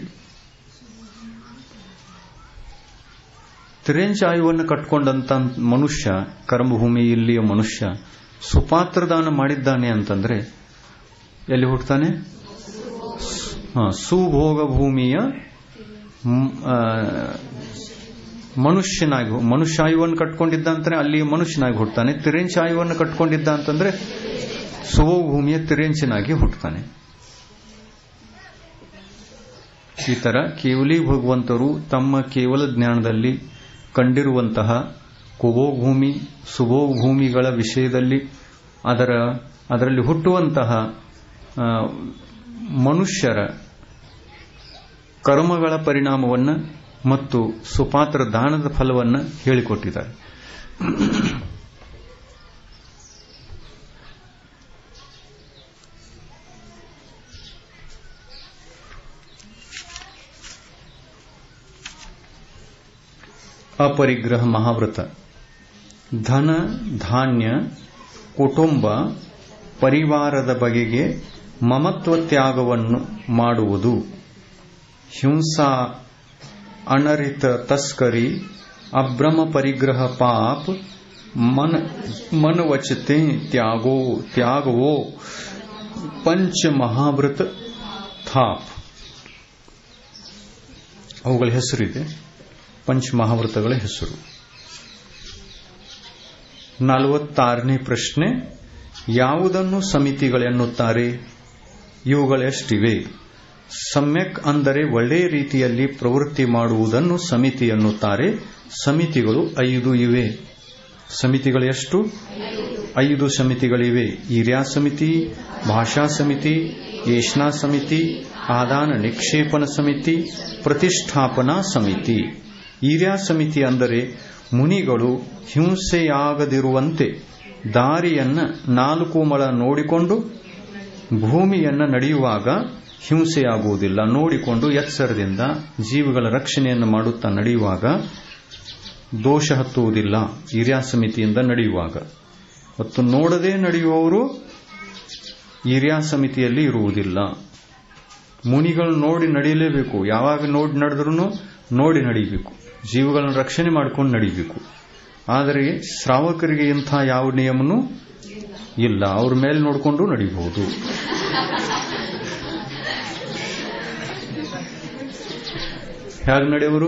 ತಿರೆಂಚ ಆಯುವನ್ನು ಕಟ್ಕೊಂಡಂತ ಮನುಷ್ಯ ಕರ್ಮಭೂಮಿ ಇಲ್ಲಿಯ ಮನುಷ್ಯ ಸುಪಾತ್ರದಾನ ಮಾಡಿದ್ದಾನೆ ಅಂತಂದ್ರೆ ಎಲ್ಲಿ ಹುಟ್ಟುತ್ತಾನೆ ಸುಭೋಗ ಭೂಮಿಯ ಮನುಷ್ಯನಾಗಿ ಮನುಷ್ಯಾಯುವನ್ನು ಕಟ್ಕೊಂಡಿದ್ದ ಅಂತಂದ್ರೆ ಅಲ್ಲಿ ಮನುಷ್ಯನಾಗಿ ಹುಟ್ಟುತ್ತಾನೆ ತಿರೆಂಚಾಯುವನ್ನು ಕಟ್ಕೊಂಡಿದ್ದ ಅಂತಂದ್ರೆ ಸುಭೋಗ ಭೂಮಿಯ ತಿರೆಂಚಿನಾಗಿ ಹುಟ್ಟುತ್ತಾನೆ ಈ ತರ ಕೇವಲಿ ಭಗವಂತರು ತಮ್ಮ ಕೇವಲ ಜ್ಞಾನದಲ್ಲಿ ಕಂಡಿರುವಂತಹ ಕುಭೋಗ ಭೂಮಿ ಸುಭೋಗ ಭೂಮಿಗಳ ವಿಷಯದಲ್ಲಿ ಅದರ ಅದರಲ್ಲಿ ಹುಟ್ಟುವಂತಹ ಮನುಷ್ಯರ ಕರ್ಮಗಳ ಪರಿಣಾಮವನ್ನು ಮತ್ತು ಸುಪಾತ್ರ ದಾನದ ಫಲವನ್ನು ಹೇಳಿಕೊಟ್ಟಿದ್ದಾರೆ ಅಪರಿಗ್ರಹ ಮಹಾವ್ರತ ಧನ ಧಾನ್ಯ ಕುಟುಂಬ ಪರಿವಾರದ ಬಗೆಗೆ ಮಮತ್ವ ತ್ಯಾಗವನ್ನು ಮಾಡುವುದು ಹಿಂಸಾ ಅನರಿತ ತಸ್ಕರಿ ಅಭ್ರಮ ಪರಿಗ್ರಹ ಪಾಪ್ ಮನ ಮನವಚತೆ ತ್ಯಾಗೋ ತ್ಯಾಗವೋ ಪಂಚ ಮಹಾವ್ರತ ಥಾಪ್ ಅವುಗಳ ಹೆಸರಿದೆ ಪಂಚ ಮಹಾವ್ರತಗಳ ಹೆಸರು ನಲವತ್ತಾರನೇ ಪ್ರಶ್ನೆ ಯಾವುದನ್ನು ಸಮಿತಿಗಳೆನ್ನುತ್ತಾರೆ ಇವುಗಳೆಷ್ಟಿವೆ ಸಮ್ಯಕ್ ಅಂದರೆ ಒಳ್ಳೆಯ ರೀತಿಯಲ್ಲಿ ಪ್ರವೃತ್ತಿ ಮಾಡುವುದನ್ನು ಸಮಿತಿ ಎನ್ನುತ್ತಾರೆ ಸಮಿತಿಗಳು ಐದು ಇವೆ ಸಮಿತಿಗಳು ಎಷ್ಟು ಐದು ಸಮಿತಿಗಳಿವೆ ಈರ್ಯಾ ಸಮಿತಿ ಭಾಷಾ ಸಮಿತಿ ಯೇಷ್ಣಾ ಸಮಿತಿ ಆದಾನ ನಿಕ್ಷೇಪಣ ಸಮಿತಿ ಪ್ರತಿಷ್ಠಾಪನಾ ಸಮಿತಿ ಈರ್ಯಾ ಸಮಿತಿ ಅಂದರೆ ಮುನಿಗಳು ಹಿಂಸೆಯಾಗದಿರುವಂತೆ ದಾರಿಯನ್ನ ನಾಲ್ಕು ಮಳ ನೋಡಿಕೊಂಡು ಭೂಮಿಯನ್ನ ನಡೆಯುವಾಗ ಹಿಂಸೆಯಾಗುವುದಿಲ್ಲ ನೋಡಿಕೊಂಡು ಎಚ್ಚರದಿಂದ ಜೀವಿಗಳ ರಕ್ಷಣೆಯನ್ನು ಮಾಡುತ್ತಾ ನಡೆಯುವಾಗ ದೋಷ ಹತ್ತುವುದಿಲ್ಲ ಹಿರಿಯ ಸಮಿತಿಯಿಂದ ನಡೆಯುವಾಗ ಮತ್ತು ನೋಡದೆ ನಡೆಯುವವರು ಹಿರಿಯ ಸಮಿತಿಯಲ್ಲಿ ಇರುವುದಿಲ್ಲ ಮುನಿಗಳು ನೋಡಿ ನಡೆಯಲೇಬೇಕು ಯಾವಾಗ ನೋಡಿ ನಡೆದ್ರೂ ನೋಡಿ ನಡೀಬೇಕು ಜೀವಗಳನ್ನು ರಕ್ಷಣೆ ಮಾಡ್ಕೊಂಡು ನಡೀಬೇಕು ಆದರೆ ಶ್ರಾವಕರಿಗೆ ಇಂಥ ಯಾವ ನಿಯಮನೂ ಇಲ್ಲ ಅವ್ರ ಮೇಲೆ ನೋಡಿಕೊಂಡು ನಡೀಬಹುದು ಹೇಗೆ ನಡೆಯವರು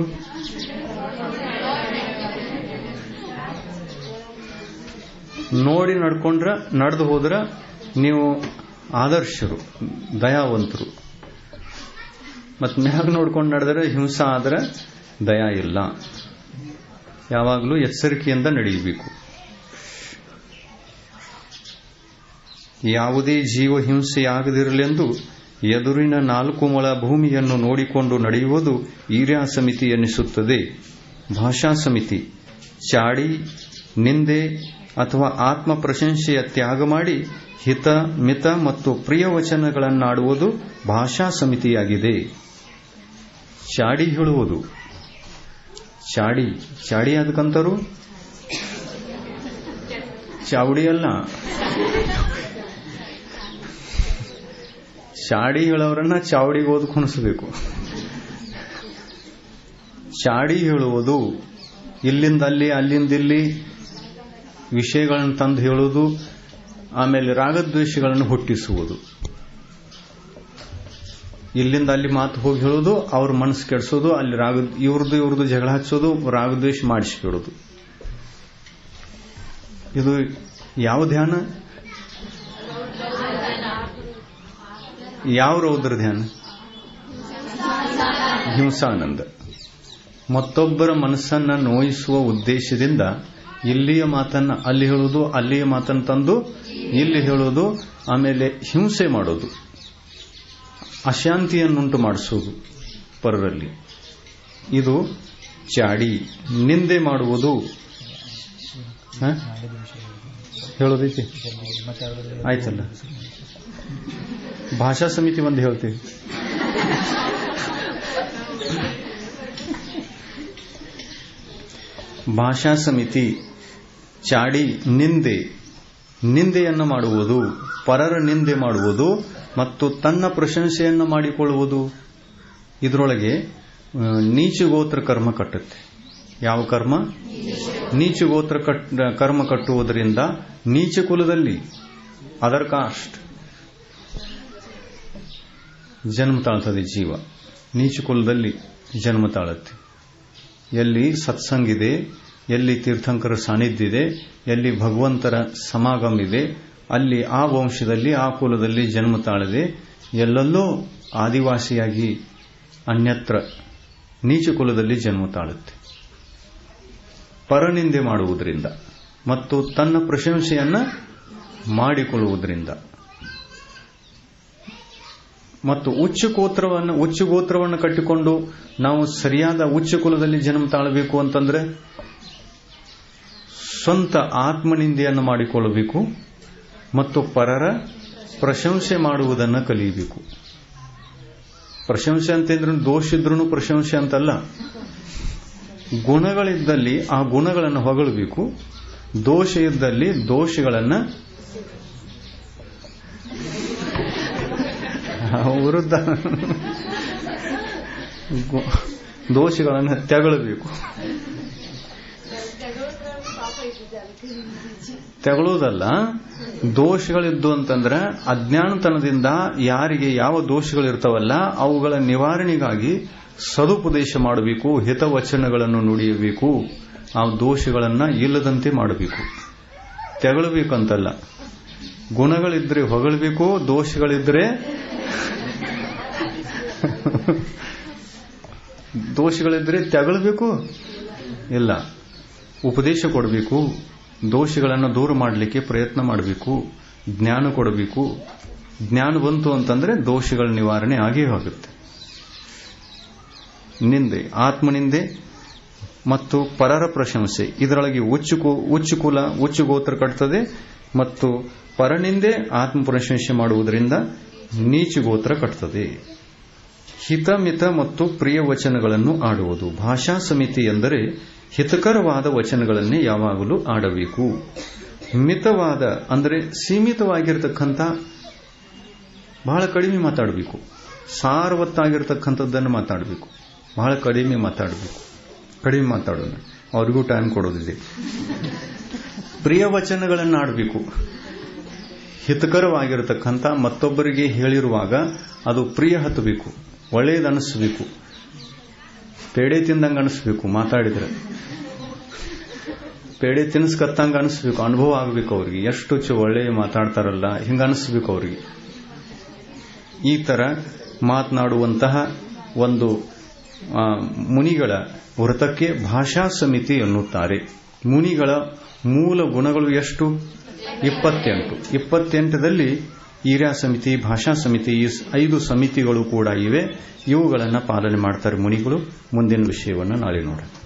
ನೋಡಿ ನಡ್ಕೊಂಡ್ರ ನಡೆದು ಹೋದ್ರ ನೀವು ಆದರ್ಶರು ದಯಾವಂತರು ಮತ್ತು ಮ್ಯಾಗ ನೋಡ್ಕೊಂಡು ನಡೆದ್ರೆ ಹಿಂಸಾ ಆದ್ರೆ ದಯಾ ಇಲ್ಲ ಯಾವಾಗಲೂ ಎಚ್ಚರಿಕೆಯಿಂದ ನಡೆಯಬೇಕು ಯಾವುದೇ ಜೀವ ಹಿಂಸೆಯಾಗದಿರಲೆಂದು ಎದುರಿನ ನಾಲ್ಕು ಮೊಳ ಭೂಮಿಯನ್ನು ನೋಡಿಕೊಂಡು ನಡೆಯುವುದು ಈರ್ಯಾ ಸಮಿತಿ ಎನ್ನಿಸುತ್ತದೆ ಭಾಷಾ ಸಮಿತಿ ಚಾಡಿ ನಿಂದೆ ಅಥವಾ ಆತ್ಮ ಪ್ರಶಂಸೆಯ ತ್ಯಾಗ ಮಾಡಿ ಹಿತ ಮಿತ ಮತ್ತು ಪ್ರಿಯ ವಚನಗಳನ್ನಾಡುವುದು ಭಾಷಾ ಸಮಿತಿಯಾಗಿದೆ ಚಾಡಿ ಹೇಳುವುದು ಚಾಡಿ ಚಾಡಿ ಅದಕ್ಕಂತರು ಚಾವಡಿ ಅಲ್ಲ ಚಾಡಿ ಹೇಳೋರನ್ನ ಚಾವಡಿಗೆ ಓದ್ ಕುಣಿಸಬೇಕು ಚಾಡಿ ಹೇಳುವುದು ಇಲ್ಲಿಂದ ಅಲ್ಲಿ ಅಲ್ಲಿಂದ ಇಲ್ಲಿ ವಿಷಯಗಳನ್ನು ತಂದು ಹೇಳುವುದು ಆಮೇಲೆ ರಾಗದ್ವೇಷಗಳನ್ನು ಹುಟ್ಟಿಸುವುದು ಇಲ್ಲಿಂದ ಅಲ್ಲಿ ಮಾತು ಹೋಗಿ ಹೇಳೋದು ಅವ್ರ ಮನಸ್ಸು ಕೆಡಿಸೋದು ಅಲ್ಲಿ ರಾಗ ಇವ್ರದ್ದು ಇವ್ರದ್ದು ಜಗಳ ಹಚ್ಚೋದು ರಾಗದ್ವೇಷ ಮಾಡಿಸಿಬಿಡೋದು ಇದು ಯಾವ ಧ್ಯಾನ ಯಾವ ರೌದ್ರ ಧ್ಯಾನ ಹಿಂಸಾನಂದ ಮತ್ತೊಬ್ಬರ ಮನಸ್ಸನ್ನ ನೋಯಿಸುವ ಉದ್ದೇಶದಿಂದ ಇಲ್ಲಿಯ ಮಾತನ್ನ ಅಲ್ಲಿ ಹೇಳುವುದು ಅಲ್ಲಿಯ ಮಾತನ್ನು ತಂದು ಇಲ್ಲಿ ಹೇಳೋದು ಆಮೇಲೆ ಹಿಂಸೆ ಮಾಡೋದು ಅಶಾಂತಿಯನ್ನುಂಟು ಮಾಡಿಸುವುದು ಪರರಲ್ಲಿ ಇದು ಚಾಡಿ ನಿಂದೆ ಮಾಡುವುದು ಹೇಳೋದೈತಿ ಆಯ್ತಲ್ಲ ಭಾಷಾ ಸಮಿತಿ ಒಂದು ಹೇಳ್ತೀವಿ ಭಾಷಾ ಸಮಿತಿ ಚಾಡಿ ನಿಂದೆ ನಿಂದೆಯನ್ನು ಮಾಡುವುದು ಪರರ ನಿಂದೆ ಮಾಡುವುದು ಮತ್ತು ತನ್ನ ಪ್ರಶಂಸೆಯನ್ನು ಮಾಡಿಕೊಳ್ಳುವುದು ಇದರೊಳಗೆ ನೀಚಗೋತ್ರ ಕರ್ಮ ಕಟ್ಟುತ್ತೆ ಯಾವ ಕರ್ಮ ನೀಚಗೋತ್ರ ಕರ್ಮ ಕಟ್ಟುವುದರಿಂದ ನೀಚ ಕುಲದಲ್ಲಿ ಅದರ್ ಕಾಸ್ಟ್ ಜನ್ಮ ತಾಳ್ತದೆ ಜೀವ ನೀಚ ಕುಲದಲ್ಲಿ ಜನ್ಮ ತಾಳುತ್ತೆ ಎಲ್ಲಿ ಸತ್ಸಂಗಿದೆ ಎಲ್ಲಿ ತೀರ್ಥಂಕರ ಸಾನ್ನಿಧ್ಯ ಇದೆ ಎಲ್ಲಿ ಭಗವಂತರ ಸಮಾಗಮ ಇದೆ ಅಲ್ಲಿ ಆ ವಂಶದಲ್ಲಿ ಆ ಕುಲದಲ್ಲಿ ಜನ್ಮ ತಾಳದೆ ಎಲ್ಲೆಲ್ಲೋ ಆದಿವಾಸಿಯಾಗಿ ಅನ್ಯತ್ರ ನೀಚ ಕುಲದಲ್ಲಿ ಜನ್ಮ ತಾಳುತ್ತೆ ಪರನಿಂದೆ ಮಾಡುವುದರಿಂದ ಮತ್ತು ತನ್ನ ಪ್ರಶಂಸೆಯನ್ನ ಮಾಡಿಕೊಳ್ಳುವುದರಿಂದ ಮತ್ತು ಉಚ್ಚ ಗೋತ್ರವನ್ನು ಉಚ್ಚ ಗೋತ್ರವನ್ನು ಕಟ್ಟಿಕೊಂಡು ನಾವು ಸರಿಯಾದ ಉಚ್ಚ ಕುಲದಲ್ಲಿ ಜನ್ಮ ತಾಳಬೇಕು ಅಂತಂದ್ರೆ ಸ್ವಂತ ಆತ್ಮನಿಂದೆಯನ್ನು ಮಾಡಿಕೊಳ್ಳಬೇಕು ಮತ್ತು ಪರರ ಪ್ರಶಂಸೆ ಮಾಡುವುದನ್ನು ಕಲಿಯಬೇಕು ಪ್ರಶಂಸೆ ಅಂತಂದ್ರೆ ದೋಷ ಇದ್ರೂ ಪ್ರಶಂಸೆ ಅಂತಲ್ಲ ಗುಣಗಳಿದ್ದಲ್ಲಿ ಆ ಗುಣಗಳನ್ನು ಹೊಗಳಬೇಕು ದೋಷ ಇದ್ದಲ್ಲಿ ದೋಷಗಳನ್ನು ವಿರುದ್ಧ ದೋಷಗಳನ್ನು ತೆಗಳಬೇಕು ತೆಗೊಳ್ಳೋದಲ್ಲ ದೋಷಗಳಿದ್ದು ಅಂತಂದ್ರೆ ಅಜ್ಞಾನತನದಿಂದ ಯಾರಿಗೆ ಯಾವ ದೋಷಗಳಿರ್ತಾವಲ್ಲ ಅವುಗಳ ನಿವಾರಣೆಗಾಗಿ ಸದುಪದೇಶ ಮಾಡಬೇಕು ಹಿತವಚನಗಳನ್ನು ನುಡಿಯಬೇಕು ಆ ದೋಷಗಳನ್ನ ಇಲ್ಲದಂತೆ ಮಾಡಬೇಕು ತೆಗಳಬೇಕಂತಲ್ಲ ಗುಣಗಳಿದ್ರೆ ಹೊಗಳಬೇಕು ದೋಷಗಳಿದ್ರೆ ದೋಷಗಳಿದ್ರೆ ತೆಗಳಬೇಕು ಇಲ್ಲ ಉಪದೇಶ ಕೊಡಬೇಕು ದೋಷಗಳನ್ನು ದೂರ ಮಾಡಲಿಕ್ಕೆ ಪ್ರಯತ್ನ ಮಾಡಬೇಕು ಜ್ಞಾನ ಕೊಡಬೇಕು ಜ್ಞಾನ ಬಂತು ಅಂತಂದ್ರೆ ದೋಷಗಳ ನಿವಾರಣೆ ಆಗೇ ಹೋಗುತ್ತೆ ನಿಂದೆ ಆತ್ಮನಿಂದೆ ಮತ್ತು ಪರರ ಪ್ರಶಂಸೆ ಇದರೊಳಗೆ ಉಚ್ಚು ಉಚ್ಚು ಕುಲ ಉಚ್ಚು ಗೋತ್ರ ಕಟ್ತದೆ ಮತ್ತು ಪರನಿಂದೆ ಆತ್ಮ ಪ್ರಶಂಸೆ ಮಾಡುವುದರಿಂದ ನೀಚು ಗೋತ್ರ ಕಟ್ತದೆ ಹಿತಮಿತ ಮತ್ತು ಪ್ರಿಯ ವಚನಗಳನ್ನು ಆಡುವುದು ಭಾಷಾ ಸಮಿತಿ ಎಂದರೆ ಹಿತಕರವಾದ ವಚನಗಳನ್ನೇ ಯಾವಾಗಲೂ ಆಡಬೇಕು ಮಿತವಾದ ಅಂದರೆ ಸೀಮಿತವಾಗಿರತಕ್ಕಂಥ ಬಹಳ ಕಡಿಮೆ ಮಾತಾಡಬೇಕು ಸಾರವತ್ತಾಗಿರ್ತಕ್ಕಂಥದ್ದನ್ನು ಮಾತಾಡಬೇಕು ಬಹಳ ಕಡಿಮೆ ಮಾತಾಡಬೇಕು ಕಡಿಮೆ ಮಾತಾಡೋಣ ಅವ್ರಿಗೂ ಟೈಮ್ ಕೊಡೋದಿದೆ ಪ್ರಿಯ ವಚನಗಳನ್ನು ಆಡಬೇಕು ಹಿತಕರವಾಗಿರತಕ್ಕಂಥ ಮತ್ತೊಬ್ಬರಿಗೆ ಹೇಳಿರುವಾಗ ಅದು ಪ್ರಿಯ ಹತ್ತಬೇಕು ಒಳ್ಳೆಯದನಿಸ್ಬೇಕು ಪೇಡೆ ತಿಂದಂಗೆ ಅನಿಸ್ಬೇಕು ಮಾತಾಡಿದ್ರೆ ಪೇಡೆ ತಿನ್ಸ್ಕತ್ತಂಗ ಅನಿಸ್ಬೇಕು ಅನುಭವ ಆಗಬೇಕು ಅವ್ರಿಗೆ ಎಷ್ಟು ಚು ಒಳ್ಳೆಯ ಮಾತಾಡ್ತಾರಲ್ಲ ಹಿಂಗ ಅನಿಸ್ಬೇಕು ಅವ್ರಿಗೆ ಈ ತರ ಮಾತನಾಡುವಂತಹ ಒಂದು ಮುನಿಗಳ ವ್ರತಕ್ಕೆ ಭಾಷಾ ಸಮಿತಿ ಎನ್ನುತ್ತಾರೆ ಮುನಿಗಳ ಮೂಲ ಗುಣಗಳು ಎಷ್ಟು ಇಪ್ಪತ್ತೆಂಟು ಇಪ್ಪತ್ತೆಂಟರಲ್ಲಿ ಈರ್ಯಾ ಸಮಿತಿ ಭಾಷಾ ಸಮಿತಿ ಈ ಐದು ಸಮಿತಿಗಳು ಕೂಡ ಇವೆ ಇವುಗಳನ್ನು ಪಾಲನೆ ಮಾಡ್ತಾರೆ ಮುನಿಗಳು ಮುಂದಿನ ವಿಷಯವನ್ನು ನಾಳೆ ನೋಡೋಣ